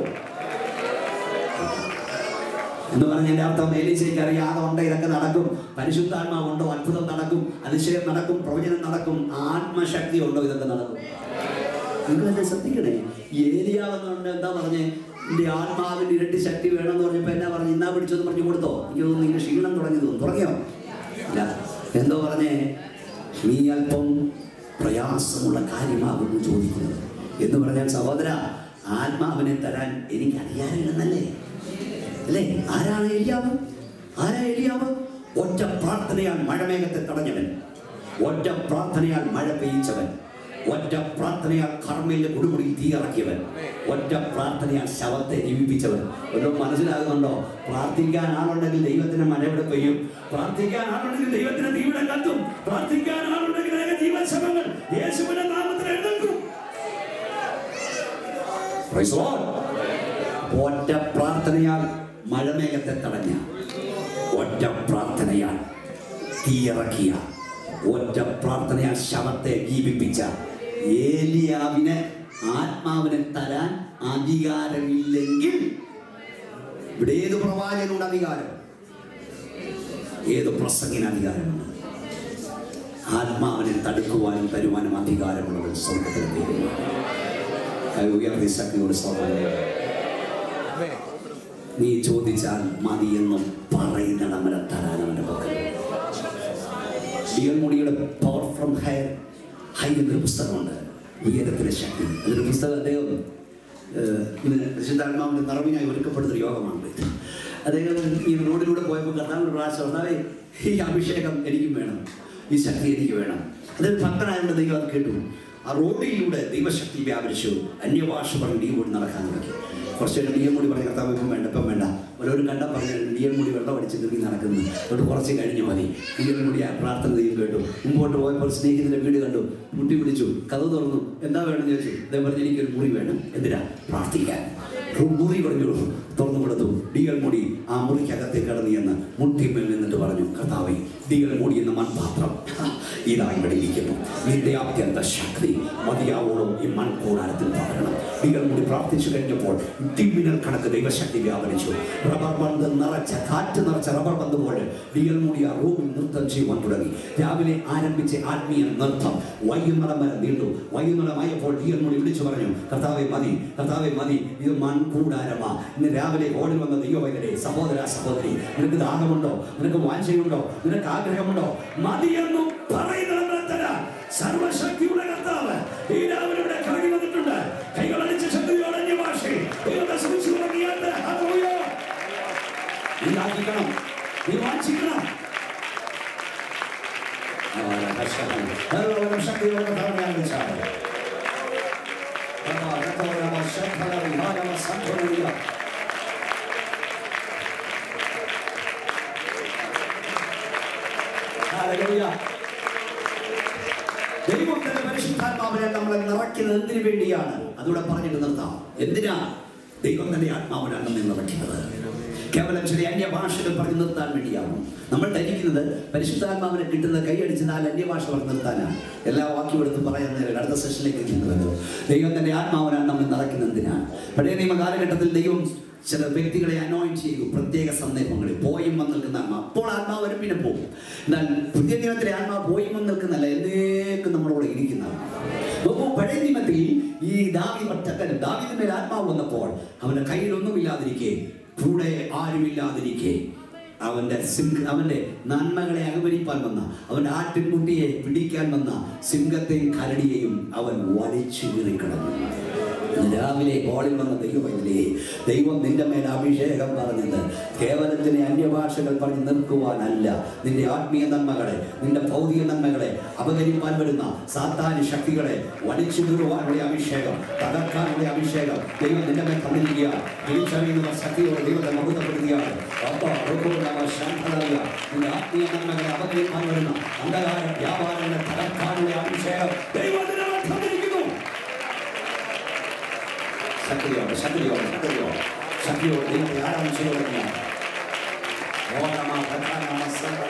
എന്ന് പറഞ്ഞതിന്റെ അർത്ഥം ഏലീശയ്ക്ക് അറിയാതെ ഉണ്ട് ഇതൊക്കെ നടക്കും പരിശുദ്ധാത്മാവുണ്ടോ അത്ഭുതം നടക്കും അതിശയം നടക്കും പ്രവചനം നടക്കും ആത്മശക്തി ഉണ്ടോ ഇതൊക്കെ നടക്കും നിങ്ങൾ എന്നെ ശ്രദ്ധിക്കണേ ഏലിയാവെന്നുണ്ട് എന്താ പറഞ്ഞേ എന്റെ ആത്മാവിന്റെ ഇരട്ടി ശക്തി വേണമെന്ന് പറഞ്ഞപ്പോ എന്നാ പറഞ്ഞു ഇന്നാ പിടിച്ചെന്ന് പറഞ്ഞു കൊടുത്തോ എനിക്ക് തോന്നുന്നു ഇങ്ങനെ ക്ഷീണം തുടങ്ങി തോന്നുന്നു തുടങ്ങിയോ ഇല്ല എന്തോ പറഞ്ഞേ നീ അല്പം പ്രയാസമുള്ള കാര്യമാകുന്നു ചോദിക്കുന്നത് എന്ന് പറഞ്ഞാൽ സഹോദര ആത്മാവിനെ തരാൻ എനിക്ക് അധികാരമില്ലെന്നല്ലേ അല്ലേ ആരാണ് എലിയാവ് ആരാ എലിയാവ് ഒറ്റ പ്രാർത്ഥനയാൽ മഴമേഘത്തെ തടഞ്ഞവൻ ഒറ്റ പ്രാർത്ഥനയാൽ മഴ പെയ്ച്ചവൻ ഒറ്റ പ്രാർത്ഥനയാൽ കർമ്മയിലെ കുടുകുടി തീയിറക്കിയവൻ ഒറ്റ പ്രാർത്ഥനയാൽ ശവത്തെ ജീവിപ്പിച്ചവൻ വല്ലതും മനസ്സിലാകുന്നുണ്ടോ പ്രാർത്ഥിക്കാൻ ആളുണ്ടെങ്കിൽ ദൈവത്തിന് മഴ ഇവിടെ പെയ്യും പ്രാർത്ഥിക്കാൻ ആളുണ്ടെങ്കിൽ ദൈവത്തിന് തീവിടെ കത്തും പ്രാർത്ഥിക്കാൻ ആളുണ്ടെങ്കിൽ അനേക ജീവശവങ്ങൾ യേശുവിന്റെ നാമത്തിൽ എഴുന്നേൽക്കും Praise the Lord. ഒറ്റ പ്രാർത്ഥനയാൽ മഴമേഘത്തെ തടഞ്ഞ ഒറ്റ പ്രാർത്ഥനയാൽ തീയിറക്കിയ ഒറ്റ പ്രാർത്ഥനയാൽ ശവത്തെ ജീവിപ്പിച്ച ഏലിയാവിന് ആത്മാവിനെ തരാൻ അധികാരമില്ലെങ്കിൽ ഇവിടെ ഏത് പ്രവാചകനുണ്ട് അധികാരം ഏത് പ്രസംഗിന് അധികാരമുണ്ട് ആത്മാവിനെ തടുക്കുവാനും തരുവാനും അധികാരമുള്ളവൻ സ്വർഗത്തിലെ ദൈവമാണ് അത് ഉയർത്തി ശക്തിയോട് സ്വാഭാവിക നീ ചോദിച്ചാൽ മതിയെന്നും പറയുന്നിടം വരെ തരാൻ അവന്റെ പക്കൽ ഡിയൽ മുടിയുടെ പവർ ഫ്രം ഹയർ ഹൈ എന്നൊരു പുസ്തകമുണ്ട് ഉയരത്തിലെ ശക്തി അതൊരു പുസ്തകം അദ്ദേഹം ഏഹ്, ഇന്ന് പരിശുദ്ധാത്മാവിന്റെ നിറവിനായി ഒരുക്കപ്പെടുന്ന ഒരു യോഗമാണ് ഇത്. അദ്ദേഹം ഈ റോഡിലൂടെ പോയപ്പോൾ കർത്താവിന്റെ പ്രാവശ്യം ഒന്നാമേ ഈ അഭിഷേകം എനിക്കും വേണം ഈ ശക്തി എനിക്ക് വേണം അതൊരു ഭക്തനായതുകൊണ്ട് ദൈവം അത് കേട്ടു ആ റോഡിലൂടെ ദൈവശക്തി വ്യാപരിച്ചു അന്യഭാഷ പറഞ്ഞ് ഡി കൂടി നടക്കാൻ തുടങ്ങി കുറച്ച് നേരം ഡിയം കൂടി പറഞ്ഞ കർത്താവ് ഇപ്പം വേണ്ട ഇപ്പം വേണ്ട ഓരോരും കണ്ടാൽ പറഞ്ഞു ഡിയം കൂടി വെള്ളം അടിച്ച് കീറി നടക്കുന്നു അതുകൊണ്ട് കുറച്ച് കഴിഞ്ഞ് മതി ഡിയം കൂടി ആ പ്രാർത്ഥന ദൈവം കേട്ടു മുമ്പോട്ട് പോയപ്പോൾ സ്നേഹിതന്റെ വീട് കണ്ടു മുട്ടി പിടിച്ചു കഥ തുറന്നു എന്താ വേണമെന്ന് ചോദിച്ചു അദ്ദേഹം പറഞ്ഞു എനിക്കൊരു മുറി വേണം എന്തിനാ പ്രാർത്ഥിക്കാൻ ഒരു മുറി പറഞ്ഞു തുറന്നു കൊടുത്തു ഡിയൽ മുടി ആ മുറിക്കകത്തേക്ക് കടന്നു എന്ന് മുട്ടിമേൽ നിന്നിട്ട് പറഞ്ഞു കർത്താവെ ഡിയൽ മുടി എന്ന മൺപാത്രം ഇതാ ഇവിടെ ഇരിക്കുന്നു നിന്റെ അത്യന്ത ശക്തി മതിയാവോളം ഈ മൺകൂടാരത്തിൽ പകരണം ഡിയൽ മുടി പ്രാർത്ഥിച്ചു കഴിഞ്ഞപ്പോൾ തിമ്മിനൽ കണക്ക് ദൈവശക്തി വ്യാപരിച്ചു റബ്ബർ ബന്ധ് നിറച്ച കാറ്റ് നിറച്ച റബ്ബർ ബന്ധ് പോലെ ഡിയൽ മുടി ആ റൂമിൽ നൃത്തം ചെയ്യുവാൻ തുടങ്ങി രാവിലെ ആരംഭിച്ച ആത്മീയ നൃത്തം വൈകുന്നേരം വരെ നീണ്ടു വൈകുന്നേരമായപ്പോൾ ഡിയൽ മുടി വിളിച്ചു പറഞ്ഞു കർത്താവെ മതി കർത്താവെ മതി ഇത് മൺകൂടാരമാ ഇന്ന് രാവിലെ ഓടി വന്ന ദൈവവൈകരെ സഹോദര സഹോദരി നിനക്ക് ദാഹമുണ്ടോ നിനക്ക് വാഞ്ചയുണ്ടോ നിനക്ക് ആഗ്രഹമുണ്ടോ മതിയെന്നു പറയുന്നവരെ തരാൻ സർവശക്തിയുടെ കർത്താവ് ഈ രാവിലെ ഇവിടെ കറങ്ങി വന്നിട്ടുണ്ട് കൈകളടിച്ച ശക്തിയോടെ അന്യ ഭാഷയിൽ ദൈവത്തെ ശ്രമിച്ചു തുടങ്ങിയാൽ ഹല്ലേലൂയ. നീ ആഗ്രഹിക്കണം നീ വാഞ്ചിക്കണം എല്ലാവരും ശക്തിയോടെ കർത്താവിനെ ആഗ്രഹിച്ചാണ് ദൈവം തന്റെ പരിശുദ്ധാത്മാവിനെ നമ്മളെ നിറയ്ക്കുന്നത് എന്തിനു വേണ്ടിയാണ് അതുകൂടെ പറഞ്ഞിട്ട് നിർത്താം എന്തിനാ ദൈവം തന്റെ ആത്മാവിനാണ് നമ്മെ നിറയ്ക്കുന്നത് കേവലം ചില അന്യഭാഷകൾ പറഞ്ഞു നിർത്താൻ വേണ്ടിയാവും നമ്മൾ ധരിക്കുന്നത് പരിശുദ്ധാത്മാവിനെ കിട്ടുന്ന കൈയടിച്ച് നാല് അന്യഭാഷ പറഞ്ഞു നിർത്താനാണ് എല്ലാ വാക്യം എടുത്ത് പറയുന്നതിൽ അടുത്ത സെഷനിലേക്ക് എത്തുന്നത് ദൈവം തന്റെ ആത്മാവിനാണ് നമ്മെ നിറയ്ക്കുന്നത് എന്തിനാണ് പഴയ നിയമ കാലഘട്ടത്തിൽ ദൈവം ചില വ്യക്തികളെ അനോയിൻ ചെയ്യും പ്രത്യേക സന്ദർഭങ്ങളിൽ പോയും വന്ന് നിൽക്കുന്ന ആത്മാ അപ്പോൾ ആത്മാവ് വരും പിന്നെ പോകും എന്നാൽ പുതിയ നിയമത്തിലെ ആത്മാവ് പോയും വന്ന് നിൽക്കുന്നല്ല എന്നേക്കും നമ്മളോട് ഇരിക്കുന്നതാണ് നോക്കൂ പഴയ നിയമത്തിൽ ഈ ദാവി ഒറ്റക്കൻ ദാവിദിന്റെ മേൽ ആത്മാവ് വന്നപ്പോൾ അവന്റെ കയ്യിലൊന്നുമില്ലാതിരിക്കെ കൂടെ ആരുമില്ലാതിരിക്കെ അവന്റെ സിംഹ അവന്റെ നന്മകളെ അനുകരിപ്പാൻ വന്ന അവന്റെ ആട്ടിൻകുട്ടിയെ പിടിക്കാൻ വന്ന സിംഹത്തെയും കരടിയെയും അവൻ വലിച്ചു കീറിക്കിടന്നു ഇന്ന് രാവിലെ ഹോളിൽ വന്ന ദൈവമല്ലേ ദൈവം നിന്റെ മേൽ അഭിഷേകം പറഞ്ഞത് കേവലത്തിന് അന്യഭാഷകൾ പറഞ്ഞ് നിൽക്കുവാനല്ല നിന്റെ ആത്മീയ നന്മകളെ നിന്റെ ഭൗതിക നന്മകളെ അപകരിപ്പാൻ വരുന്ന സാത്താനി ശക്തികളെ വലിച്ചു കീറുവാനുള്ള അഭിഷേകം തകർക്കാനുള്ള അഭിഷേകം ദൈവം നിന്റെ മേൽ തന്നിരിക്കുക തിരിച്ചറിയുന്ന ശക്തിയോട് ദൈവത്തെ മഹത്വപ്പെടുത്തുകയാണ് അപ്പോ റുക്കുറുനാമ ശാന്തതയ. നിന്റെ ആത്മീയ നന്മകളെ അപകരിപ്പാൻ വരുന്ന അന്ധകാര വ്യാപാരങ്ങളെ തകർക്കാനുള്ള അഭിഷേകം ദൈവം നിന്റെ മേൽ തന്നിരിക്കുന്നു ശക്തിയോട് ശക്തിയോട് ശക്തിയോട് ശക്തിയോട് ദൈവത്തെ ആരാധന ചെയ്യുക ഓണമ പ്രധാനമ സമ്പ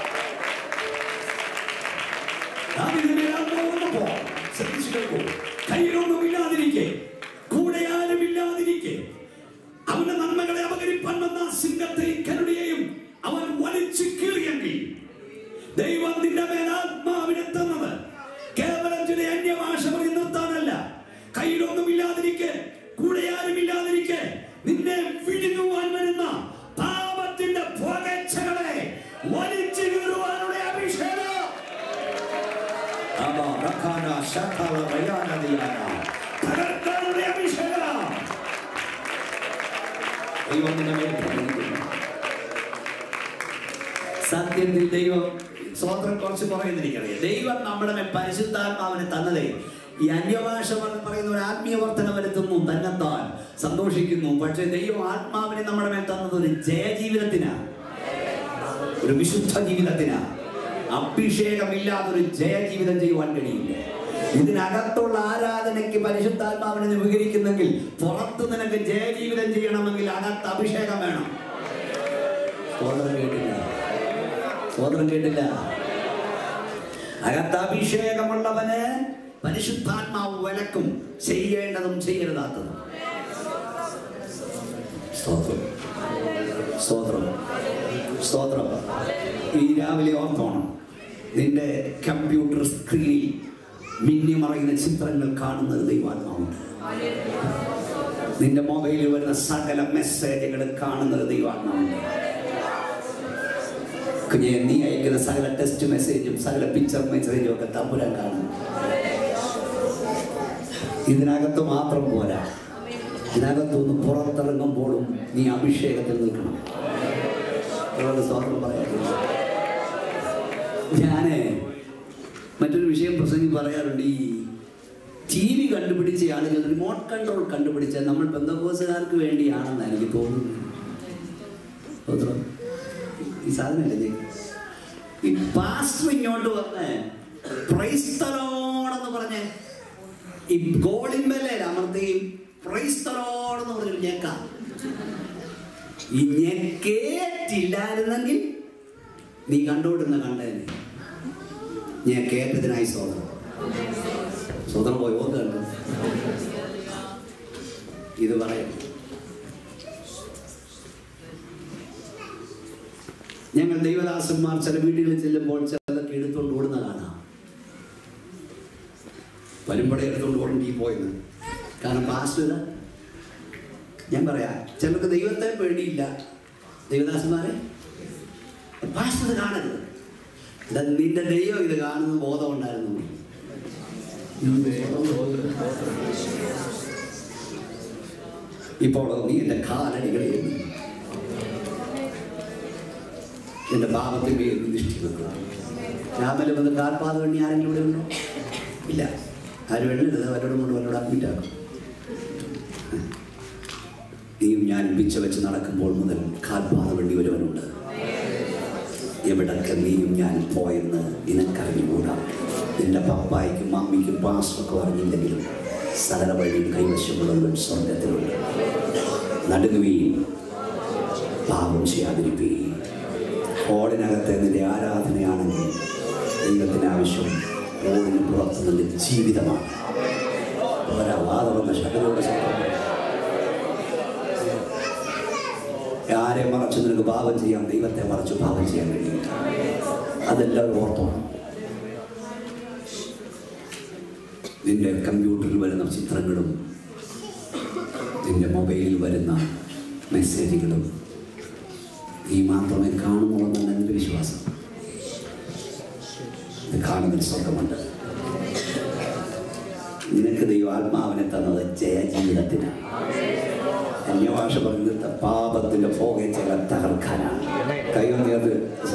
ദാവീദിന്റെ ആത്മാവ് വന്നപ്പോ ശ്രദ്ധിച്ചു കേൾക്കൂ കയ്യിലൊന്നുമില്ലാതിരിക്കെ കൂടെ ആരുമില്ലാതിരിക്കെ അവന്റെ നന്മകളെ അപകരിപ്പാൻ വന്ന സിംഹത്തെയും കരുടിയെയും അവൻ വലിച്ചു കീറിയെങ്കിൽ ദൈവം നിന്റെ മേൽ ആത്മാവിനെ തന്നത് കേവലം ചില അന്യഭാഷ പറഞ്ഞ് നിർത്താനല്ല കയ്യിലൊന്നുമില്ലാതിരിക്കെ കൂടെ ആരുമില്ലാതിരിക്കെ നിന്നെ വിഴുങ്ങുവാൻ വരുന്ന പാപത്തിന്റെ പുകച്ചകളെ വലിച്ചു കീറുവാനുള്ള അഭിഷേകം ശകല വയാനദിയാന. തകർക്കാനുള്ള അഭിഷേകം. ദൈവം നിന്നെ മേൽ പ്രവർത്തിക്കുന്നു. സത്യത്തിൽ ദൈവം സ്വതന്ത്രം കുറച്ച് പറയുന്നത് എനിക്കറിയാം ദൈവം നമ്മുടെ മേൽ പരിശുദ്ധാത്മാവിനെ തന്നതേ ഈ അന്യഭാഷ പറ- പറയുന്ന ഒരു ആത്മീയ വർധന വരുത്തുന്നു തന്നെത്താൻ സന്തോഷിക്കുന്നു പക്ഷേ ദൈവം ആത്മാവിനെ നമ്മുടെ മേൽ തന്നത് ഒരു ജയജീവിതത്തിനാണ് ഒരു വിശുദ്ധ ജീവിതത്തിന് അഭിഷേകമില്ലാതെ ഒരു ജയജീവിതം ചെയ്യുവാൻ കഴിയില്ല ഇതിനകത്തുള്ള ആരാധനയ്ക്ക് പരിശുദ്ധാത്മാവിനെ നീ വിവരിക്കുന്നെങ്കിൽ പുറത്ത് നിനക്ക് ജയജീവിതം ചെയ്യണമെങ്കിൽ അകത്ത് അഭിഷേകം വേണം സോദരം കേട്ടില്ല സോദരം കേട്ടില്ല അകത്ത് അഭിഷേകമുള്ളവന് പരിശുദ്ധാത്മാവ് വിലക്കും ചെയ്യേണ്ടതും ചെയ്യരുതാത്തതും സ്തോത്രം സ്തോത്രം സ്തോത്രം ഈ രാവിലെ ഓർത്തോണം നിന്റെ കമ്പ്യൂട്ടർ സ്ക്രീനിൽ മിന്നി മറയുന്ന ചിത്രങ്ങൾ കാണുന്നത് ദൈവാത്മാവുണ്ട് നിന്റെ മൊബൈലിൽ വരുന്ന സകല മെസ്സേജുകൾ കാണുന്നത് ദൈവാത്മാവുണ്ട് കുഞ്ഞെ നീ അയക്കുന്ന സകല ടെസ്റ്റ് മെസ്സേജും സകല പിക്ചർ മെസ്സേജും ഒക്കെ തമ്പുരാൻ കാണും ഇതിനകത്ത് മാത്രം പോരാ ഇതിനകത്തുനിന്ന് പുറത്തിറങ്ങുമ്പോഴും നീ അഭിഷേകത്തിൽ നിൽക്കണം അതുകൊണ്ട് സ്വാതന്ത്ര്യം പറയാറില്ല ഞാന് മറ്റൊരു വിഷയം പ്രസംഗി പറയാറുണ്ട് ഈ ടി വി കണ്ടുപിടിച്ച ആളുകൾ റിമോട്ട് കൺട്രോൾ കണ്ടുപിടിച്ച നമ്മൾ ബന്ധക്കോസുകാർക്ക് വേണ്ടിയാണെന്ന് എനിക്ക് തോന്നുന്നു സ്തോത്രം. ഈ സാധനമല്ലേ ഈ പാസ്റ്റർ ഇങ്ങോട്ട് വന്ന് പ്രൈസ്തലോടെന്ന് പറഞ്ഞ് ഈ ഗോളിമ്പലെ അമർത്തി പ്രൈസ്തലോടെന്ന് പറഞ്ഞൊരു ഞെക്കാം ഈ ഞെക്കേറ്റില്ലായിരുന്നെങ്കിൽ നീ കണ്ടോടുന്ന കണ്ടേനെ ഞാൻ കേട്ടതിനായി സോദരം സോദരം പോയി ഓർത്ത് കണ്ടു ഇത് പറയാം ഞങ്ങൾ ദൈവദാസന്മാർ ചില വീടുകളിൽ ചെല്ലുമ്പോൾ ചിലതൊക്കെ എടുത്തുകൊണ്ട് ഓടുന്ന കാണാം വരുമ്പോഴേ എടുത്തുകൊണ്ട് ഓടേണ്ടി പോയെന്ന് കാരണം പാസ്റ്റർ ഞാൻ പറയാം ചിലർക്ക് ദൈവത്തെ പേടിയില്ല ദൈവദാസന്മാരെ പാസ്റ്റർ കാണരുത് ഇതാ നിന്റെ ദൈവം ഇത് കാണുന്ന ബോധം ഉണ്ടായിരുന്നു ഇപ്പോൾ നീ എൻ്റെ കാലടികളിൽ എൻ്റെ പാപത്തിൻ്റെ ദൃഷ്ടി വെക്കുക രാമല വന്ന് കാൽപാത വേണ്ടി ആരെങ്കിലും ഇവിടെ ഉണ്ടോ ഇല്ല ആരും എണ്ണരുത് അവരോടും കൊണ്ട് അവരോട് അഡ്മിറ്റാക്കും നീയും ഞാൻ പിച്ച വെച്ച് നടക്കുമ്പോൾ മുതൽ കാൽപാത വേണ്ടി ഒരുവനുണ്ട് എവിടൊക്കെ നീയും ഞാൻ പോയെന്ന് നിനക്കറിഞ്ഞുകൂടാ നിന്റെ പപ്പായ്ക്കും മമ്മിക്കും പാസ്റ്റൊക്കെ അറിഞ്ഞില്ലെങ്കിലും സകല വഴിയും കൈവശമുള്ളവരും സ്വർഗത്തിലുണ്ട് നടുങ്ങുകയും പാപം ചെയ്യാതിരിക്കുകയും ഹോളിനകത്തെ നിന്റെ ആരാധനയാണെങ്കിൽ ദൈവത്തിന് ആവശ്യം ഹോളിന് പുറത്ത് നിന്റെ ജീവിതമാണ് ഓരോ വാദമെന്ന ശബ്ദത്തോടെ ശബ്ദം ആരെ മറച്ചു നിനക്ക് പാപം ചെയ്യാം ദൈവത്തെ മറച്ചു പാപം ചെയ്യാൻ കഴിയും അതെല്ലാം ഓർത്തോണം നിന്റെ കമ്പ്യൂട്ടറിൽ വരുന്ന ചിത്രങ്ങളും നിന്റെ മൊബൈലിൽ വരുന്ന മെസ്സേജുകളും നീ മാത്രമേ കാണുന്നുള്ളൂ എൻ്റെ വിശ്വാസം ഇത് കാണുന്നൊരു സ്വർഗമുണ്ട് നിനക്ക് ദൈവം ആത്മാവിനെ തന്നത് ജയജീവിതത്തിനാണ് അന്യഭാഷ പറയുന്നത് പാപത്തിന്റെ പോകച്ചകളെ തകർക്കാനാണ് കൈവന്നിയത്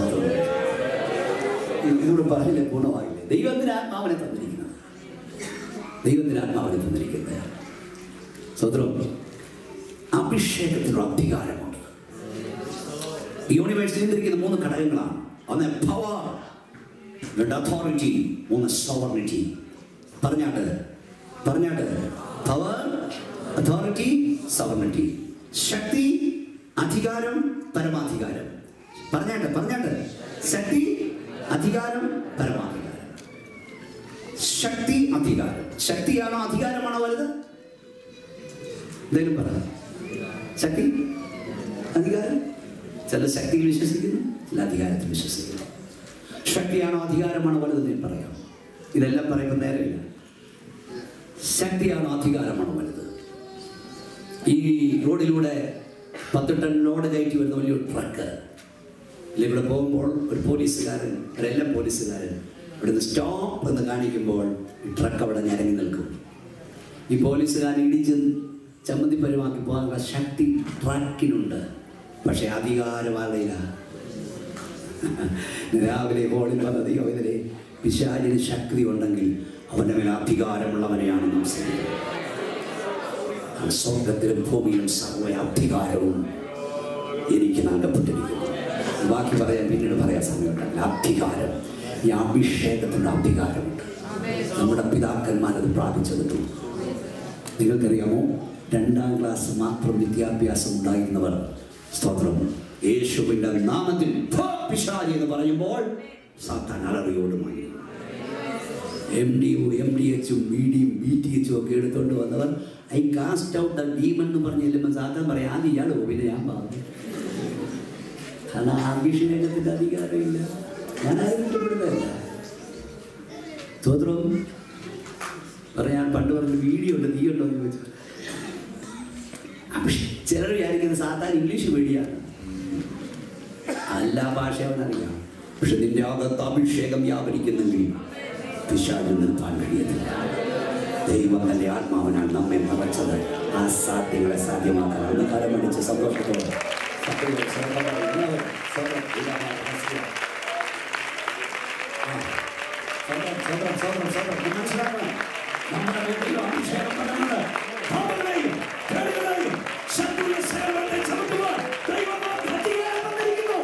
ഇതിലൂടെ പറഞ്ഞില്ലേ ഗുണമായില്ലേ ദൈവത്തിന് ആത്മാവിനെ തന്നിരിക്കുന്നത് ദൈവത്തിന് ആത്മാവിനെ തന്നിരിക്കുന്നത് സ്വതന്ത്രം അഭിഷേകത്തിനുള്ള അധികാരമുണ്ട് യൂണിവേഴ്സ് നിയന്ത്രിക്കുന്ന മൂന്ന് ഘടകങ്ങളാണ് ഒന്ന് പവർ രണ്ട് അതോറിറ്റി മൂന്ന് സോവർണിറ്റി പറഞ്ഞാട്ട് പറഞ്ഞാട്ട് പവർ അതോറിറ്റി സവർണിറ്റി ശക്തി അധികാരം പരമാധികാരം പറഞ്ഞാട്ട് പറഞ്ഞാട്ട് ശക്തി അധികാരം പരമാധികാരം ശക്തി അധികാരം ശക്തിയാണോ അധികാരമാണോ വലുത് എന്തെങ്കിലും പറ ശക്തി അധികാരം ചില ശക്തിയിൽ വിശ്വസിക്കുന്നു ചില അധികാരത്തിൽ വിശ്വസിക്കുന്നു ശക്തിയാണോ അധികാരമാണോ വലുത് ഞാൻ പറയാം ഇതെല്ലാം പറയുമ്പോൾ നേരമില്ല ശക്തിയാണോ അധികാരമാണോ വലുത് ഈ റോഡിലൂടെ പത്ത് ടൺ ലോഡ് കയറ്റി വരുന്ന വലിയൊരു ട്രക്ക് ഇല്ല ഇവിടെ പോകുമ്പോൾ ഒരു പോലീസുകാരൻ ഒരെല്ലാം പോലീസുകാരൻ ഇവിടുന്ന് സ്റ്റോപ്പ് എന്ന് കാണിക്കുമ്പോൾ ഈ ട്രക്ക് അവിടെ ഞരങ്ങി നിൽക്കും ഈ പോലീസുകാരൻ ഇടിച്ച് ചമ്മന്തി പരുവാക്കി പോകാനുള്ള ശക്തി ട്രക്കിനുണ്ട് പക്ഷെ അധികാരം ആരുടെയില്ല രാവിലെ ഹോളിൽ വന്ന ദൈവത്തിലെ പിശാചിന് ശക്തി ഉണ്ടെങ്കിൽ അവൻ്റെ മേലെ അധികാരമുള്ളവനെയാണ് നാം സ്നേഹിക്കുന്നത് ആ സ്വർഗത്തിലും ഭൂമിയിലും സർവ്വ അധികാരവും എനിക്ക് നൽകപ്പെട്ടിരിക്കുന്നു ബാക്കി പറയാൻ പിന്നീട് പറയാൻ സമയമുണ്ടല്ല അധികാരം ഈ അഭിഷേകത്തിൻ്റെ അധികാരമുണ്ട് നമ്മുടെ പിതാക്കന്മാരത് പ്രാപിച്ചെടുത്തു നിങ്ങൾക്കറിയാമോ രണ്ടാം ക്ലാസ് മാത്രം വിദ്യാഭ്യാസം ഉണ്ടായിരുന്നവർ സ്തോത്രം യേശുവിൻ്റെ നാമത്തിൽ "ഫോ, പിശാചി എന്ന് പറയുമ്പോൾ സാത്താൻ അലറിയോടുമായി എം ഡിയും എം ഡി എച്ചും ബി ഡിയും ബി ടി എച്ചും ഒക്കെ എടുത്തോണ്ട് വന്നവർ I cast out the demon എന്ന് പറഞ്ഞ് ചെല്ലുമ്പോൾ സാത്താൻ പറയാം ആദ്യം ഇയാൾ പോകും പിന്നെ ഞാൻ പറഞ്ഞു കാരണം ആ അഭിഷേകത്തിന്റെ അധികാരമില്ല ഞാൻ ആരും ഇഷ്ടപ്പെടുന്നതല്ല സ്തോത്രം പറയാൻ പണ്ട് പറഞ്ഞ വീഡിയോ ഉണ്ട് നീ ഉണ്ടോ എന്ന് ചോദിച്ചു അഭിഷേ- ചിലർ വിചാരിക്കുന്നത് സാധാരണ ഇംഗ്ലീഷ് മീഡിയാണ് എല്ലാ ഭാഷയും അറിയാം പക്ഷെ നിന്റെ അകത്ത് അഭിഷേകം വ്യാപരിക്കുന്നെങ്കിൽ പിശാചിൽ നിർത്താൻ കഴിയത്തില്ല ദൈവം തന്റെ ആത്മാവിനാൽ നമ്മെ നിറച്ചത് ആ സാധ്യങ്ങളെ സാധ്യമാക്കാൻ ഒന്ന് കരമടിച്ച് സന്തോഷത്തോടെ സത്യത്തിൽ സ്വന്തമായി എല്ലാവരും സ്വന്തം ഇതാണ് മനസ്സിലാക്കുക. ആ. സ്വന്തം, സ്വന്തം, സ്വന്തം, സ്വന്തം. ഇത് മനസ്സിലാക്കണം. നമ്മുടെ വീട്ടിൽ അഭിഷേകം പടരുന്നത് പാപങ്ങളെയും കേടുകളെയും ശത്രുവിന്റെ സേവനത്തെ ചുമക്കുവാൻ ദൈവം നമുക്ക് അധികാരം തന്നിരിക്കുന്നു.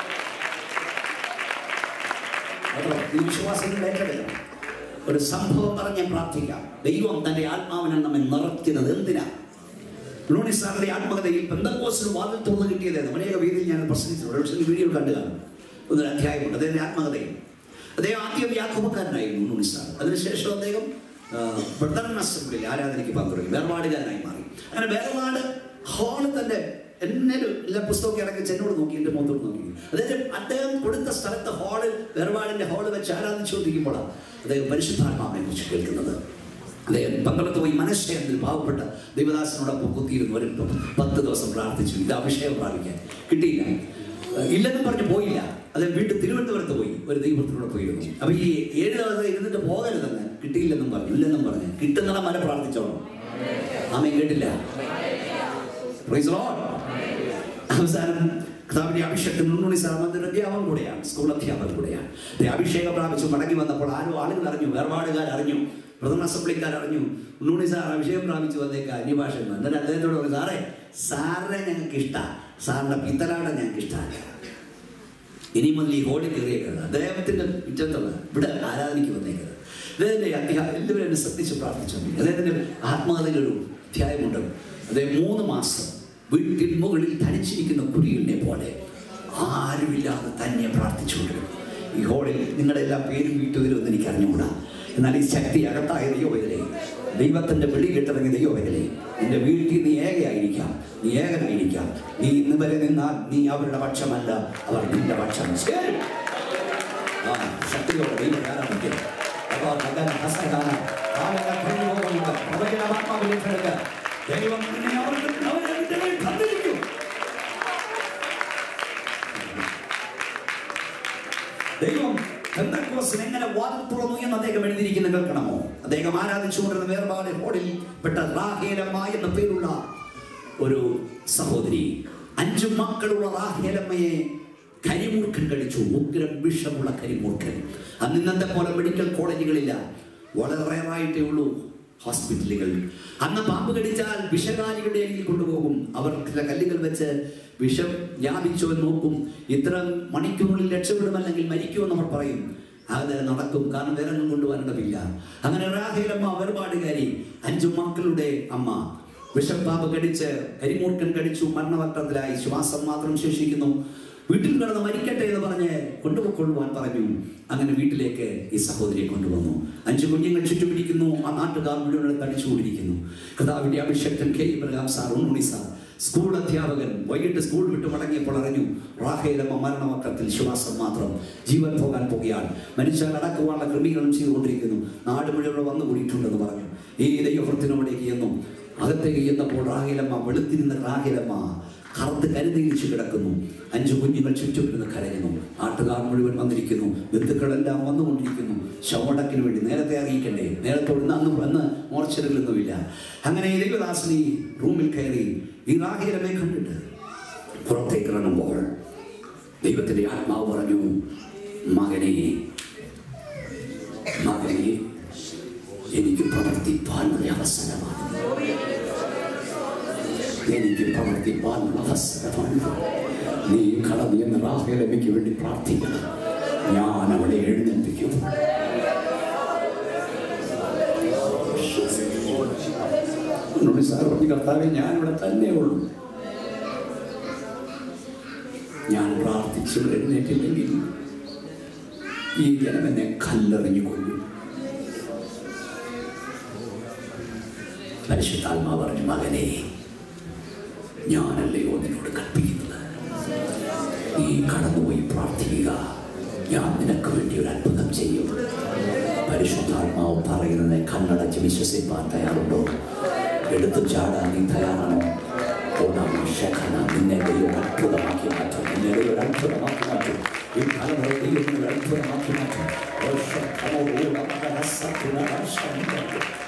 കേട്ടോ? ഈ വിശ്വാസങ്ങൾ ഏറ്റെടുക്കണം ഒരു സംഭവം പറഞ്ഞ് പ്രാർത്ഥിക്കാം ദൈവം തന്റെ ആത്മാവിനെ നമ്മെ നിറയ്ക്കുന്നത് എന്തിനാ ലൂണിസാറിന്റെ ആത്മകഥയിൽ പെന്തക്കോസിന് വാതിൽ തുറന്നു കിട്ടിയതായിരുന്നു അനേക വീതിയിൽ ഞാൻ പ്രസംഗിച്ചിട്ടുണ്ട് പക്ഷേ ഈ വീഡിയോ കണ്ടു കാണും ഒന്നൊരു അധ്യായമുണ്ട് അദ്ദേഹത്തിന്റെ ആത്മകഥയിൽ അദ്ദേഹം ആദ്യം യാക്കോബക്കാരനായിരുന്നു ലൂണിസാർ അതിനുശേഷം അദ്ദേഹം ബ്രദർ അസംബ്ലിയിൽ ആരാധനയ്ക്ക് പങ്കെടുക്കും വേർപാടുകാരനായി മാറി അങ്ങനെ വേർപാട് ഹാള് തന്നെ എന്നെ എല്ലാ പുസ്തകമൊക്കെ ഇറക്കി എന്നോട് നോക്കി എൻ്റെ മുഖത്തോട് നോക്കി അതായത് അദ്ദേഹം കൊടുത്ത സ്ഥലത്ത് ഹാളിൽ വേർപാടിന്റെ ഹാള് വെച്ച് ആരാധിച്ചുകൊണ്ടിരിക്കുമ്പോഴാണ് അദ്ദേഹം പരിശുദ്ധാത്മാവിനെ കുറിച്ച് കേൾക്കുന്നത് അദ്ദേഹം പന്തളത്ത് പോയി മനശ്ശേന്ദ്രിൽ പാവപ്പെട്ട ദൈവദാസനോടൊപ്പം കുത്തിയിരുന്നു ഒരു പത്ത് ദിവസം പ്രാർത്ഥിച്ചു ഇത് അഭിഷേകം പ്രാപിക്കാൻ കിട്ടിയില്ല ഏഹ് ഇല്ലെന്നും പറഞ്ഞ് പോയില്ല അദ്ദേഹം വീണ്ടും തിരുവനന്തപുരത്ത് പോയി ഒരു ദൈവത്തിനോട് പോയിരുന്നു അപ്പൊ ഈ ഏഴ് ദിവസം ഇരുന്നിട്ട് പോകരുതെന്ന് കിട്ടിയില്ലെന്നും പറഞ്ഞു ഇല്ലെന്നും പറഞ്ഞു കിട്ടുന്ന മല പ്രാർത്ഥിച്ചോളൂ ആമേ കേട്ടില്ല Praise the Lord. അവസാനം കർത്താവിന്റെ അഭിഷേകത്തിൽ ഉണ്ണുണ്ണി സാമന്തിന്റെ അധ്യാപകൻ കൂടെയാണ് സ്കൂൾ അധ്യാപകൻ കൂടെയാണ് ദേ അഭിഷേകം പ്രാപിച്ചു മടങ്ങി വന്നപ്പോൾ ആരോ ആളുകൾ അറിഞ്ഞു വേർപാടുകാർ അറിഞ്ഞു പ്രഥമ അസംബ്ലിക്കാർ അറിഞ്ഞു ഉണ്ണുണ്ണി സാർ അഭിഷേകം പ്രാപിച്ചു വന്നേക്ക അന്യഭാഷ എന്നിട്ട് അദ്ദേഹത്തോട് പറഞ്ഞു സാറേ സാറിനെ ഞങ്ങൾക്ക് ഇഷ്ടമാണ് സാറിന്റെ പിത്തലാട ഞങ്ങൾക്ക് ഇഷ്ടമല്ല ഇനി മുതൽ ഈ ഹോളിൽ കയറിയേക്കരുത് അദ്ദേഹത്തിന്റെ മുറ്റത്തുള്ള ഇവിടെ ആരാധനയ്ക്ക് വന്നേക്കരുത് അദ്ദേഹത്തിന്റെ അധ്യായം എല്ലാവരും എന്നെ ശ്രദ്ധിച്ച് പ്രാർത്ഥിച്ചു അദ്ദേഹത്തിന്റെ ആത്മകഥയിലൊരു അധ്യായമുണ്ട് അദ്ദേഹം മൂന്ന് മാസം വീട്ടിൽ മുകളിൽ തനിച്ചിരിക്കുന്ന കുരികളിനെ പോലെ ആരുമില്ലാതെ തന്നെ പ്രാർത്ഥിച്ചുകൊണ്ടിരുന്നു ഈ ഹോളിൽ നിങ്ങളുടെ എല്ലാ പേരും വീട്ടുവരും എനിക്ക് അറിഞ്ഞുകൂടാ എന്നാൽ ഈ ശക്തി അകത്തായ ദൈവവേദനെ ദൈവത്തിന്റെ വിളി കിട്ടിറങ്ങിയ ദൈവവേദനെ നിന്റെ വീട്ടിൽ നീ ഏകയായിരിക്കാം നീ ഏകനായിരിക്കാം നീ ഇന്ന് വരെ നിന്നാൽ നീ അവരുടെ പക്ഷമല്ല അവർ നിന്റെ പക്ഷം ശരി. ആ ശക്തിയോടെ ദൈവം ആരാധിക്കും അപ്പോൾ മകൻ ഹസനാന കാലങ്ങൾ കഴിഞ്ഞു പോകുന്നുണ്ട് പ്രവചനമാത്മാവിൽ ഏറ്റെടുക്കുക ദൈവം നിന്നെ അവർക്ക് അവരെ നിന്റെ മേൽ തന്നിരിക്കും ദൈവം പെന്തക്കോസിന് എങ്ങനെ വാതിൽ തുറന്നു എന്ന് അദ്ദേഹം എഴുതിയിരിക്കുന്ന കേൾക്കണമോ അദ്ദേഹം ആരാധിച്ചുകൊണ്ടിരുന്ന വേർപാട് ഹോളിൽ പെട്ട റാഹേലമ്മ എന്ന പേരുള്ള ഒരു സഹോദരി അഞ്ചു മക്കളുള്ള റാഹേലമ്മയെ കരിമൂർഖൻ കഴിച്ചു ഉഗ്രം വിഷമുള്ള കരിമൂർഖൻ അന്ന് ഇന്നത്തെ പോലെ മെഡിക്കൽ കോളേജുകളില്ല വളരെ റയറായിട്ടേ ഉള്ളൂ ഹോസ്പിറ്റലുകൾ അന്ന് പാമ്പ് കടിച്ചാൽ വിഷകാലികളുടെ അരികിൽ കൊണ്ടുപോകും അവർ ചില കല്ലുകൾ വെച്ച് വിഷം വ്യാപിച്ചോ എന്ന് നോക്കും ഇത്ര മണിക്കൂറിൽ രക്ഷപ്പെടുമല്ലെങ്കിൽ മരിക്കുമെന്ന് അവർ പറയും അത് നടക്കും കാരണം വേറെ ഒന്നും കൊണ്ടുവരേണ്ടതില്ല അങ്ങനെ റാഹേലമ്മ വേർപാടുകാരി അഞ്ചു മക്കളുടെ അമ്മ വിഷപ്പാമ്പ് കടിച്ച് കരിമൂർക്കൻ കടിച്ചു മരണവട്ടത്തിലായി ശ്വാസം മാത്രം ശേഷിക്കുന്നു വീട്ടിൽ കിടന്ന് മരിക്കട്ടെ എന്ന് പറഞ്ഞ് കൊണ്ടുപോയിക്കൊള്ളുവാൻ പറഞ്ഞു അങ്ങനെ വീട്ടിലേക്ക് ഈ സഹോദരിയെ കൊണ്ടുവന്നു അഞ്ചു കുഞ്ഞുങ്ങൾ ചുറ്റുപിടിക്കുന്നു ആ നാട്ടുകാർ മുഴുവൻ തടിച്ചുകൊണ്ടിരിക്കുന്നു കഥാവിന്റെ അഭിഷക്തൻ കെ ഇബ്രഹാം സാർ ഉണ്ണുണി സാർ സ്കൂൾ അധ്യാപകൻ വൈകിട്ട് സ്കൂൾ വിട്ട് മടങ്ങിയപ്പോൾ അറിഞ്ഞു റാഹേലമ്മ മരണവട്ടത്തിൽ ശ്വാസം മാത്രം ജീവൻ പോകാൻ പോകുകയാണ് മനുഷ്യർ അടക്കുവാനുള്ള ക്രമീകരണം ചെയ്തുകൊണ്ടിരിക്കുന്നു നാട് മുഴുവൻ വന്നു കൂടിയിട്ടുണ്ടെന്ന് പറഞ്ഞു ഈ ദൈവവൃത്തിനോടേക്ക് എന്നും അകത്തേക്ക് ചെന്നപ്പോൾ റാഹിലമ്മ വെളുത്തിരുന്ന റാഹിലമ്മ കറുത്ത് കരുതിരിച്ച് കിടക്കുന്നു അഞ്ചു കുഞ്ഞുങ്ങൾ ചുറ്റും ഇരുന്ന് കരയുന്നു നാട്ടുകാർ മുഴുവൻ വന്നിരിക്കുന്നു ബന്ധുക്കളെല്ലാം വന്നുകൊണ്ടിരിക്കുന്നു ശവടക്കിന് വേണ്ടി നേരത്തെ അറിയിക്കണ്ടേ നേരത്തെ ഇവിടുന്ന് അന്ന് അന്ന് മോർച്ചറിലൊന്നുമില്ല അങ്ങനെ ഈ ദൈവദാസൻ ഈ റൂമിൽ കയറി ഈ റാഹേലമേ കണ്ടിട്ട് പുറത്തേക്ക് ഇറങ്ങുമ്പോൾ ദൈവത്തിന്റെ ആത്മാവ് പറഞ്ഞു മകനെ മകനെ എനിക്ക് പ്രവർത്തിപ്പാനുള്ള അവസരമാണ് എനിക്ക് പ്രവർത്തിപ്പാനുള്ള അവസരമാണ് നീ കടന്നു എന്ന റാഹേലമയ്ക്ക് വേണ്ടി പ്രാർത്ഥിക്കണം ഞാൻ അവളെ എഴുന്നേൽപ്പിക്കും എന്നോട് സാർ പറഞ്ഞു കർത്താവെ ഞാനിവിടെ തന്നെ ഉള്ളൂ ഞാൻ പ്രാർത്ഥിച്ചു എഴുന്നേറ്റില്ലെങ്കിൽ ഈ ജനം എന്നെ കല്ലെറിഞ്ഞു കൊല്ലും പരിശുദ്ധാത്മാ പറഞ്ഞു മകനെ ഞാനല്ലയോ നിന്നോട് കൽപ്പിക്കുന്നത് നീ കടന്നുപോയി പ്രാർത്ഥിക്കുക ഞാൻ നിനക്ക് വേണ്ടി ഒരു അത്ഭുതം ചെയ്യും പരിശുദ്ധാത്മാവ് പറയുന്നത് കണ്ണടച്ച് വിശ്വസിപ്പാൻ തയ്യാറുണ്ടോ എടുത്തു ചാടാൻ നീ തയ്യാറാണോ ഓടാം ശഖന നിന്നെ ദൈവം അത്ഭുതമാക്കി മാറ്റും നിന്നെ ദൈവം ഒരു അത്ഭുതമാക്കി മാറ്റും ഈ തലമുറ ദൈവം ഒരു അത്ഭുതമാക്കി മാറ്റും ഓ ശഖനോ ഓടമകന സത്തുന ശബ്ദം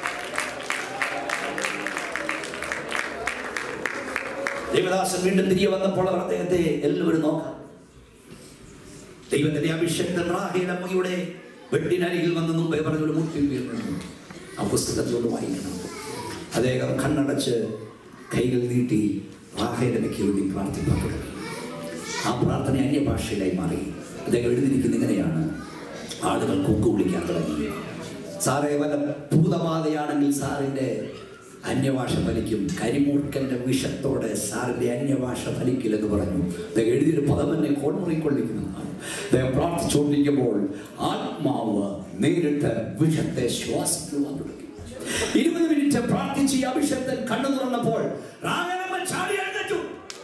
ദേവദാസൻ വീണ്ടും തിരികെ വന്നപ്പോൾ അവർ അദ്ദേഹത്തെ എല്ലാവരും നോക്കാം ദൈവത്തിന്റെ അഭിഷക്തൻ റാഹേലമ്മയുടെ വെട്ടിനരികിൽ വന്ന് മുമ്പേ പറഞ്ഞൊരു മുട്ടിൽ വീഴുന്നു ആ പുസ്തകത്തോട് വായിക്കണം അദ്ദേഹം കണ്ണടച്ച് കൈകൾ നീട്ടി റാഹേലമ്മയ്ക്ക് വേണ്ടി പ്രാർത്ഥിക്കാൻ തുടങ്ങി ആ പ്രാർത്ഥന അന്യഭാഷയിലായി മാറി അദ്ദേഹം എഴുതിയിരിക്കുന്ന ഇങ്ങനെയാണ് ആളുകൾ കൂക്ക് വിളിക്കാൻ തുടങ്ങി സാറേ വല്ല ഭൂതബാധയാണെങ്കിൽ സാറിൻ്റെ അന്യഭാഷ ഫലിക്കും കരിമൂർക്കന്റെ വിഷത്തോടെ സാറിന്റെ അന്യഭാഷ ഫലിക്കില്ലെന്ന് പറഞ്ഞു അദ്ദേഹം എഴുതിയൊരു പദം എന്നെ കോൺമുറിക്കൊള്ളിക്കുന്നതാണ് അദ്ദേഹം പ്രാർത്ഥിച്ചുകൊണ്ടിരിക്കുമ്പോൾ ആത്മാവ് നേരിട്ട് വിഷത്തെ ശ്വാസിക്കുവാൻ തുടങ്ങി ഇരുപത് മിനിറ്റ് പ്രാർത്ഥിച്ച് ഈ അഭിഷേകത്തിൽ കണ്ണു തുറന്നപ്പോൾ രാഘവമ്മ ചാടി എഴുന്നേറ്റു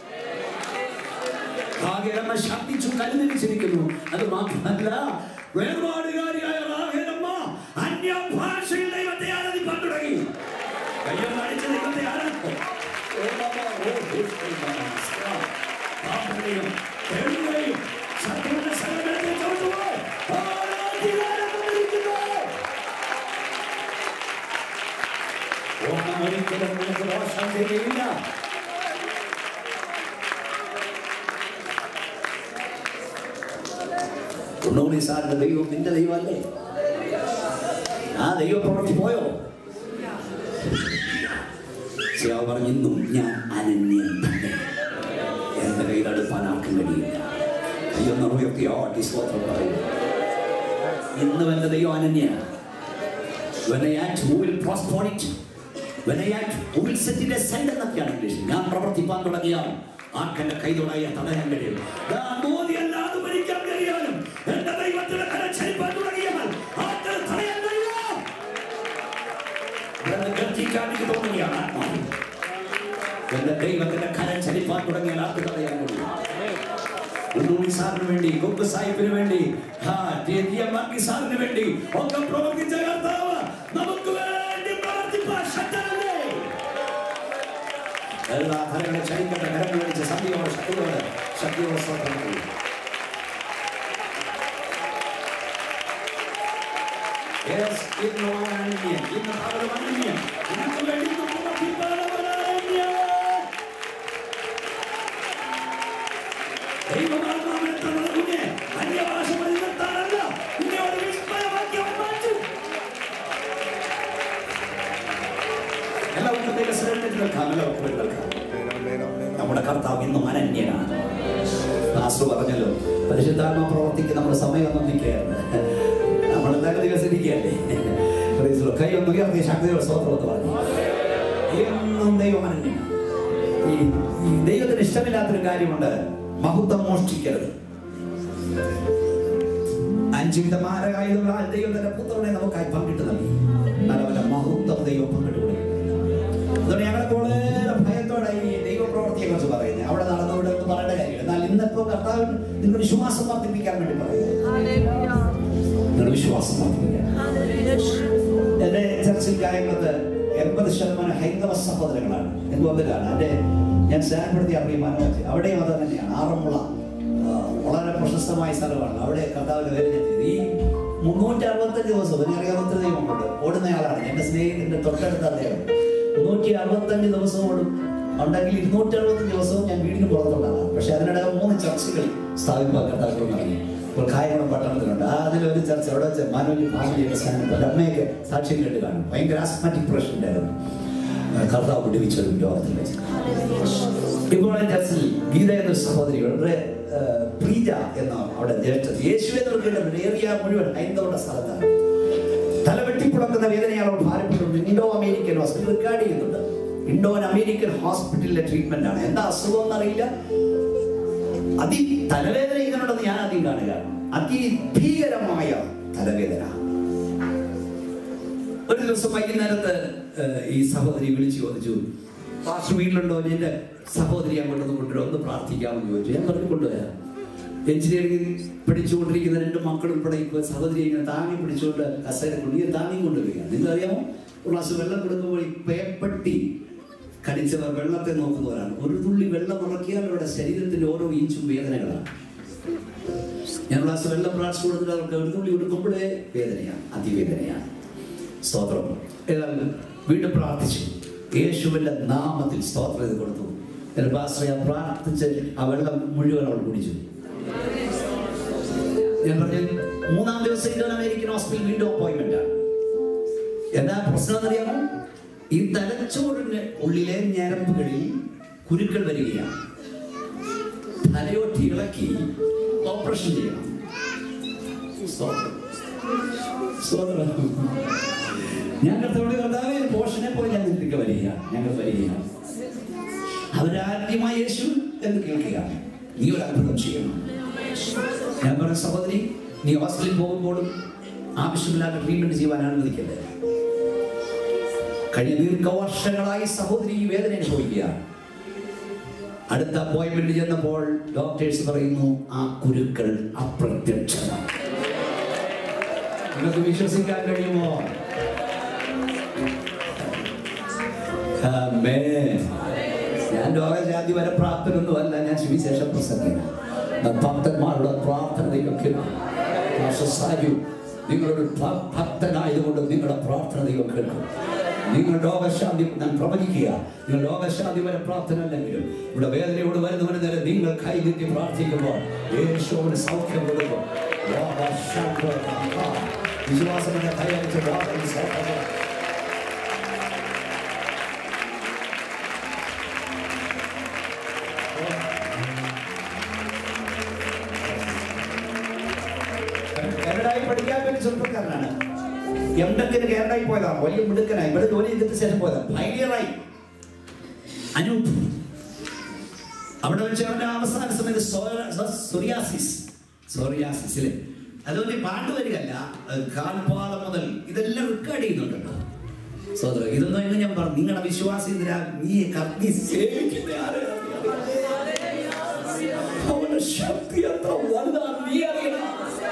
റാഹേലമ്മ ശബ്ദിച്ചു കരുതിരിച്ചിരിക്കുന്നു അത് മാത്രമല്ല വേർപാടുകാരിയായ റാഹേലമ്മ അന്യഭാഷയിൽ ദൈവത്തെ ആരാധിക്കാൻ തുടങ്ങി കയ്യൊന്ന് അടിച്ച് ദൈവത്തെ ആരാധിക്കും ഓ ബാബാ, ഓ ദുഷ്ടന്മാരാ, സ്വാ. പ്രാർത്ഥനയും കേൾക്കുകയും ശത്രുവിന്റെ സകലത്തെ ചവിട്ടുവാൻ ആരാധിക്കാനും വന്നിരിക്കുന്നു. ഒന്നും ഒരിക്കലും നിനക്ക് ദോഷം ചെയ്യുകയില്ല ഉണ്ണോണി സാറിന്റെ ദൈവം നിന്റെ ദൈവമല്ലേ ആ ദൈവം പ്രവർത്തി പോയോ ശിവ പറഞ്ഞു ഇന്നും ഞാൻ അനന്യൻ തന്നെ എന്റെ കയ്യിൽ അടുപ്പാൻ ആർക്കും കഴിയില്ല അയ്യൊന്ന് ഉയർത്തി ആട്ടി സ്തോത്രം പറയുന്നു ഇന്നും എന്റെ ദൈവം അനന്യാണ് When I act, who will prosper it? When I act, who will set it aside എന്നൊക്കെയാണ് ഇംഗ്ലീഷിൽ ഞാൻ പ്രവർത്തിപ്പാൻ തുടങ്ങിയാൽ ആർക്കെന്റെ കൈതൊടായ തടയാൻ കഴിയും ഞാൻ മോദിയല്ലാതെ ഭരിക്കാൻ കഴിയാനും എന്റെ ദൈവത്തിന്റെ കരച്ചരിപ്പാൻ തുടങ്ങിയാൽ ആർക്ക് തടയാൻ കഴിയും ഇവിടുന്ന് ഗർജിക്കാൻ എനിക്ക് തോന്നുകയാണ് ആത്മാവ് എന്റെ ദൈവത്തിന്റെ കരം ചലിപ്പാൻ തുടങ്ങിയാൽ ആർക്ക് തടയാൻ കഴിയും ഉണ്ണൂണി സാറിന് വേണ്ടി കൊമ്പ് സാഹിബിന് വേണ്ടി ആ, ടി. ടി. എം. വർഗീസ് സാറിന് വേണ്ടി ഒക്കെ പ്രവർത്തിച്ച കർത്താവ് നമുക്ക് വേണ്ടി പ്രവർത്തിപ്പാൻ ശക്തനല്ലേ എല്ലാ കരങ്ങളെ ചലിക്കട്ടെ കരങ്ങൾ വിളിച്ച് സന്ധിയോട് ശക്തിയോട് ശക്തിയോട് സ്വന്തം ചെയ്യും Yes, ഇന്ന് അനന്യൻ ഇന്ന് പകരം അനന്യൻ നിനക്ക് വേണ്ടി ഇന്ന് പ്രവർത്തിപ്പാൻ അവൻ അനന്യൻ ദൈവമാത്മാവിനെത്തുന്നത് കുഞ്ഞെ അന്യഭാഷ പരിവർത്താനല്ല നിന്നെ ഒരു വിസ്മയമാക്കി അവൻ മാറ്റും എല്ലാവർക്കും ദൈവസ്വരത്തിൽ നിൽക്കാം എല്ലാവർക്കും നിൽക്കാം നമ്മുടെ കർത്താവ് ഇന്നും അനന്യനാണ് ദാസു പറഞ്ഞല്ലോ പരിശുദ്ധാത്മ പ്രവർത്തിക്ക് നമ്മുടെ സമയമൊന്നും നിൽക്കുകയാണ് നമ്മൾ എന്തായാലും ദിവസിരിക്കുകയല്ലേ Praise the Lord. കൈ ഒന്ന് ഉയർത്തി ശക്തിയുടെ സ്തോത്രം എന്ന് പറഞ്ഞു എന്നും ദൈവം അനന്യനാണ് ഈ ഈ ദൈവത്തിന് ഇഷ്ടമില്ലാത്തൊരു കാര്യമുണ്ട് മഹത്വം മോഷ്ടിക്കരുത് അഞ്ച് വിധമാരകായുധങ്ങളാൽ ദൈവം തന്റെ പുത്രനെ നമുക്കായി പങ്കിട്ട് നൽകി എന്നാൽ അവന്റെ മഹത്വം ദൈവം പങ്കിട്ട് കൊടുക്കും അതുകൊണ്ട് ഞങ്ങൾക്ക് വളരെ ഭയത്തോടെ ഈ ദൈവപ്രവൃത്തിയെ കുറിച്ച് പറയുന്നത് അവിടെ നടന്നുവിടെ എന്ന് പറയേണ്ട കാര്യമില്ല എന്നാൽ ഇന്നിപ്പോ കർത്താവ് നിങ്ങളുടെ വിശ്വാസം വർദ്ധിപ്പിക്കാൻ വേണ്ടി പറയുക നിങ്ങളുടെ വിശ്വാസം വർദ്ധിപ്പിക്കാൻ എന്റെ ചർച്ചിൽ കാര്യങ്ങളത് എൺപത് ശതമാനം ഹൈന്ദവ സഹോദരങ്ങളാണ് എന്തുകൊണ്ടിലാണ് എന്റെ ഞാൻ സ്റ്റാൻഡപ്പെടുത്തിയ പ്രിയമാനം വെച്ച് അവിടെയും അത് തന്നെയാണ് ആറന്മുള ആ, വളരെ പ്രശസ്തമായ സ്ഥലമാണ് അവിടെ കർത്താവിന്റെ വേദന ചെയ്തു ഈ മുന്നൂറ്റി അറുപത്തഞ്ച് ദിവസം എനിക്കറിയാവുന്ന ദൈവമുണ്ട് ഓടുന്നയാളാണ് എന്റെ സ്നേഹിതന്റെ തൊട്ടടുത്ത അദ്ദേഹം മുന്നൂറ്റി അറുപത്തഞ്ച് ദിവസം ഓടും ഉണ്ടെങ്കിൽ ഇരുന്നൂറ്റി അറുപത്തഞ്ച് ദിവസവും ഞാൻ വീടിന് പുറത്തുള്ളതാണ് പക്ഷെ അതിനിടെ മൂന്ന് ചർച്ചകൾ സ്ഥാപിക്കാൻ കർത്താക്കൾ നടന്നു ഇപ്പോൾ കായംകുളം പട്ടണത്തിലുണ്ട് ആ അതിലൊരു ചർച്ച അവിടെ വെച്ച് മാനവലി ഫാമിലിയുടെ സ്ഥാനത്ത് എൻ്റെ അമ്മയൊക്കെ സാക്ഷ്യം കേട്ട് കാണും ഭയങ്കര ആസ്മാറ്റിക് പ്രഷർ ഉണ്ടായിരുന്നു ആ, കർത്താവ് പിടിവിച്ച ഒരു രോഗത്തിൽ വെച്ച് ഇപ്പോൾ ആ ചർച്ചിൽ ഗീത എന്ന സഹോദരി വളരെ ആ, പ്രീജ എന്ന അവിടെ ജ്യേഷ്ഠത് യേശുവെ കേട്ടിട്ടുണ്ട് ഏറിയ മുഴുവൻ ഹൈന്ദവരുടെ സ്ഥലത്താണ് തല വെട്ടിപ്പുളക്കുന്ന വേദനയാൽ അവൾ ഭാരപ്പെട്ടുണ്ട് ഇൻഡോ അമേരിക്കൻ ഹോസ്പിറ്റൽ റെക്കോർഡ് ചെയ്യുന്നുണ്ട് ഇൻഡോ അമേരിക്കൻ ഹോസ്പിറ്റലിലെ ട്രീറ്റ്മെന്റ് ആണ് എന്താ അസുഖം എന്നറിയില്ല അതി തലവേദന ഇതിനുണ്ടെന്ന് ഞാൻ ആദ്യം കാണുക അതിഭീകരമായ തലവേദന ഒരു ദിവസം വൈകുന്നേരത്ത് ഏഹ്, ഈ സഹോദരി വിളിച്ചു ചോദിച്ചു പാസ്റ്റർ വീട്ടിലുണ്ടോ എന്റെ സഹോദരി അങ്ങോട്ടൊന്ന് കൊണ്ടുവരും ഒന്ന് പ്രാർത്ഥിക്കാമെന്ന് ചോദിച്ചു ഞാൻ പറഞ്ഞു കൊണ്ടുവരാം എഞ്ചിനീയറിംഗ് പഠിച്ചുകൊണ്ടിരിക്കുന്ന രണ്ട് മക്കൾ ഉൾപ്പെടെ ഇപ്പോൾ സഹോദരി ഇങ്ങനെ താങ്ങി പിടിച്ചുകൊണ്ട് കസേര കുടിയെ താങ്ങി കൊണ്ടുവരികയാണ് നിങ്ങൾക്കറിയാമോ ഒരു ഗ്ലാസ് വെള്ളം കൊടുക്കുമ്പോൾ ഈ പേപ്പട്ടി കടിച്ചവർ വെള്ളത്തെ നോക്കുന്നവരാണ് ഒരു തുള്ളി വെള്ളം ഇറക്കിയാൽ അവരുടെ ശരീരത്തിന്റെ ഓരോ ഇഞ്ചും വേദനകളാണ് ഞാൻ ഗ്ലാസ് വെള്ളം പ്രാർത്ഥിച്ചു കൊടുത്തിട്ട് അവർക്ക് ഒരു തുള്ളി കൊടുക്കുമ്പോഴേ വേദനയാണ് അതിവേദനയാണ് സ്തോത്രം ഏതായാലും വീണ്ടും പ്രാർത്ഥിച്ചു യേശുവിന്റെ നാമത്തിൽ സ്തോത്രം ഇത് കൊടുത്തു എന്റെ പാസ്റ്ററെ ഞാൻ പ്രാർത്ഥിച്ച് ആ വെള്ളം മുഴുവൻ അവൾ കുടിച്ചു ഞാൻ പറഞ്ഞു മൂന്നാം ദിവസം ഇന്ത്യൻ അമേരിക്കൻ ഹോസ്പിറ്റൽ വീണ്ടും അപ്പോയിന്റ്മെന്റ് ആണ് എന്താ പ്രശ്നം എന്നറിയാമോ ഈ തലച്ചോറിന് ഉള്ളിലെ ഞരമ്പുകളിൽ കുരുക്കൾ വരികയാണ് തലയോട്ടി ഇളക്കി ഓപ്പറേഷൻ ചെയ്യണം സ്തോത്രം. സ്തോത്രം. ഞാൻ കർത്താവോട് കർത്താവേ പോഷനെ പോലെ ഞാൻ ഇതിലേക്ക് വരിക ഞങ്ങൾ വരിക അവരാദ്യമായി യേശു എന്ന് കേൾക്കുക നീ ഒരു അത്ഭുതം ചെയ്യണം ഞാൻ പറഞ്ഞ സഹോദരി നീ ഹോസ്പിറ്റലിൽ പോകുമ്പോഴും ആവശ്യമില്ലാത്ത ട്രീറ്റ്മെന്റ് ചെയ്യാൻ അനുവദിക്കല്ലേ കഴിഞ്ഞ ദീർഘവർഷങ്ങളായി സഹോദരി ഈ വേദന അനുഭവിക്കുക അടുത്ത അപ്പോയിന്റ്മെന്റ് ചെന്നപ്പോൾ ഡോക്ടേഴ്സ് പറയുന്നു ആ കുരുക്കൾ അപ്രത്യക്ഷമാണ് നിങ്ങൾക്ക് വിശ്വസിക്കാൻ കഴിയുമോ ആമേൻ. ഞാൻ രോഗജാതി വരെ പ്രാപ്തനൊന്നുമല്ല ഞാൻ സുവിശേഷ പ്രസംഗിക്കണം ഭക്തന്മാരുടെ പ്രാർത്ഥന ദൈവം കേൾക്കും മാസ്റ്റർ സാജു നിങ്ങളൊരു ഭ- ഭക്തനായതുകൊണ്ട് നിങ്ങളുടെ പ്രാർത്ഥന ദൈവം കേൾക്കും നിങ്ങൾ രോഗശാന്തി ഞാൻ പ്രവചിക്കുക നിങ്ങൾ രോഗശാന്തി വരെ പ്രാർത്ഥന അല്ലെങ്കിലും ഇവിടെ വേദനയോട് വരുന്നവന് നേരെ നിങ്ങൾ കൈകിട്ടി പ്രാർത്ഥിക്കുമ്പോൾ യേശുവിന് സൗഖ്യം കൊടുക്കും രോഗശാന്തി വിശ്വാസത്തിന്റെ കൈയടിച്ച് പ്രാർത്ഥന സൗഖ്യം കാനഡയിൽ പഠിക്കാൻ വേണ്ടി ചെറുപ്പക്കാരനാണ് എംടെക്കിന് കാനഡയിൽ പോയതാണ് വലിയ മിടുക്കനായി ഇവിടെ ജോലി ചെയ്തിട്ട് ശേഷം പോയതാണ് ഫൈനറായി അനൂപ് അവിടെ വെച്ച് അവന്റെ അവസാന സമയത്ത് സോറിയാസിസ് സോറിയാസിസില് അതുകൊണ്ട് ഈ പാട്ട് വരികയല്ല അത് കാൽപാദം മുതൽ ഇതെല്ലാം റെക്കോർഡ് ചെയ്യുന്നുണ്ടല്ലോ സോദര ഇതൊന്നും എന്ന് ഞാൻ പറഞ്ഞു നിങ്ങളുടെ വിശ്വാസം ഇതിനാ നീ കത്തി സേവിക്കുന്ന ആരെയാണ് അവന്റെ ശക്തി എത്ര വലുതാണ് നീ അറിയണം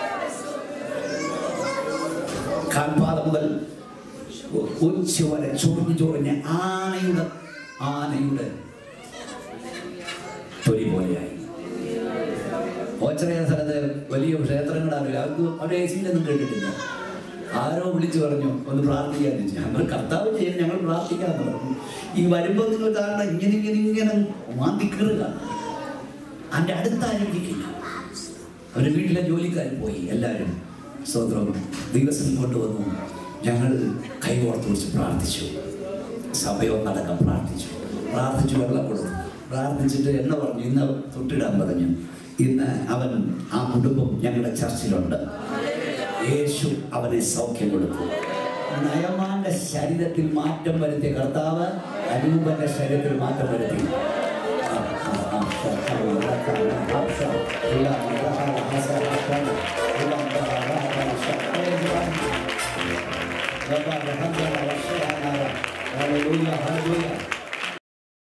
കാൽപാദം മുതൽ ഉ- ഉച്ച വരെ ചൊറിഞ്ഞ് ചൊറിഞ്ഞ് ആനയുടെ ആനയുടെ തൊലി പോലെയായി ഓച്ചറയ സ്ഥലത്ത് വലിയ ക്ഷേത്രങ്ങളാവില്ല അവർക്ക് അവിടെ ഒന്നും കേട്ടിട്ടില്ല ആരോ വിളിച്ചു പറഞ്ഞു ഒന്ന് പ്രാർത്ഥിക്കാൻ ചോദിച്ചു ഞങ്ങൾ കർത്താവ് ചെയ്യാൻ ഞങ്ങൾ പ്രാർത്ഥിക്കാന്ന് പറഞ്ഞു ഈ വരുമ്പോൾ നിങ്ങൾ കാരണം ഇങ്ങനെ ഇങ്ങനെ ഇങ്ങനെ മാന്തിക്കറുക അതിൻ്റെ അടുത്തായിരിക്കില്ല അവരുടെ വീട്ടിലെ ജോലിക്കാർ പോയി എല്ലാവരും സ്വതന്ത്രം ദിവസം കൊണ്ടുവന്നു ഞങ്ങൾ കൈകോർത്ത് വെച്ച് പ്രാർത്ഥിച്ചു സഭയൊന്നടക്കം പ്രാർത്ഥിച്ചു പ്രാർത്ഥിച്ചു വെള്ളം കൊടുത്തു പ്രാർത്ഥിച്ചിട്ട് എന്നെ പറഞ്ഞു ഇന്ന് തൊട്ടിടാൻ പറഞ്ഞു ഇന്ന് അവൻ ആ കുടുംബം ഞങ്ങളുടെ ചർച്ചിലുണ്ട് യേശു അവനെ സൗഖ്യം കൊടുത്തു നയമാന്റെ ശരീരത്തിൽ മാറ്റം വരുത്തിയ കർത്താവ് അനൂപന്റെ ശരീരത്തിൽ മാറ്റം വരുത്തി Hallelujah, hallelujah.